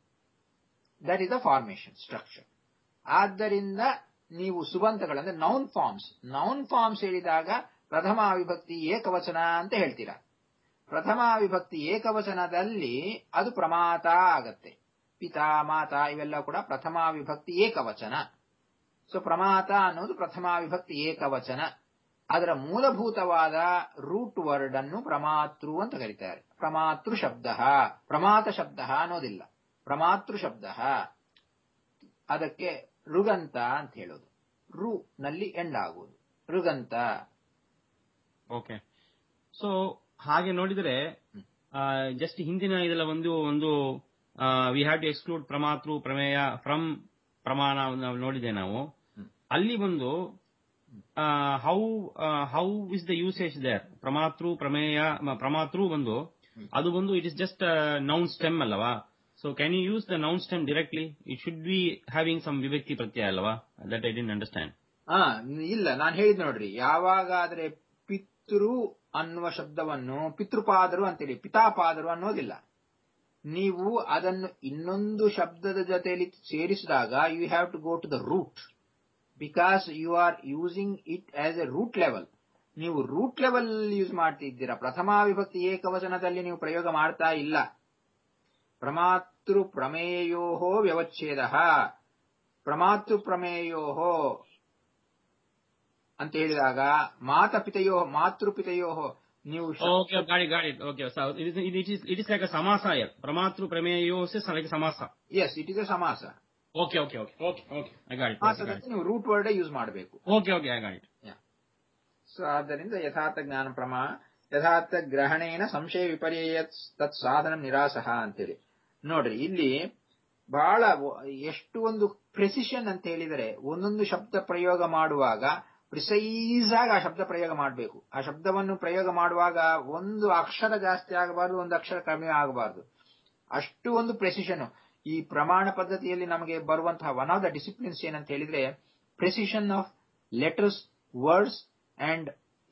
that is the formation structure ಆದ್ದರಿಂದ ನೀವು ಸುಬಂತಗಳಂದ್ರೆ ನೌನ್ ಫಾರ್ಮ್ಸ್ ನೌನ್ ಫಾರ್ಮ್ಸ್ ಹೇಳಿದಾಗ ಪ್ರಥಮ ವಿಭಕ್ತಿ ಏಕವಚನ ಅಂತ ಹೇಳ್ತೀರಾ ಪ್ರಥಮ ವಿಭಕ್ತಿ ಏಕವಚನದಲ್ಲಿ ಅದು ಪ್ರಮಾತ ಆಗತ್ತೆ ಪಿತಾ ಮಾತಾ ಇವೆಲ್ಲ ಕೂಡ ಪ್ರಥಮ ವಿಭಕ್ತಿ ಏಕವಚನ ಸೊ ಪ್ರಮಾತ ಅನ್ನೋದು ಪ್ರಥಮ ವಿಭಕ್ತಿ ಏಕವಚನ ಅದರ ಮೂಲಭೂತವಾದ ರೂಟ್ ವರ್ಡ್ ಅನ್ನು ಪ್ರಮಾತೃ ಅಂತ ಕರೀತಾರೆ ಪ್ರಮಾತೃ ಶಬ್ದ ಪ್ರಮಾತ ಶಬ್ದ ಅನ್ನೋದಿಲ್ಲ ಪ್ರಮಾತೃ ಶಬ್ದ ಅದಕ್ಕೆ ಋಗಂತ ಅಂತ ಹೇಳೋದು ರು ನಲ್ಲಿ ಎಂಡ್ ಆಗುವುದು ಋಗಂತ ಓಕೆ ಸೊ ಹಾಗೆ ನೋಡಿದ್ರೆ ಜಸ್ಟ್ ಹಿಂದಿನ ಇದೆಲ್ಲ ಒಂದು ಒಂದು ವಿ ಹ್ಯಾವ್ ಟು ಎಕ್ಸ್ಕ್ಲೂಡ್ ಪ್ರಮಾತೃ ಪ್ರಮೇಯ ಫ್ರಮ್ ಪ್ರಮಾಣ ನಾವು ನೋಡಿದೆ ನಾವು ಅಲ್ಲಿ ಒಂದು how how is the usage there ಪ್ರಮಾತೃ ಪ್ರಮೇಯ ಮ- ಪ್ರಮಾತೃ ಬಂದು ಅದು ಬಂದು it is just noun stem ಅಲ್ಲವಾ so can you use the noun stem directly it should be having some ವಿಭಕ್ತಿ ಪ್ರತ್ಯಯ ಅಲ್ವಾ ದಟ್ ಐ ಡಿಂಟ್ ಅಂಡರ್ಸ್ಟ್ಯಾಂಡ್ ಆ ಇಲ್ಲ ನಾನು ಹೇಳಿದ್ ನೋಡ್ರಿ ಯಾವಾಗಾದ್ರೆ ಪಿತೃ ಅನ್ನುವ ಶಬ್ದವನ್ನು ಪಿತೃಪಾದರು ಅಂತೇಳಿ ಪಿತಾಪಾದರು ಅನ್ನೋದಿಲ್ಲ ನೀವು ಅದನ್ನು ಇನ್ನೊಂದು ಶಬ್ದದ ಜೊತೆಯಲ್ಲಿ ಸೇರಿಸಿದಾಗ you have to go to the root because you are using it as a root level ನೀವು ರೂಟ್ ಲೆವೆಲ್ ಯೂಸ್ ಮಾಡ್ತಿದ್ದೀರಾ ಪ್ರಥಮ ವಿಭಕ್ತಿ ಏಕವಚನದಲ್ಲಿ ನೀವು ಪ್ರಯೋಗ ಮಾಡ್ತಾ ಇಲ್ಲ ಪ್ರಮಾತೃ ಪ್ರಮೇಯೋ ವ್ಯವಚ್ಛೇದ ಪ್ರಮಾತೃ ಪ್ರಮೇಯೋ ಅಂತ ಹೇಳಿದಾಗ ಮಾತಪಿತೆಯೋ ಮಾತೃಪಿತೆಯೋ ನೀವು ಶ- Okay, got it, got it. Okay, so it is, it is, it is like a samasa here. Pramatru prameyo is like a samasa. Yes it is a samasa Okay, okay, okay, okay, okay. I got it. I got ಸಮಾಸದಲ್ಲಿ it. ನೀವು root word use ಮಾಡಬೇಕು Okay, okay, I got it. So ಆದ್ದರಿಂದ ಯಥಾರ್ಥ ಜ್ಞಾನ ಪ್ರಮಾ ಯಥಾರ್ಥ ಗ್ರಹಣೇನ ಸಂಶಯ ವಿಪರ್ಯಯ ತತ್ ಸಾಧನ ನಿರಾಸಹ ಅಂತೇಳಿ ನೋಡ್ರಿ ಇಲ್ಲಿ ಬಹಳ ವ- ಎಷ್ಟು ಒಂದು ಪ್ರೆಸಿಷನ್ ಅಂತ ಹೇಳಿದರೆ ಒಂದೊಂದು ಶಬ್ದ ಪ್ರಯೋಗ ಮಾಡುವಾಗ ಪ್ರಿಸೈಸ್ ಆಗಿ ಆ ಶಬ್ದ ಪ್ರಯೋಗ ಮಾಡಬೇಕು ಆ ಶಬ್ದವನ್ನು ಪ್ರಯೋಗ ಮಾಡುವಾಗ ಒಂದು ಅಕ್ಷರ ಜಾಸ್ತಿ ಆಗಬಾರ್ದು ಒಂದು ಅಕ್ಷರ ಕಡಿಮೆ ಆಗಬಾರ್ದು ಅಷ್ಟು ಒಂದು ಪ್ರೆಸಿಷನ್ ಈ ಪ್ರಮಾಣ ಪದ್ಧತಿಯಲ್ಲಿ ನಮಗೆ ಬರುವಂತಹ ಒನ್ ಆಫ್ ದ ಡಿಸಿಪ್ಲಿನ್ಸ್ ಏನಂತ ಹೇಳಿದ್ರೆ precision of letters words and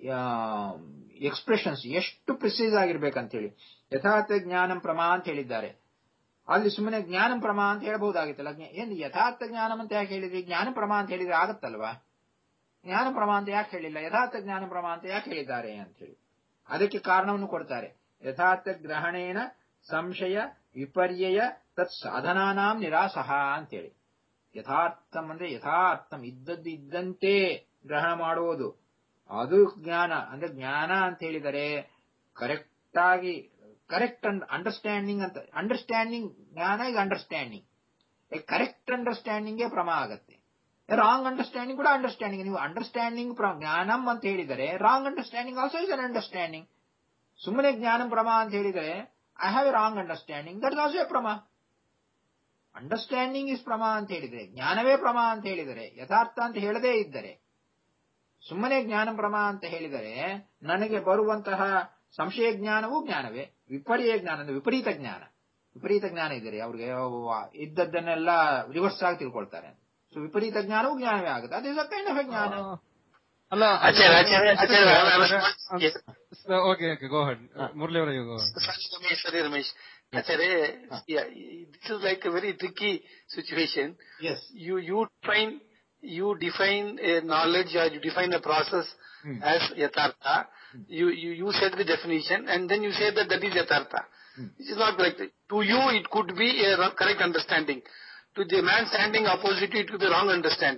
expressions ಎಷ್ಟು ಪ್ರಿಸೈಸ್ ಆಗಿರ್ಬೇಕಂತ ಹೇಳಿ ಯಥಾರ್ಥ ಜ್ಞಾನಂ ಪ್ರಮಾ ಅಂತ ಹೇಳಿದ್ದಾರೆ ಅಲ್ಲಿ ಸುಮ್ಮನೆ ಜ್ಞಾನಂ ಪ್ರಮಾ ಅಂತ ಹೇಳ್ಬಹುದಾಗಿತ್ತಲ್ಲ ಜ್ಞ- ಏನು ಯಥಾರ್ಥ ಜ್ಞಾನಂ ಅಂತ ಯಾಕೆ ಹೇಳಿದ್ರಿ ಜ್ಞಾನ ಪ್ರಮಾ ಅಂತ ಹೇಳಿದ್ರೆ ಆಗತ್ತಲ್ವಾ ಜ್ಞಾನ ಪ್ರಮಾ ಅಂತ ಯಾಕೆ ಹೇಳಿಲ್ಲ ಯಥಾರ್ಥ ಜ್ಞಾನ ಪ್ರಮಾ ಅಂತ ಯಾಕೆ ಹೇಳಿದ್ದಾರೆ ಅಂತ ಹೇಳಿ ಅದಕ್ಕೆ ಕಾರಣವನ್ನು ಕೊಡ್ತಾರೆ ಯಥಾರ್ಥ ಗ್ರಹಣೇನ ಸಂಶಯ ವಿಪರ್ಯಯ ತತ್ ಸಾಧನಾನಾಂ ನಿರಾಸಹ ಅಂತೇಳಿ ಯಥಾರ್ಥಂ ಅಂದ್ರೆ ಯಥಾರ್ಥಂ ಇದ್ದದ್ದು ಇದ್ದಂತೆ ಗ್ರಹಣ ಮಾಡುವುದು ಅದು ಜ್ಞಾನ ಅಂದ್ರೆ ಜ್ಞಾನ ಅಂತ ಹೇಳಿದರೆ ಕರೆಕ್ಟ್ ಆಗಿ ಕರೆಕ್ಟ್ ಅಂಡರ್ಸ್ಟ್ಯಾಂಡಿಂಗ್ ಅಂತ ಅಂಡರ್ಸ್ಟ್ಯಾಂಡಿಂಗ್ ಜ್ಞಾನ ಇಸ್ ಅಂಡರ್ಸ್ಟ್ಯಾಂಡಿಂಗ್ ಕರೆಕ್ಟ್ ಅಂಡರ್ಸ್ಟ್ಯಾಂಡಿಂಗ್ ಪ್ರಮಾ ಆಗತ್ತೆ ರಾಂಗ್ ಅಂಡರ್ಸ್ಟ್ಯಾಂಡಿಂಗ್ ಕೂಡ ಅಂಡರ್ಸ್ಟ್ಯಾಂಡಿಂಗ್ ನೀವು ಅಂಡರ್ಸ್ಟ್ಯಾಂಡಿಂಗ್ ಜ್ಞಾನಂ ಅಂತ ಹೇಳಿದರೆ wrong understanding also is an understanding ಸುಮ್ಮನೆ ಜ್ಞಾನಂ ಪ್ರಮಾ ಅಂತ ಹೇಳಿದರೆ I have a wrong understanding that also a prama understanding is ಪ್ರಮಾ ಅಂತ ಹೇಳಿದರೆ ಜ್ಞಾನವೇ ಪ್ರಮಾ ಅಂತ ಹೇಳಿದರೆ ಯಥಾರ್ಥ ಅಂತ ಹೇಳದೇ ಇದ್ದರೆ ಸುಮ್ಮನೆ ಜ್ಞಾನ ಪ್ರಮಾ ಅಂತ ಹೇಳಿದರೆ ನನಗೆ ಬರುವಂತಹ ಸಂಶಯ ಜ್ಞಾನವೂ ಜ್ಞಾನವೇ ವಿಪರ್ಯ ಜ್ಞಾನ ಅಂದ್ರೆ ವಿಪರೀತ ಜ್ಞಾನ ವಿಪರೀತ ಜ್ಞಾನ ಇದ್ದರೆ ಅವ್ರಿಗೆ ಇದ್ದದ್ದನ್ನೆಲ್ಲ ರಿವರ್ಸ್ ಆಗಿ ತಿಳ್ಕೊಳ್ತಾರೆ ಸೊ ವಿಪರೀತ ಜ್ಞಾನವೂ ಜ್ಞಾನವೇ ಆಗುತ್ತೆ ಅದೇ ಕೈಂಡ್ ಆಫ್ ಜ್ಞಾನ ಅಲ್ಲ ಆಚಾರ್ಯ, ಆಚಾರ್ಯ, ಆಚಾರ್ಯ, ನಾನು- Yes. Okay okay go ahead Murali ಅವರ go Sorry, Ramesh. Sorry, Ramesh. Acharya, yeah, this is like a very tricky situation. Yes You you define you define a knowledge or you define a process as yathartha. You, you you set the definition and then you say that that is yathartha. This is not correct. To you, it could be a wrong- correct understanding. To the man standing opposite you, it could be wrong understanding.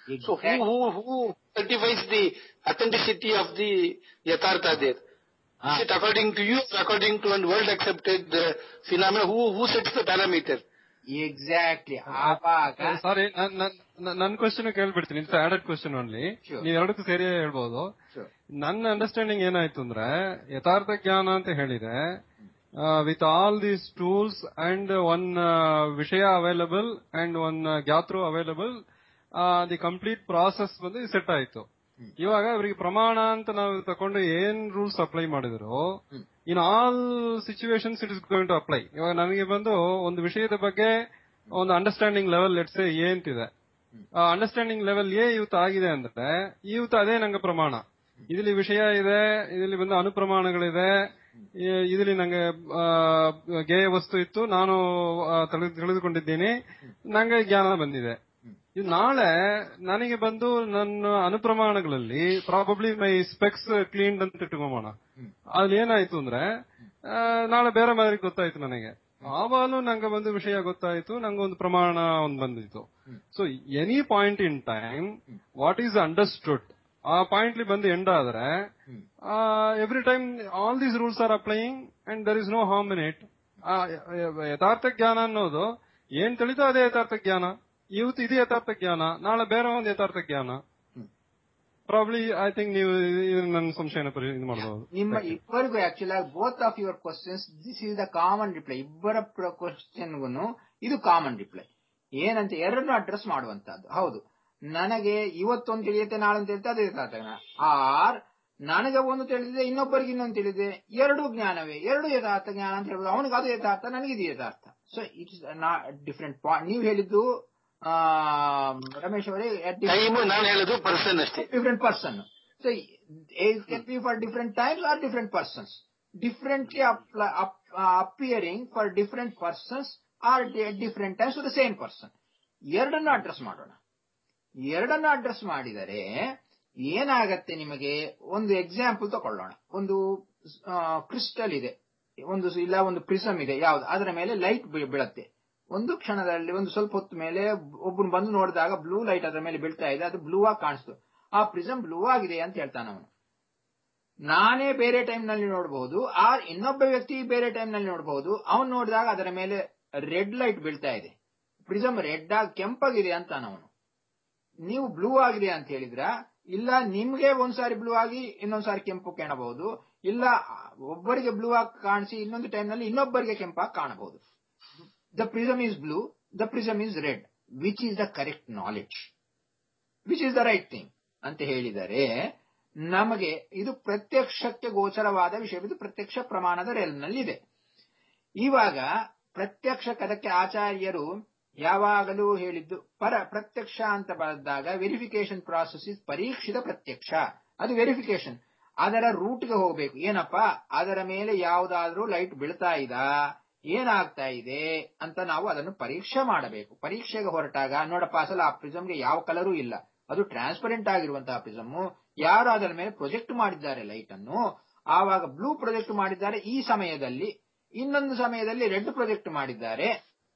So who, who, who certifies the authenticity of the Yathartha there? Ah. Is it according to you, according to a world accepted uh, phenomena? Who, who sets the parameter? Exactly ಆವಾಗ sorry ನನ್ನ question ಕೇಳ್ಬಿಡ್ತೀನಿ it's added question only Sure. ನೀವ್ ಎರಡಕ್ಕೂ ಸೇರಿ ಹೇಳ್ಬೋದು Sure. ನನ್ನ understanding ಏನಾಯ್ತು ಅಂದ್ರೆ ಯಥಾರ್ಥ ಜ್ಞಾನ ಅಂತ ಹೇಳಿದ್ರೆ with all these tools and one ವಿಷಯ ಅವೈಲಬಲ್ ಅಂಡ್ ಒನ್ ಗ್ಯಾತ್ರು ಅವೈಲಬಲ್ ದಿ ಕಂಪ್ಲೀಟ್ ಪ್ರಾಸೆಸ್ ಬಂದು ಸೆಟ್ ಆಯ್ತು ಇವಾಗ ಇವರಿಗೆ ಪ್ರಮಾಣ ಅಂತ ನಾವು ತಕೊಂಡು ಏನ್ ರೂಲ್ಸ್ ಅಪ್ಲೈ ಮಾಡಿದ್ರು in all situations it is going to apply ಇವಾಗ ನನಗೆ ಬಂದು ಒಂದು ವಿಷಯದ ಬಗ್ಗೆ ಒಂದು ಅಂಡರ್ಸ್ಟ್ಯಾಂಡಿಂಗ್ ಲೆವೆಲ್ ಲೆಟ್ಸ್ ಏಂತಿದೆ ಅಂಡರ್ಸ್ಟ್ಯಾಂಡಿಂಗ್ ಲೆವೆಲ್ ಏ ಇವತ್ತು ಆಗಿದೆ ಅಂದ್ರೆ ಇವತ್ತು ಅದೇ ನಂಗೆ ಪ್ರಮಾಣ ಇದರಲ್ಲಿ ವಿಷಯ ಇದೆ ಇದರಲ್ಲಿ ಬಂದು ಅನುಪ್ರಮಾಣಗಳಿದೆ ಇ- ಇದರಲ್ಲಿ ನಂಗೆ ಆ, ಗೇಯ ವಸ್ತು ಇತ್ತು ನಾನು ಆ, ತಿಳಿದು- ತಿಳಿದುಕೊಂಡಿದ್ದೀನಿ ನಂಗೆ ಜ್ಞಾನ ಬಂದಿದೆ ಇದು ನಾಳೆ ನನಗೆ ಬಂದು ನನ್ನ ಅನುಪ್ರಮಾಣಗಳಲ್ಲಿ ಪ್ರಾಬಬ್ಲಿ ಮೈ ಸ್ಪೆಕ್ಸ್ ಕ್ಲೀನ್ ಅಂತ ಇಟ್ಕೊಂಬೋಣ ಅಲ್ಲಿ ಏನಾಯ್ತು ಅಂದ್ರೆ ಆ, ನಾಳೆ ಬೇರೆ ಮಾದರಿ ಗೊತ್ತಾಯ್ತು ನನಗೆ ಆವಾಗಲೂ ನಂಗೆ ಒಂದು ವಿಷಯ ಗೊತ್ತಾಯ್ತು ನಂಗೆ ಒಂದು ಪ್ರಮಾಣ ಒಂದು ಬಂದಿತ್ತು so any point in time what is understood ಆ ಪಾಯಿಂಟ್ಲಿ ಬಂದು ಎಂಡ್ ಆದ್ರೆ every time all these rules are applying and there is no harm in it ಯಥಾರ್ಥ ಜ್ಞಾನ ಅನ್ನೋದು ಏನ್ ತಿಳಿತೋ ಅದೇ ಯಥಾರ್ಥ ಜ್ಞಾನ ಇವತ್ತು ಇದು ಯಥಾರ್ಥ ಜ್ಞಾನ ನಾಳೆ ಬೇರೆ ಒಂದು ಯಥಾರ್ಥ ಜ್ಞಾನ ಪ್ರಾಬ್ಲಿ ಐ ಥಿಂಕ್ ನೀವು ಇದನ್ನ ನನ್ನ ಸಂಶಯನ ಪರಿ ಇದು ಮಾಡಬಹುದು ನಿಮ್ಮ ಇಬ್ಬರಿಗೂ ಆಕ್ಚುಲ್ ಆಗಿ both of your questions this is the common reply ಇಬ್ಬರ ಕ್ವಶನ್ಗೂ ಇದು ಕಾಮನ್ ರಿಪ್ಲೈ ಏನಂತ ಎರಡನ್ನೂ ಅಡ್ರೆಸ್ ಮಾಡುವಂತಹದ್ದು ಹೌದು ನನಗೆ ಇವತ್ತೊಂದು ತಿಳಿಯುತ್ತೆ ನಾಳೆ ತಿಳಿಯುತ್ತೆ ಅದೇ ಯಥಾರ್ಥ ಜ್ಞಾನ ಆರ್ ನನಗೆ ಒಂದು ತಿಳಿದಿದೆ ಇನ್ನೊಬ್ಬರಿಗೆ ಇನ್ನೊಂದು ತಿಳಿದಿದೆ ಎರಡು ಜ್ಞಾನವೇ ಎರಡು ಯಥಾರ್ಥ ಜ್ಞಾನ ಅಂತ ಹೇಳ್ಬೋದು ಅವನಿಗೆ ಅದು ಯಥಾರ್ಥ ನನಗೆ ಇದು ಯಥಾರ್ಥ ಸೊ ಇಟ್ಸ್ ಡಿಫ್ರೆಂಟ್ ಪಾಯಿಂಟ್ ನೀವು ಹೇಳಿದ್ದು ಆ, ರಮೇಶ್ ಅವರೇ at different- ಟೈಮ್ ನಾನು ಹೇಳೋದು ಪರ್ಸನ್ ಅಷ್ಟೇ different person. So it can be for different times or different persons. Differently apply, up, uh, appearing for different persons or at different times to the same person. ಎರಡನ್ನು address ಮಾಡೋಣ ಎರಡನ್ನು address ಮಾಡಿದರೆ ಏನಾಗತ್ತೆ ನಿಮಗೆ ಒಂದು example ತಗೊಳ್ಳೋಣ ಒಂದು crystal ಇದೆ ಒಂದು ಇಲ್ಲ ಒಂದು ಪ್ರಿಸಮ್ ಇದೆ ಯಾವ್ದು ಅದರ ಮೇಲೆ ಲೈಟ್ ಬೀಳತ್ತೆ ಒಂದು ಕ್ಷಣದಲ್ಲಿ ಒಂದು ಸ್ವಲ್ಪ ಹೊತ್ತು ಮೇಲೆ ಒಬ್ಬನು ಬಂದು ನೋಡಿದಾಗ ಬ್ಲೂ ಲೈಟ್ ಅದರ ಮೇಲೆ ಬೀಳ್ತಾ ಇದೆ ಅದು ಬ್ಲೂ ಆಗಿ ಕಾಣಿಸ್ತು ಆ ಪ್ರಿಸಮ್ ಬ್ಲೂ ಆಗಿದೆ ಅಂತ ಹೇಳ್ತಾನೆ ಅವನು ನಾನೇ ಬೇರೆ ಟೈಮ್ ನಲ್ಲಿ ನೋಡಬಹುದು ಆ ಇನ್ನೊಬ್ಬ ವ್ಯಕ್ತಿ ಬೇರೆ ಟೈಮ್ ನಲ್ಲಿ ನೋಡಬಹುದು ಅವನು ನೋಡಿದಾಗ ಅದರ ಮೇಲೆ ರೆಡ್ ಲೈಟ್ ಬೀಳ್ತಾ ಇದೆ ಪ್ರಿಸಮ್ ರೆಡ್ ಆಗಿ ಕೆಂಪಾಗಿದೆ ಅಂತಾನ ಅವನು ನೀವು ಬ್ಲೂ ಆಗಿದೆ ಅಂತ ಹೇಳಿದ್ರ ಇಲ್ಲ ನಿಮ್ಗೆ ಒಂದ್ಸಾರಿ ಬ್ಲೂ ಆಗಿ ಇನ್ನೊಂದ್ಸಾರಿ ಕೆಂಪು ಕಾಣಬಹುದು ಇಲ್ಲ ಒಬ್ಬರಿಗೆ ಬ್ಲೂ ಆಗಿ ಕಾಣಿಸಿ ಇನ್ನೊಂದು ಟೈಮ್ ನಲ್ಲಿ ಇನ್ನೊಬ್ಬರಿಗೆ ಕೆಂಪಾಗಿ ಕಾಣಬಹುದು the prism is blue the prism is red which is the correct knowledge which is the right thing ಅಂತ ಹೇಳಿದರೆ ನಮಗೆ ಇದು ಪ್ರತ್ಯಕ್ಷಕ್ಕೆ ಗೋಚರವಾದ ವಿಷಯ ಇದು ಪ್ರತ್ಯಕ್ಷ ಪ್ರಮಾಣದ ರೆಲ್ನಲ್ಲಿದೆ ಇವಾಗ ಪ್ರತ್ಯಕ್ಷಕ್ಕೆ ಅದಕ್ಕೆ ಆಚಾರ್ಯರು ಯಾವಾಗಲೂ ಹೇಳಿದ್ದು ಪರ ಪ್ರತ್ಯಕ್ಷ ಅಂತ ಬಂದಾಗ ವೆರಿಫಿಕೇಶನ್ ಪ್ರಾಸೆಸ್ ಇಸ್ ಪರೀಕ್ಷಿತ ಪ್ರತ್ಯಕ್ಷ ಅದು ವೆರಿಫಿಕೇಶನ್ ಅದರ ರೂಟ್ಗೆ ಹೋಗ್ಬೇಕು ಏನಪ್ಪ ಅದರ ಮೇಲೆ ಯಾವುದಾದ್ರೂ ಲೈಟ್ ಬೀಳ್ತಾ ಇದಾ ಏನಾಗ್ತಾ ಇದೆ ಅಂತ ನಾವು ಅದನ್ನು ಪರೀಕ್ಷೆ ಮಾಡಬೇಕು ಪರೀಕ್ಷೆಗೆ ಹೊರಟಾಗ ನೋಡಪ್ಪ ಅಸಲು ಆ ಪ್ರಿಸಮ್ಗೆ ಯಾವ ಕಲರೂ ಇಲ್ಲ ಅದು ಟ್ರಾನ್ಸ್ಪರೆಂಟ್ ಆಗಿರುವಂತಹ ಪ್ರಿಸಮ್ ಯಾರು ಅದರ ಮೇಲೆ ಪ್ರೊಜೆಕ್ಟ್ ಮಾಡಿದ್ದಾರೆ ಲೈಟ್ ಅನ್ನು ಆವಾಗ ಬ್ಲೂ ಪ್ರೊಜೆಕ್ಟ್ ಮಾಡಿದ್ದಾರೆ ಈ ಸಮಯದಲ್ಲಿ ಇನ್ನೊಂದು ಸಮಯದಲ್ಲಿ ರೆಡ್ ಪ್ರೊಜೆಕ್ಟ್ ಮಾಡಿದ್ದಾರೆ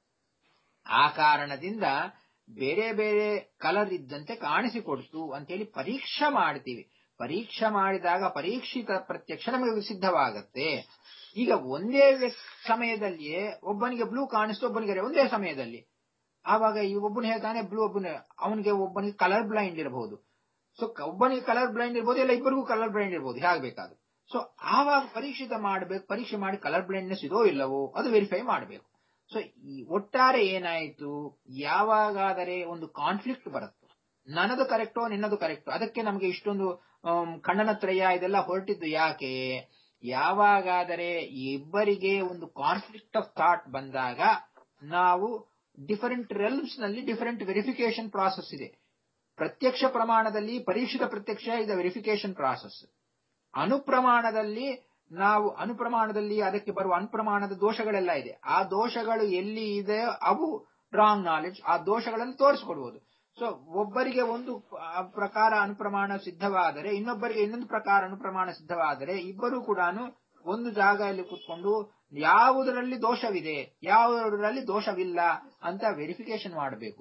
ಆ ಕಾರಣದಿಂದ ಬೇರೆ ಬೇರೆ ಕಲರ್ ಇದ್ದಂತೆ ಕಾಣಿಸಿಕೊಡ್ತು ಅಂತೇಳಿ ಪರೀಕ್ಷೆ ಮಾಡ್ತೀವಿ ಪರೀಕ್ಷೆ ಮಾಡಿದಾಗ ಪರೀಕ್ಷಿತ ಪ್ರತ್ಯಕ್ಷ ನಮಗೆ ಸಿದ್ಧವಾಗತ್ತೆ ಈಗ ಒಂದೇ ವ್ಯಕ್ತಿ ಸಮಯದಲ್ಲಿಯೇ ಒಬ್ಬನಿಗೆ ಬ್ಲೂ ಕಾಣಿಸ್ತು ಒಬ್ಬನಿಗೆ red. ಒಂದೇ ಸಮಯದಲ್ಲಿ ಆವಾಗ ಈ ಒಬ್ಬನು ಹೇಳ್ತಾನೆ ಬ್ಲೂ ಒಬ್ಬನ ಅವನಿಗೆ ಒಬ್ಬನಿಗೆ ಕಲರ್ ಬ್ಲೈಂಡ್ ಇರಬಹುದು ಸೊ ಒಬ್ಬನಿಗೆ ಕಲರ್ ಬ್ಲೈಂಡ್ ಇರ್ಬೋದು ಇಲ್ಲ ಇಬ್ಬರಿಗೂ ಕಲರ್ ಬ್ಲೈಂಡ್ ಇರ್ಬೋದು ಹೇಗಬೇಕಾದ್ರು ಸೊ ಆವಾಗ ಪರೀಕ್ಷಿತ ಮಾಡಬೇಕು ಪರೀಕ್ಷೆ ಮಾಡಿ ಕಲರ್ ಬ್ಲೈಂಡ್ನೆಸ್ ಇದೋ ಇಲ್ಲವೋ ಅದು ವೆರಿಫೈ ಮಾಡಬೇಕು ಸೊ ಈ ಒಟ್ಟಾರೆ ಏನಾಯಿತು ಯಾವಾಗಾದರೆ ಒಂದು ಕಾನ್ಫ್ಲಿಕ್ಟ್ ಬರುತ್ತೆ ನನ್ನದು ಕರೆಕ್ಟೋ ನಿನ್ನದು ಕರೆಕ್ಟೋ ಅದಕ್ಕೆ ನಮಗೆ ಇಷ್ಟೊಂದು ಆಮ್, ಖಂಡನತ್ರಯ ಇದೆಲ್ಲ ಹೊರಟಿದ್ದು ಯಾಕೆ ಯಾವಾಗಾದರೆ ಇಬ್ಬರಿಗೆ ಒಂದು ಕಾನ್ಫ್ಲಿಕ್ಟ್ ಆಫ್ ಥಾಟ್ ಬಂದಾಗ ನಾವು ಡಿಫರೆಂಟ್ ರೆಲ್ಮ್ಸ್ ನಲ್ಲಿ ಡಿಫರೆಂಟ್ ವೆರಿಫಿಕೇಶನ್ ಪ್ರಾಸೆಸ್ ಇದೆ ಪ್ರತ್ಯಕ್ಷ ಪ್ರಮಾಣದಲ್ಲಿ ಪರೀಕ್ಷಿತ ಪ್ರತ್ಯಕ್ಷ ಇದೆ ವೆರಿಫಿಕೇಶನ್ ಪ್ರಾಸೆಸ್ ಅನುಪ್ರಮಾಣದಲ್ಲಿ ನಾವು ಅನುಪ್ರಮಾಣದಲ್ಲಿ ಅದಕ್ಕೆ ಬರುವ ಅನುಪ್ರಮಾಣದ ದೋಷಗಳೆಲ್ಲ ಇದೆ ಆ ದೋಷಗಳು ಎಲ್ಲಿ ಇದೆ ಅವು ರಾಂಗ್ ನಾಲೆಡ್ಜ್ ಆ ದೋಷಗಳನ್ನು ತೋರಿಸ್ಕೊಡ್ಬೋದು ಸೊ ಒಬ್ಬರಿಗೆ ಒಂದು ಆ, ಪ್ರಕಾರ ಅನುಪ್ರಮಾಣ ಸಿದ್ಧವಾದರೆ ಇನ್ನೊಬ್ಬರಿಗೆ ಇನ್ನೊಂದು ಪ್ರಕಾರ ಅನುಪ್ರಮಾಣ ಸಿದ್ಧವಾದರೆ ಇಬ್ಬರು ಕೂಡ ಒಂದು ಜಾಗದಲ್ಲಿ ಕೂತ್ಕೊಂಡು ಯಾವುದರಲ್ಲಿ ದೋಷವಿದೆ ಯಾವುದರಲ್ಲಿ ದೋಷವಿಲ್ಲ ಅಂತ ವೆರಿಫಿಕೇಶನ್ ಮಾಡಬೇಕು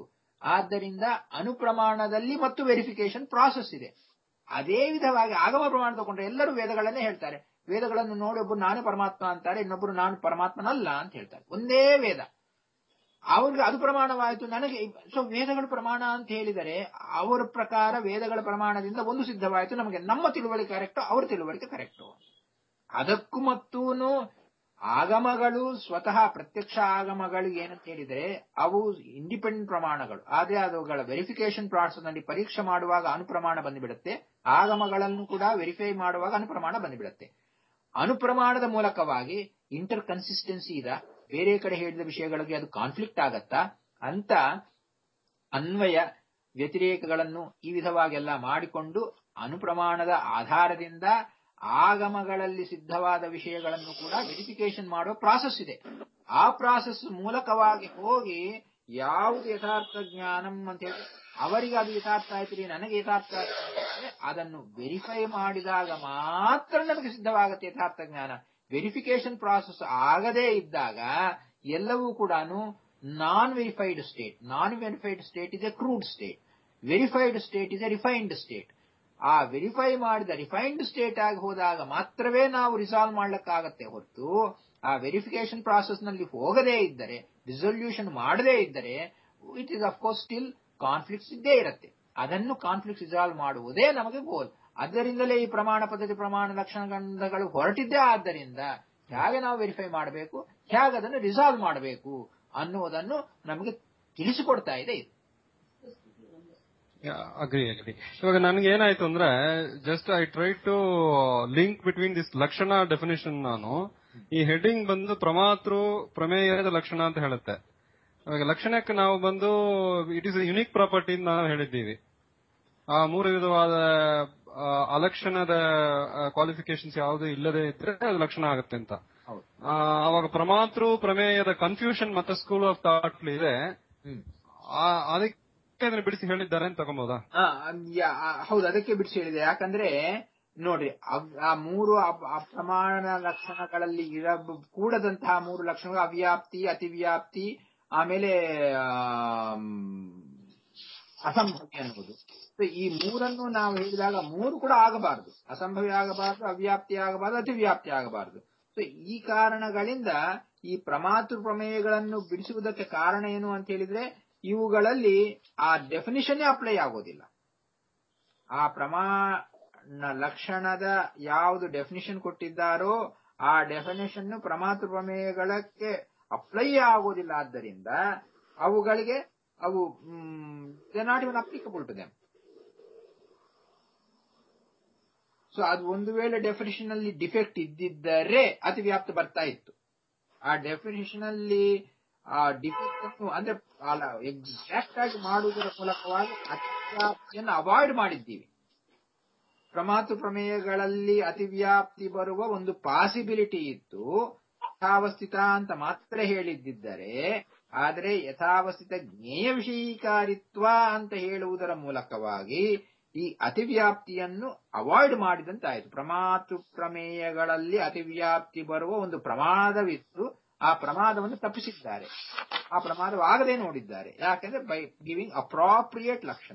ಆದ್ದರಿಂದ ಅನುಪ್ರಮಾಣದಲ್ಲಿ ಮತ್ತು ವೆರಿಫಿಕೇಶನ್ ಪ್ರಾಸೆಸ್ ಇದೆ ಅದೇ ವಿಧವಾಗಿ ಆಗಮ ಪ್ರಮಾಣ ತಗೊಂಡ್ರೆ ಎಲ್ಲರೂ ವೇದಗಳನ್ನೇ ಹೇಳ್ತಾರೆ ವೇದಗಳನ್ನು ನೋಡಿ ಒಬ್ಬರು ನಾನೇ ಪರಮಾತ್ಮ ಅಂತಾರೆ ಇನ್ನೊಬ್ಬರು ನಾನು ಪರಮಾತ್ಮನಲ್ಲ ಅಂತ ಹೇಳ್ತಾರೆ ಒಂದೇ ವೇದ ಅವ್ರಿಗೆ ಅದು ಪ್ರಮಾಣವಾಯಿತು ನನಗೆ ಸೊ ವೇದಗಳು ಪ್ರಮಾಣ ಅಂತ ಹೇಳಿದರೆ ಅವರ ಪ್ರಕಾರ ವೇದಗಳ ಪ್ರಮಾಣದಿಂದ ಒಂದು ಸಿದ್ಧವಾಯಿತು ನಮಗೆ ನಮ್ಮ ತಿಳುವಳಿಕೆ ಕರೆಕ್ಟ್ ಅವ್ರ ತಿಳುವಳಿಕೆ ಕರೆಕ್ಟು ಅದಕ್ಕೂ ಮತ್ತೂನು ಆಗಮಗಳು ಸ್ವತಃ ಪ್ರತ್ಯಕ್ಷ ಆಗಮಗಳು ಏನಂತ ಹೇಳಿದರೆ ಅವು ಇಂಡಿಪೆಂಡೆಂಟ್ ಪ್ರಮಾಣಗಳು ಆದ್ರೆ ಅವುಗಳ ವೆರಿಫಿಕೇಶನ್ ಪ್ರಾಸೆಸ್ ನಲ್ಲಿ ಪರೀಕ್ಷೆ ಮಾಡುವಾಗ ಅನುಪ್ರಮಾಣ ಬಂದುಬಿಡುತ್ತೆ ಆಗಮಗಳನ್ನು ಕೂಡ ವೆರಿಫೈ ಮಾಡುವಾಗ ಅನುಪ್ರಮಾಣ ಬಂದುಬಿಡುತ್ತೆ ಅನುಪ್ರಮಾಣದ ಮೂಲಕವಾಗಿ ಇಂಟರ್ ಕನ್ಸಿಸ್ಟೆನ್ಸಿ ಇದ ಬೇರೆ ಕಡೆ ಹೇಳಿದ ವಿಷಯಗಳಿಗೆ ಅದು ಕಾನ್ಫ್ಲಿಕ್ಟ್ ಆಗತ್ತಾ ಅಂತ ಅನ್ವಯ ವ್ಯತಿರೇಕಗಳನ್ನು ಈ ವಿಧವಾಗೆಲ್ಲ ಮಾಡಿಕೊಂಡು ಅನುಪ್ರಮಾಣದ ಆಧಾರದಿಂದ ಆಗಮಗಳಲ್ಲಿ ಸಿದ್ಧವಾದ ವಿಷಯಗಳನ್ನು ಕೂಡ ವೆರಿಫಿಕೇಶನ್ ಮಾಡುವ ಪ್ರಾಸೆಸ್ ಇದೆ ಆ ಪ್ರಾಸೆಸ್ ಮೂಲಕವಾಗಿ ಹೋಗಿ ಯಾವುದು ಯಥಾರ್ಥ ಜ್ಞಾನಂ ಅಂತ ಹೇಳಿ ಅವರಿಗೆ ಅದು ಯಥಾರ್ಥ ಆಯ್ತು ನನಗೆ ಯಥಾರ್ಥ ಆಯ್ತು ಅಂದ್ರೆ ಅದನ್ನು ವೆರಿಫೈ ಮಾಡಿದಾಗ ಮಾತ್ರ ನಮಗೆ ಸಿದ್ಧವಾಗುತ್ತೆ ಯಥಾರ್ಥ ಜ್ಞಾನ ವೆರಿಫಿಕೇಶನ್ ಪ್ರಾಸೆಸ್ ಆಗದೇ ಇದ್ದಾಗ ಎಲ್ಲವೂ ಕೂಡ non verified state non verified state is a crude state verified state is a refined state ಆ ವೆರಿಫೈ ಮಾಡಿದ ರಿಫೈನ್ಡ್ ಸ್ಟೇಟ್ ಆಗಿ ಹೋದಾಗ ಮಾತ್ರವೇ ನಾವು ರಿಸಾಲ್ವ್ ಮಾಡ್ಲಿಕ್ಕಾಗತ್ತೆ ಹೊರತು ಆ ವೆರಿಫಿಕೇಶನ್ ಪ್ರಾಸೆಸ್ ನಲ್ಲಿ ಹೋಗದೇ ಇದ್ದರೆ ರಿಸೊಲ್ಯೂಷನ್ ಮಾಡದೇ ಇದ್ದರೆ it is of course still conflicts ಇದ್ದೇ ಇರುತ್ತೆ ಅದನ್ನು ಕಾನ್ಫ್ಲಿಕ್ಟ್ ರಿಸಾಲ್ವ್ ಮಾಡುವುದೇ ನಮಗೆ ಗೋಲ್ ಅದರಿಂದಲೇ ಈ ಪ್ರಮಾಣ ಪದ್ಧತಿ ಪ್ರಮಾಣ ಲಕ್ಷಣಗಂಧಗಳು ಹೊರಟಿದ್ದೇ ಆದ್ದರಿಂದ ಹೇಗೆ ನಾವು ವೆರಿಫೈ ಮಾಡಬೇಕು ಹೇಗೆ ಅದನ್ನು ರಿಸಾಲ್ವ್ ಮಾಡಬೇಕು ಅನ್ನುವುದನ್ನು ನಮಗೆ ತಿಳಿಸಿಕೊಡ್ತಾ ಇದೆ ಇದು ಅಗ್ರಿ ಅಗ್ರಿ ಇವಾಗ ನನ್ಗೆ ಏನಾಯ್ತು ಅಂದ್ರೆ just I try to link between this lakshana definition ನಾನು ಈ ಹೆಡ್ಡಿಂಗ್ ಬಂದು ಪ್ರಮಾತೃ ಪ್ರಮೇಯದ ಲಕ್ಷಣ ಅಂತ ಹೇಳುತ್ತೆ ಇವಾಗ ಲಕ್ಷಣಕ್ಕೆ ನಾವು ಬಂದು ಇಟ್ ಇಸ್ ಯುನಿಕ್ ಪ್ರಾಪರ್ಟಿ ಅಂತ ನಾವು ಹೇಳಿದ್ದೀವಿ ಆ ಮೂರು ವಿಧವಾದ ಆ, ಅಲಕ್ಷಣದ ಕ್ವಾಲಿಫಿಕೇಶನ್ಸ್ ಯಾವುದು ಇಲ್ಲದೆ ಇದ್ರೆ ಅದು ಲಕ್ಷಣ ಆಗುತ್ತೆ ಅಂತ ಹೌದು ಆ, ಅವಾಗ ಪ್ರಮಾತೃ ಪ್ರಮೇಯದ ಕನ್ಫ್ಯೂಷನ್ ಮತ್ತೆ ಸ್ಕೂಲ್ ಆಫ್ ಥಾಟ್ ಇದೆ ಹ್ಮ್ ಆ, ಅದಕ್ಕೆ ಅದನ್ನ ಬಿಡಿಸಿ ಹೇಳಿದ್ದಾರೆ ಅಂತ ತಗೊಬೋದಾ ಆ, ಅದ್ ಯಾ- ಆ, ಹೌದು ಅದಕ್ಕೆ ಬಿಡಿಸಿ ಹೇಳಿದೆ ಯಾಕಂದ್ರೆ ನೋಡ್ರಿ ಅವ್- ಆ ಮೂರು ಅಪ್- ಅಪ್ರಮಾಣ ಲಕ್ಷಣಗಳಲ್ಲಿ ಇರ ಕೂಡದಂತಹ ಮೂರು ಲಕ್ಷಣಗಳು ಅವ್ಯಾಪ್ತಿ ಅತಿವ್ಯಾಪ್ತಿ ಆಮೇಲೆ ಆಮ್, ಅಸಂಭವಿ ಅನ್ನುವುದು So, ಈ ಮೂರನ್ನು ನಾವು ಹೇಳಿದಾಗ ಮೂರು ಕೂಡ ಆಗಬಾರದು ಅಸಂಭವಿ ಆಗಬಾರದು ಅವ್ಯಾಪ್ತಿ ಆಗಬಾರದು ಅತಿವ್ಯಾಪ್ತಿ ಆಗಬಾರದು ಸೊ ಈ ಕಾರಣಗಳಿಂದ ಈ ಪ್ರಮಾತೃ ಪ್ರಮೇಯಗಳನ್ನು ಬಿಡಿಸುವುದಕ್ಕೆ ಕಾರಣ ಏನು ಅಂತ ಹೇಳಿದ್ರೆ ಇವುಗಳಲ್ಲಿ ಆ ಡೆಫಿನಿಷನ್ ಅಪ್ಲೈ ಆಗೋದಿಲ್ಲ ಆ ಪ್ರಮಾಣ ಲಕ್ಷಣದ ಯಾವುದು ಡೆಫಿನಿಷನ್ ಕೊಟ್ಟಿದ್ದಾರೋ ಆ ಡೆಫಿನೇಷನ್ ಪ್ರಮಾತೃ ಪ್ರಮೇಯಗಳಕ್ಕೆ ಅಪ್ಲೈ ಆಗೋದಿಲ್ಲ ಆದ್ದರಿಂದ ಅವುಗಳಿಗೆ ಅವು not even applicable to them so ಅದು ಒಂದು ವೇಳೆ ಡೆಫಿನೇಷನ್ ಅಲ್ಲಿ ಡಿಫೆಕ್ಟ್ ಇದ್ದಿದ್ದರೆ ಅತಿ ವ್ಯಾಪ್ತಿ ಬರ್ತಾ ಇತ್ತು ಆ ಡೆಫಿನೇಷನ್ ಅಲ್ಲಿ ಆ ಡಿಫೆಕ್ಟ್ ಅನ್ನು ಅಂದ್ರೆ ಅಲ್ಲ ಎಕ್ಸಾಕ್ಟ್ ಆಗಿ ಮಾಡುವುದರ ಮೂಲಕವಾಗಿ ಅತಿವ್ಯಾಪ್ತಿಯನ್ನು ಅವಾಯ್ಡ್ ಮಾಡಿದ್ದೀವಿ ಪ್ರಮಾತು ಪ್ರಮೇಯಗಳಲ್ಲಿ ಅತಿವ್ಯಾಪ್ತಿ ಬರುವ ಒಂದು ಪಾಸಿಬಿಲಿಟಿ ಇತ್ತು ಯಥಾವಸ್ಥಿತ ಅಂತ ಮಾತ್ರ ಹೇಳಿದ್ದಿದ್ದರೆ ಆದರೆ ಯಥಾವಸ್ಥಿತ ಜ್ಞೇಯ ವಿಷಯೀಕಾರಿತ್ವ ಅಂತ ಹೇಳುವುದರ ಮೂಲಕವಾಗಿ ಈ ಅತಿವ್ಯಾಪ್ತಿಯನ್ನು ಅವಾಯ್ಡ್ ಮಾಡಿದಂತಾಯಿತು ಪ್ರಮಾತು ಪ್ರಮೇಯಗಳಲ್ಲಿ ಅತಿವ್ಯಾಪ್ತಿ ಬರುವ ಒಂದು ಪ್ರಮಾದವಿತ್ತು ಆ ಪ್ರಮಾದವನ್ನು ತಪ್ಪಿಸಿದ್ದಾರೆ ಆ ಪ್ರಮಾದವಾಗದೆ ನೋಡಿದ್ದಾರೆ ಯಾಕೆಂದ್ರೆ by giving appropriate lakshana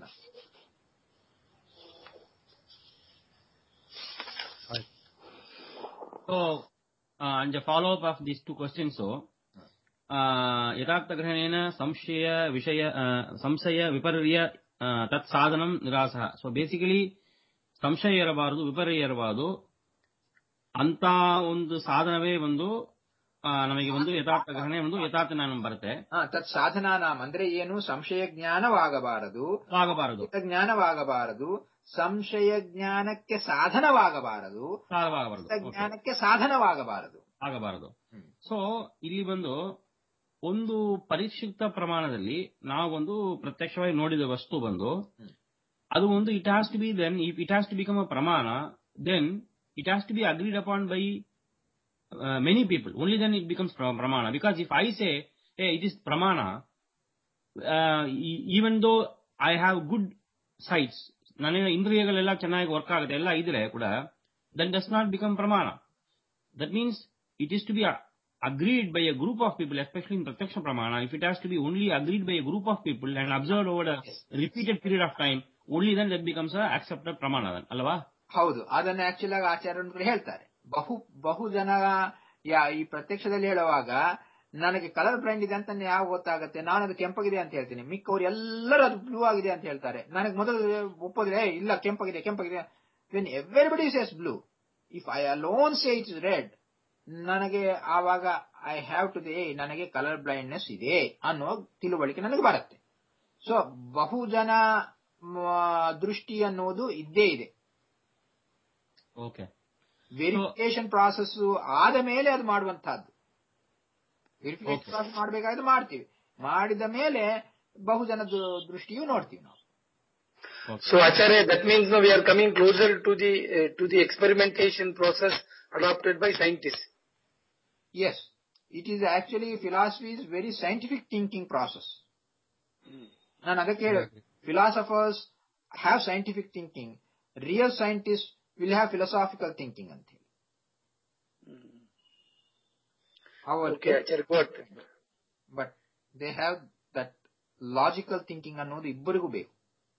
So, uh, and the follow-up of these two questions, so, uh, ಯಥಾರ್ಥಗ್ರಹಣೇನ ಸಂಶಯ ವಿಷಯ ಸಂಶಯ ವಿಪರ್ಯ ತತ್ ಸಾಧನಂ ನಿರಾಸಃ ಸೊ ಬೇಸಿಕಲಿ ಸಂಶಯ ಇರಬಾರದು ವಿಪರ್ಯ ಇರಬಾರದು ಅಂತ ಒಂದು ಸಾಧನವೇ ಒಂದು ಆ, ನಮಗೆ ಒಂದು ಯಥಾರ್ಥ ಗ್ರಹಣೆ ಒಂದು ಯಥಾರ್ಥ ಜ್ಞಾನ ಬರುತ್ತೆ ಆ, ತತ್ ಸಾಧನಾ ನಾಮ ಅಂದ್ರೆ ಏನು ಸಂಶಯ ಜ್ಞಾನವಾಗಬಾರದು ಆಗಬಾರದು ಹಿತ ಜ್ಞಾನವಾಗಬಾರದು ಸಂಶಯ ಜ್ಞಾನಕ್ಕೆ ಸಾಧನವಾಗಬಾರದು ಆಗಬಾರದು ಹಿತ ಜ್ಞಾನಕ್ಕೆ ಸಾಧನವಾಗಬಾರದು ಆಗಬಾರದು ಹ್ಮ್. ಸೊ ಇಲ್ಲಿ ಬಂದು ಒಂದು ಪರಿಷ್ಕೃತ ಪ್ರಮಾಣದಲ್ಲಿ ನಾವು ಒಂದು ಪ್ರತ್ಯಕ್ಷವಾಗಿ ನೋಡಿದ ವಸ್ತು ಬಂದು ಹ್ಮ್. ಅದು ಒಂದು it has to be then if it has to become a pramana then it has to be agreed upon by many people only then it becomes pramana because if I say ಏ it is pramana even though I have good sights ನನ್ನ ಇಂದ್ರಿಯಗಳೆಲ್ಲ ಚೆನ್ನಾಗಿ work ಆಗುತ್ತೆ ಎಲ್ಲ ಇದ್ರೆ ಕೂಡ then does not become pramana that means it is to be agreed by a group of people, especially in Pratyaksha Pramana, if it has to be only agreed by a group of people and observed over a repeated period of time, only then that becomes a accepted Pramana then, ಅಲ್ವಾ? ಹೌದು ಅದನ್ನ actual ಆಗಿ ಆಚಾರ್ಯರು ಹೇಳ್ತಾರೆ ಬಹು ಬಹು ಜನ ಯಾ ಈ ಪ್ರತ್ಯಕ್ಷದಲ್ಲಿ ಹೇಳುವಾಗ ನನಗೆ ಕಲರ್ ಬ್ಲೈಂಡ್ ಇದೆ ಅಂತ ಯಾವ ಗೊತ್ತಾಗುತ್ತೆ ನಾನು ಅದು ಕೆಂಪಗಿದೆ ಅಂತ ಹೇಳ್ತೀನಿ ಮಿಕ್ಕವ್ರು ಎಲ್ಲರೂ ಅದು ಬ್ಲೂ ಆಗಿದೆ ಅಂತ ಹೇಳ್ತಾರೆ ನನಗೆ ಮೊದಲು ಒಪ್ಪೋದ್ರೆ "ಏ, ಇಲ್ಲ ಕೆಂಪಗಿದೆ ಕೆಂಪಗಿದೆ when everybody says blue if I alone say it's red ನನಗೆ ಆವಾಗ ಐ ಹ್ಯಾವ್ ಟು ದೇ ನನಗೆ ಕಲರ್ ಬ್ಲೈಂಡ್ನೆಸ್ ಇದೆ ಅನ್ನೋ ತಿಳುವಳಿಕೆ ನನಗೆ ಬರುತ್ತೆ ಸೊ ಬಹುಜನ ಮ, ದೃಷ್ಟಿ ಅನ್ನೋದು ಇದ್ದೇ ಇದೆ Okay. ವೆರಿಫಿಕೇಶನ್ ಪ್ರಾಸೆಸ್ ಆದ ಮೇಲೆ ಅದು ಮಾಡುವಂತಹದ್ದು ವೆರಿಫಿಕೇಶನ್ Okay. ಪ್ರಾಸೆಸ್ ಮಾಡಬೇಕಾದ್ರೆ ಮಾಡ್ತೀವಿ ಮಾಡಿದ ಮೇಲೆ ಬಹುಜನ ದು- ದೃಷ್ಟಿಯು ನೋಡ್ತೀವಿ ನಾವು Okay. So Acharya, that means now we are coming closer to the uh, to the experimentation process adopted by scientists. Yes it is actually philosophy is very scientific thinking process ನಾನು ಅದಕ್ಕೆ ಹೇಳೋದು philosophers have scientific thinking real scientist will have philosophical thinking ಅಂತ ಹೇಳಿ Okay, Acharya, good. But they have that logical thinking ಅನ್ನೋದು ಇಬ್ಬರಿಗೂ ಬೇಕು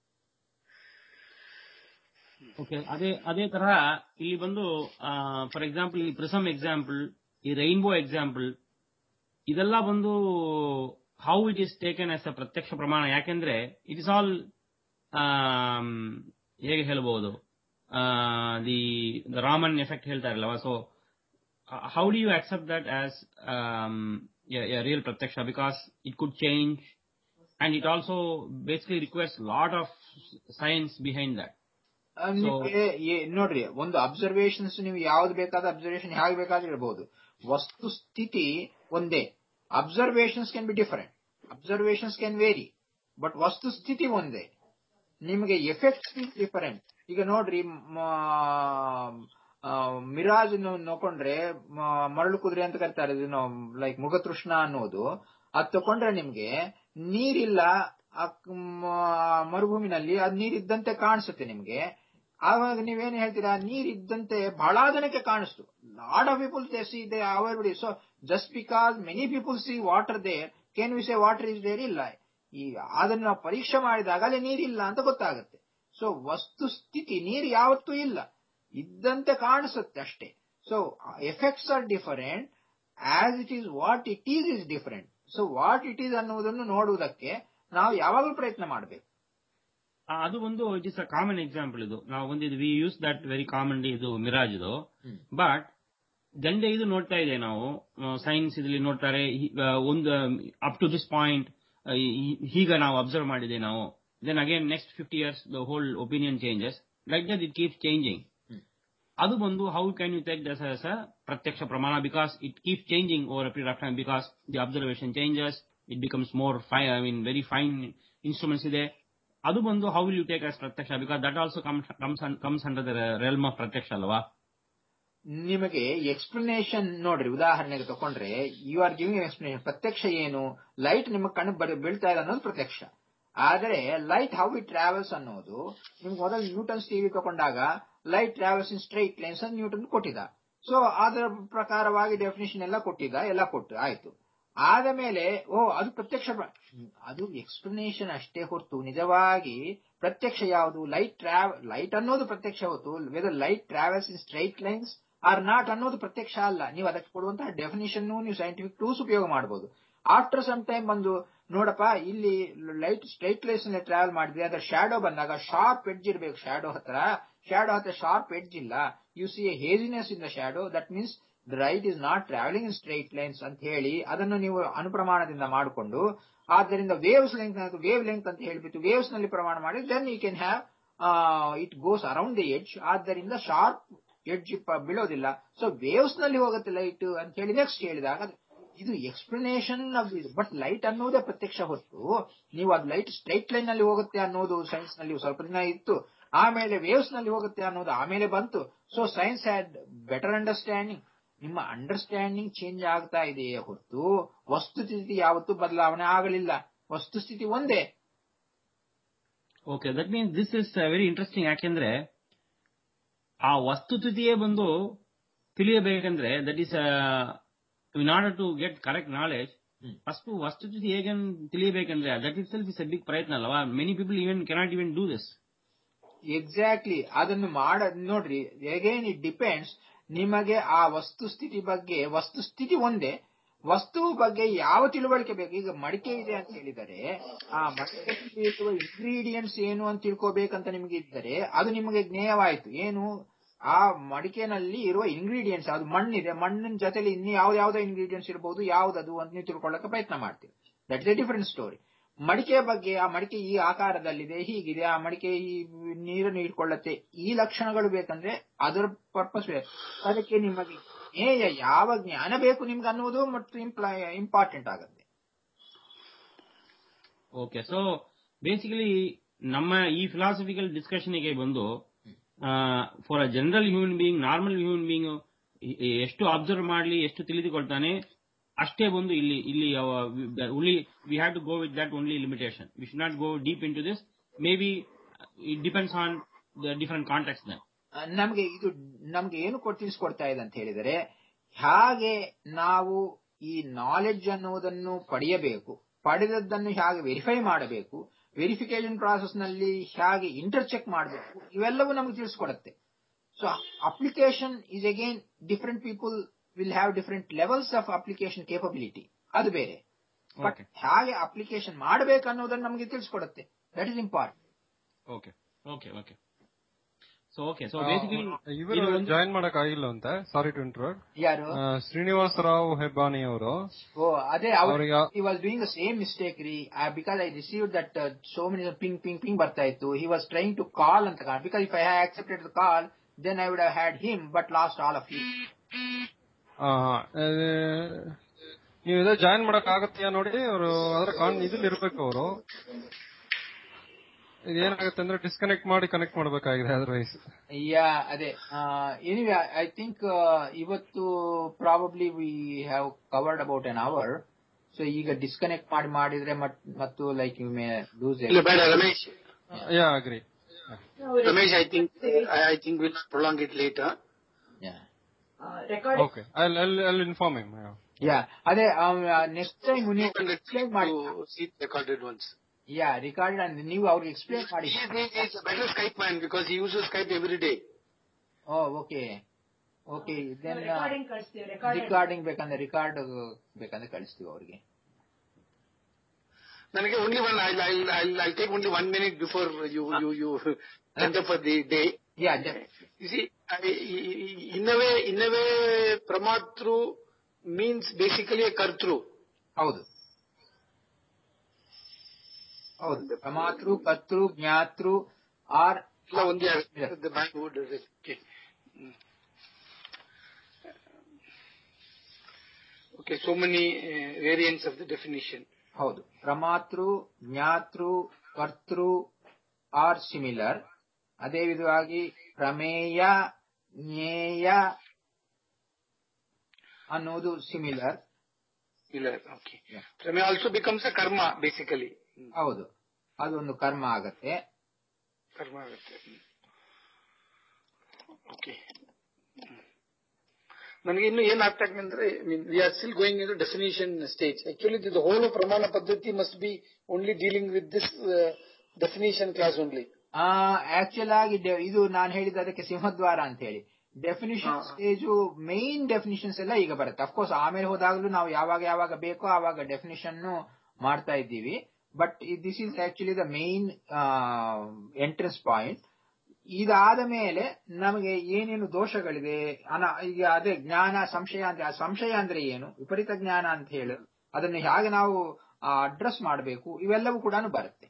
okay ಅದೇ ಅದೇ ತರಹ ಇಲ್ಲಿ ಬಂದು ಫಾರ್ ಎಕ್ಸಾಂಪಲ್ ಈ ಪ್ರಿಸಮ್ ಎಕ್ಸಾಂಪಲ್ ಈ ರೈನ್ಬೋ ಎಕ್ಸಾಂಪಲ್ ಇದೆಲ್ಲ ಬಂದು how it is taken as a pratyaksha pramana ಯಾಕೆಂದ್ರೆ ಇಟ್ ಇಸ್ ಆಲ್ ಹೇಗೆ ಹೇಳ್ಬಹುದು ದಿ ರಾಮನ್ ಎಫೆಕ್ಟ್ ಹೇಳ್ತಾರಲ್ವ so how do you accept that as real pratyaksha because it could change and it also basically request lot of science behind that ಆ, ನಿಮ್ಗೆ ಏ- ನೋಡ್ರಿ ಒಂದು observations ನೀವು ಯಾವ್ದು ಬೇಕಾದ ಅಬ್ಸರ್ವೇಷನ್ ಹೇಗೆ ಬೇಕಾದ್ರೂ ಇರಬಹುದು ವಸ್ತು ಸ್ಥಿತಿ ಒಂದೇ observations can be different observations can vary but ವಸ್ತು ಸ್ಥಿತಿ ಒಂದೇ ನಿಮಗೆ ಎಫೆಕ್ಟ್ಸ್ ಡಿಫರೆಂಟ್ ಈಗ ನೋಡ್ರಿ ಮಿರಾಜ್ ನೋಕೊಂಡ್ರೆ ಮ- ಮರಳು ಕುದುರೆ ಅಂತ ಕರೀತಾರೆ ಇದು ಲೈಕ್ ಮುಖತೃಷ್ಣ ಅನ್ನೋದು ಅದ್ ತಕೊಂಡ್ರೆ ನಿಮ್ಗೆ ನೀರಿಲ್ಲ ಆ ಮ- ಮರುಭೂಮಿನಲ್ಲಿ ಅದ್ ನೀರಿದ್ದಂತೆ ಕಾಣಿಸುತ್ತೆ ನಿಮ್ಗೆ ಆವಾಗ ನೀವೇನ್ ಹೇಳ್ತೀರಾ ನೀರಿದ್ದಂತೆ ಬಹಳ ಜನಕ್ಕೆ ಕಾಣಿಸ್ತು lot of people see they ಅವೈರ್ಬಿಡಿ so just because many people see water there can we say water is there ಇಲ್ಲ ಈ ಅದನ್ನ ನಾವು ಪರೀಕ್ಷೆ ಮಾಡಿದಾಗ ಅಲ್ಲಿ ನೀರಿಲ್ಲ ಅಂತ ಗೊತ್ತಾಗುತ್ತೆ ಸೊ ವಸ್ತು ಸ್ಥಿತಿ ನೀರು ಯಾವತ್ತೂ ಇಲ್ಲ ಇದ್ದಂತೆ ಕಾಣಿಸುತ್ತೆ ಅಷ್ಟೇ so effects are different as it is what it is is different so what it is ಅನ್ನುವುದನ್ನು ನೋಡುವುದಕ್ಕೆ ನಾವು ಯಾವಾಗಲೂ ಪ್ರಯತ್ನ ಮಾಡಬೇಕು ಆ, ಅದು ಒಂದು it is a common example ಇದು ನಾವು ಒಂದು we use that very common ಇದು ಮಿರಾಜ್ ಇದು ಬಟ್ ದಂಡೆ ಇದು ನೋಡ್ತಾ ಇದೆ ನಾವು ಸೈನ್ಸ್ ಇದರಲ್ಲಿ ನೋಡ್ತಾರೆ ಹಿ- ಆ, ಒಂದು ಅಪ್ ಟು ದಿಸ್ ಪಾಯಿಂಟ್ ಹೀಗ ನಾವು ಅಬ್ಸರ್ವ್ ಮಾಡಿದೆ ನಾವು then again next fifty years the whole opinion changes like that it keep changing ಅದು ಬಂದು how can you take this as a pratyaksha pramana because it keep changing over a period of time because the observation changes it becomes more fi I mean very fine instruments ಇದೆ ಅದು ಬಂದು how will you take as pratyaksha because that also comes under the realm of pratyaksha ಅಲ್ವಾ ನಿಮಗೆ explanation ನೋಡ್ರಿ ಉದಾಹರಣೆಗೆ ತಕೊಂಡ್ರೆ you are giving explanation ಪ್ರತ್ಯಕ್ಷ ಏನು ಲೈಟ್ ನಿಮ್ಮ ಕಣ್ಣು ಬರ- ಬೀಳ್ತಾ ಇದೆ ಅನ್ನೋದು ಪ್ರತ್ಯಕ್ಷ ಆದರೆ ಲೈಟ್ ಹೌ ಇಟ್ ಟ್ರಾವೆಲ್ಸ್ ಅನ್ನೋದು ನಿಮ್ಗೆ ಮೊದಲು ನ್ಯೂಟನ್ಸ್ ಟಿವಿ ತಗೊಂಡಾಗ light travels in straight lines ಅಂತ ನ್ಯೂಟನ್ ಕೊಟ್ಟಿದ್ದ ಸೊ ಅದರ ಪ್ರಕಾರವಾಗಿ ಡೆಫಿನೇಷನ್ ಎಲ್ಲ ಕೊಟ್ಟಿದ್ದ ಎಲ್ಲ ಕೊಟ್ಟು ಆಯ್ತು ಆದ ಮೇಲೆ ಓ ಅದು ಪ್ರತ್ಯಕ್ಷ ಪ್ರ- ಅದು ಎಕ್ಸ್ಪ್ಲನೇಷನ್ ಅಷ್ಟೇ ಹೊರತು ನಿಜವಾಗಿ ಪ್ರತ್ಯಕ್ಷ ಯಾವುದು ಲೈಟ್ ಟ್ರಾವ್ ಲೈಟ್ ಅನ್ನೋದು ಪ್ರತ್ಯಕ್ಷ ಹೊತ್ತು whether light travels in straight lines or not ಅನ್ನೋದು ಪ್ರತ್ಯಕ್ಷ ಅಲ್ಲ ನೀವು ಅದಕ್ಕೆ ಕೊಡುವಂತಹ ಡೆಫಿನೇಷನ್ ನೀವು ಸೈಂಟಿಫಿಕ್ ಟೂಲ್ಸ್ ಉಪಯೋಗ ಮಾಡಬಹುದು ಆಫ್ಟರ್ ಸಮ್ ಟೈಮ್ ಬಂದು ನೋಡಪ್ಪ ಇಲ್ಲಿ ಲೈಟ್ ಸ್ಟ್ರೈಟ್ ಲೈನ್ಸ್ ನಲ್ಲಿ ಟ್ರಾವೆಲ್ ಮಾಡಿದ್ರೆ ಅದರ ಶಾಡೋ ಬಂದಾಗ ಶಾರ್ಪ್ ಎಡ್ಜ್ ಇರಬೇಕು ಶಾಡೋ ಹತ್ರ ಶಾಡೋ ಹತ್ರ ಶಾರ್ಪ್ ಎಡ್ಜ್ ಇಲ್ಲ you see a haziness in the shadow that means the light is not travelling in straight lines ಅಂತ ಹೇಳಿ ಅದನ್ನು ನೀವು ಅನುಪ್ರಮಾಣದಿಂದ ಮಾಡಿಕೊಂಡು ಆದ್ದರಿಂದ ವೇವ್ಸ್ ಲೆಂತ್ ವೇವ್ ಲೆಂತ್ ಅಂತ ಹೇಳಿಬಿಟ್ಟು ವೇವ್ಸ್ ನಲ್ಲಿ ಪ್ರಮಾಣ ಮಾಡಿ then you can have it goes around the edge ಆದ್ದರಿಂದ ಶಾರ್ಪ್ ಎಡ್ಜ್ ಬೀಳೋದಿಲ್ಲ ಸೊ ವೇವ್ಸ್ ನಲ್ಲಿ ಹೋಗುತ್ತೆ ಲೈಟ್ ಅಂತ ಹೇಳಿ ನೆಕ್ಸ್ಟ್ ಹೇಳಿದಾಗ ಅದು- ಇದು ಎಕ್ಸ್ಪ್ಲನೇಷನ್ ಇದು ಬಟ್ ಲೈಟ್ ಅನ್ನೋದೇ ಪ್ರತ್ಯಕ್ಷ ಹೊತ್ತು ನೀವು ಅದು ಲೈಟ್ ಸ್ಟ್ರೈಟ್ ಲೈನ್ ನಲ್ಲಿ ಹೋಗುತ್ತೆ ಅನ್ನೋದು ಸೈನ್ಸ್ ನಲ್ಲಿ ಸ್ವಲ್ಪ ದಿನ ಇತ್ತು ಆಮೇಲೆ ವೇವ್ಸ್ ನಲ್ಲಿ ಹೋಗುತ್ತೆ ಅನ್ನೋದು ಆಮೇಲೆ ಬಂತು so science had better understanding ನಿಮ್ಮ ಅಂಡರ್ಸ್ಟ್ಯಾಂಡಿಂಗ್ ಚೇಂಜ್ ಆಗ್ತಾ ಇದೆಯೇ ಹೊರತು ವಸ್ತುಸ್ಥಿತಿ ಯಾವತ್ತೂ ಬದಲಾವಣೆ ಆಗಲಿಲ್ಲ ವಸ್ತುಸ್ಥಿತಿ ಒಂದೇ okay that means this is very interesting ಯಾಕೆಂದ್ರೆ ಆ ವಸ್ತುಸ್ಥಿತಿಯೇ ಬಂದು ತಿಳಿಯಬೇಕಂದ್ರೆ that is in order to get correct knowledge, Hmm. First ವಸ್ತುಸ್ಥಿತಿ ಹೇಗೆ ತಿಳಿಯಬೇಕಂದ್ರೆ that itself is a big ಪ್ರಯತ್ನ ಅಲ್ವಾ many people even cannot even do this exactly ಅದನ್ನು ಮಾಡ ನೋಡ್ರಿ ಅಗೇನ್ ಇಟ್ ಡಿಪೆಂಡ್ಸ್ ನಿಮಗೆ ಆ ವಸ್ತುಸ್ಥಿತಿ ಬಗ್ಗೆ ವಸ್ತುಸ್ಥಿತಿ ಒಂದೇ ವಸ್ತು ಬಗ್ಗೆ ಯಾವ ತಿಳುವಳಿಕೆ ಬೇಕು ಈಗ ಮಡಿಕೆ ಇದೆ ಅಂತ ಹೇಳಿದರೆ ಆ ಮಡಿಕೆಯಲ್ಲಿ ಇರುವ ಇಂಗ್ರೀಡಿಯೆಂಟ್ಸ್ ಏನು ಅಂತ ತಿಳ್ಕೋಬೇಕಂತ ನಿಮಗೆ ಇದ್ದರೆ ಅದು ನಿಮಗೆ ಜ್ಞೇಯವಾಯಿತು ಏನು ಆ ಮಡಿಕೆನಲ್ಲಿ ಇರುವ ಇಂಗ್ರೀಡಿಯೆಂಟ್ಸ್ ಅದು ಮಣ್ಣಿದೆ ಮಣ್ಣಿನ ಜೊತೆಲಿ ಇನ್ನು ಯಾವ ಯಾವ್ದೋ ಇಂಗ್ರೀಡಿಯೆಂಟ್ಸ್ ಇರಬಹುದು ಯಾವ್ದದು ಅಂತ ನೀವು ತಿಳ್ಕೊಳ್ಳೋಕೆ ಪ್ರಯತ್ನ ಮಾಡ್ತೀವಿ that is a different story ಮಡಿಕೆ ಬಗ್ಗೆ ಆ ಮಡಿಕೆ ಈ ಆಕಾರದಲ್ಲಿದೆ ಹೀಗಿದೆ ಆ ಮಡಿಕೆ ಈ ನೀರನ್ನು ಇಟ್ಕೊಳ್ಳುತ್ತೆ ಈ ಲಕ್ಷಣಗಳು ಬೇಕಂದ್ರೆ ಅದರ ಪರ್ಪಸ್ ಬೇಕು ಅದಕ್ಕೆ ನಿಮಗೆ ಜ್ಞೇಯ ಯಾವ ಜ್ಞಾನ ಬೇಕು ನಿಮ್ಗೆ ಅನ್ನುವುದು ಮತ್ತು ಇಂಪಾರ್ಟೆಂಟ್ ಆಗುತ್ತೆ ಓಕೆ ಸೊ ಬೇಸಿಕಲಿ ನಮ್ಮ ಈ ಫಿಲಾಸಫಿಕಲ್ ಡಿಸ್ಕಷನ್ಗೆ ಬಂದು for a general human being normal human being ಎಷ್ಟು ಅಬ್ಸರ್ವ್ ಮಾಡಲಿ ಎಷ್ಟು ತಿಳಿದುಕೊಳ್ತಾನೆ ಅಷ್ಟೇ ಬಂದು ಇಲ್ಲಿ ಇಲ್ಲಿ ಉಳಿ we have to go with that only limitation we should not go deep into this may be it depends on the different contacts ಆ, ನಮ್ಗೆ ಇದು ನಮ್ಗೆ ಏನು ಕೊಟ್ಟು ತಿಳಿಸ್ಕೊಡ್ತಾ ಇದೆ ಅಂತ ಹೇಳಿದರೆ ಹಾಗೆ ನಾವು ಈ ನಾಲೆಡ್ಜ್ ಅನ್ನುವುದನ್ನು ಪಡೆಯಬೇಕು ಪಡೆದದ್ದನ್ನು ಹೇಗೆ ವೆರಿಫೈ ಮಾಡಬೇಕು ವೆರಿಫಿಕೇಶನ್ ಪ್ರಾಸೆಸ್ ನಲ್ಲಿ ಹೇಗೆ ಇಂಟರ್ ಚೆಕ್ ಮಾಡಬೇಕು ಇವೆಲ್ಲವೂ ನಮಗೆ ತಿಳಿಸ್ಕೊಡುತ್ತೆ so application is again different people will have different levels of application capability ಅದು ಬೇರೆ ಬಟ್ Okay. ಹೇಗೆ ಅಪ್ಲಿಕೇಶನ್ ಮಾಡಬೇಕು ಅನ್ನೋದನ್ನು ನಮಗೆ ತಿಳಿಸ್ಕೊಡುತ್ತೆ that is important okay okay okay so okay so basically ಇವರು ಜಾಯಿನ್ ಮಾಡಕ್ ಆಗಿಲ್ಲ ಅಂತ ಸಾರಿ ಟು ಇಂಟರ್ವ್ಯೂಟ್ ಯಾರು ಶ್ರೀನಿವಾಸ ರಾವ್ ಹೆಬ್ಬಾನಿ ಅವರು ಓ ಅದೇ ಅವ್ರಿಗೆ ಆ- he was doing the same mistake ರೀ uh, because I received that uh, so many ping ping ping ಬರ್ತಾ ಇತ್ತು he was trying to call ಅಂತ ಕಾಣ because if I had accepted the call then I would have had him but lost all of you ನೀವು ಇದೇ join ಮಾಡಕ್ ಆಗತ್ತೀಯಾ ನೋಡಿ ಅವರು ಅದ್ರ ಕಾನ್ ಇದ್ರಲ್ಲಿ ಇರ್ಬೇಕು ಅವರು ಇದೇನಾಗುತ್ತೆ ಅಂದ್ರೆ ಡಿಸ್ಕನೆಕ್ಟ್ ಮಾಡಿ ಕನೆಕ್ಟ್ ಮಾಡ್ಬೇಕಾಗಿದೆ ಅದರ್ವೈಸ್ yeah ಅದೇ ಎನಿವೆ ಐ ಥಿಂಕ್ ಇವತ್ತು probably we have covered about an hour so ಈಗ ಡಿಸ್ಕನೆಕ್ಟ್ ಮಾಡಿ ಮಾಡಿದ್ರೆ ಮತ್- ಮತ್ತು ಲೈಕ್ ಯು ಮೇ ಲೂಸ್ ಇಲ್ಲ ಬೇಡ Ramesh yeah agree Ramesh I think I think will prolong it later okay I inform him yeah ಅದೇ next time ನೀವು ಎಕ್ಸ್ಪ್ಲೈನ್ ಮಾಡಿ recorded ones yeah record and ನೀವು ಅವ್ರಿಗೆ ಎಕ್ಸ್ಪ್ಲೈನ್ ಮಾಡಿ He is a better Skype man because he uses Skype every day. Oh okay okay then recording ಕಳಿಸ್ತೀವಿ recording recording ಬೇಕಂದ್ರೆ record ಬೇಕಂದ್ರೆ ಕಳಿಸ್ತೀವಿ ಅವ್ರಿಗೆ ನನಗೆ only one, I'll, I'll, I'll, I'll take only one minute before you, you, you end up for the day. Yeah You see, I, in a way, in a way, Pramatru means basically a Kartru. ಹೌದು ಹೌದು ಪ್ರಮಾತೃ ಕರ್ತೃ ಜ್ಞಾತೃ R ಇಲ್ಲ ಒಂದೇ ಆಗುತ್ತೆ. The man who does it. Okay. Hmm. Okay, so many uh, variants of the definition. ಹೌದು ಪ್ರಮಾತೃ ಜ್ಞಾತೃ ಕರ್ತೃ R similar ಅದೇ ವಿಧವಾಗಿ ಪ್ರಮೇಯ ಜ್ಞೇಯ ಅನ್ನೋದು similar Similar, okay. Yeah. Pramaya also becomes a karma, basically. Hmm. ಹೌದು ಅದೊಂದು ಕರ್ಮ ಆಗತ್ತೆ ಕರ್ಮ ಆಗುತ್ತೆ ಓಕೆ ನನಗೆ ಇನ್ನು ಏನ್ ಆಗ್ತಾ ಇದೆ ಅಂದ್ರೆ we are still going in definition stage actually the whole pramana paddhati must be only dealing with this definition class only actual ಆಗಿ ಡೆ- ಇದು ನಾನು ಹೇಳಿದ ಅದಕ್ಕೆ ಸಿಂಹದ್ವಾರ ಅಂತ ಹೇಳಿ ಡೆಫಿನಿಷನ್ ಹಾ. ಸ್ಟೇಜು ಮೇನ್ ಡೆಫಿನಿಷನ್ಸ್ ಎಲ್ಲ ಈಗ ಬರುತ್ತೆ ಅಫ್ಕೋರ್ಸ್ ಆಮೇಲೆ ಹೋದಾಗಲೂ ನಾವು ಯಾವಾಗ ಯಾವಾಗ ಬೇಕೋ ಆವಾಗ ಡೆಫಿನಿಷನ್ ಮಾಡ್ತಾ ಇದ್ದೀವಿ but this is actually the main entrance point ಇದಾದ ಮೇಲೆ ನಮಗೆ ಏನೇನು ದೋಷಗಳಿದೆ ಅನ ಈಗ ಅದೇ ಜ್ಞಾನ ಸಂಶಯ ಅಂತ ಆ ಸಂಶಯ ಅಂದ್ರೆ ಏನು ವಿಪರೀತ ಜ್ಞಾನ ಅಂತ ಹೇಳಿ ಅದನ್ನು ಹೇಗೆ ನಾವು ಅಡ್ರೆಸ್ ಮಾಡಬೇಕು ಇವೆಲ್ಲವೂ ಕೂಡ ಬರುತ್ತೆ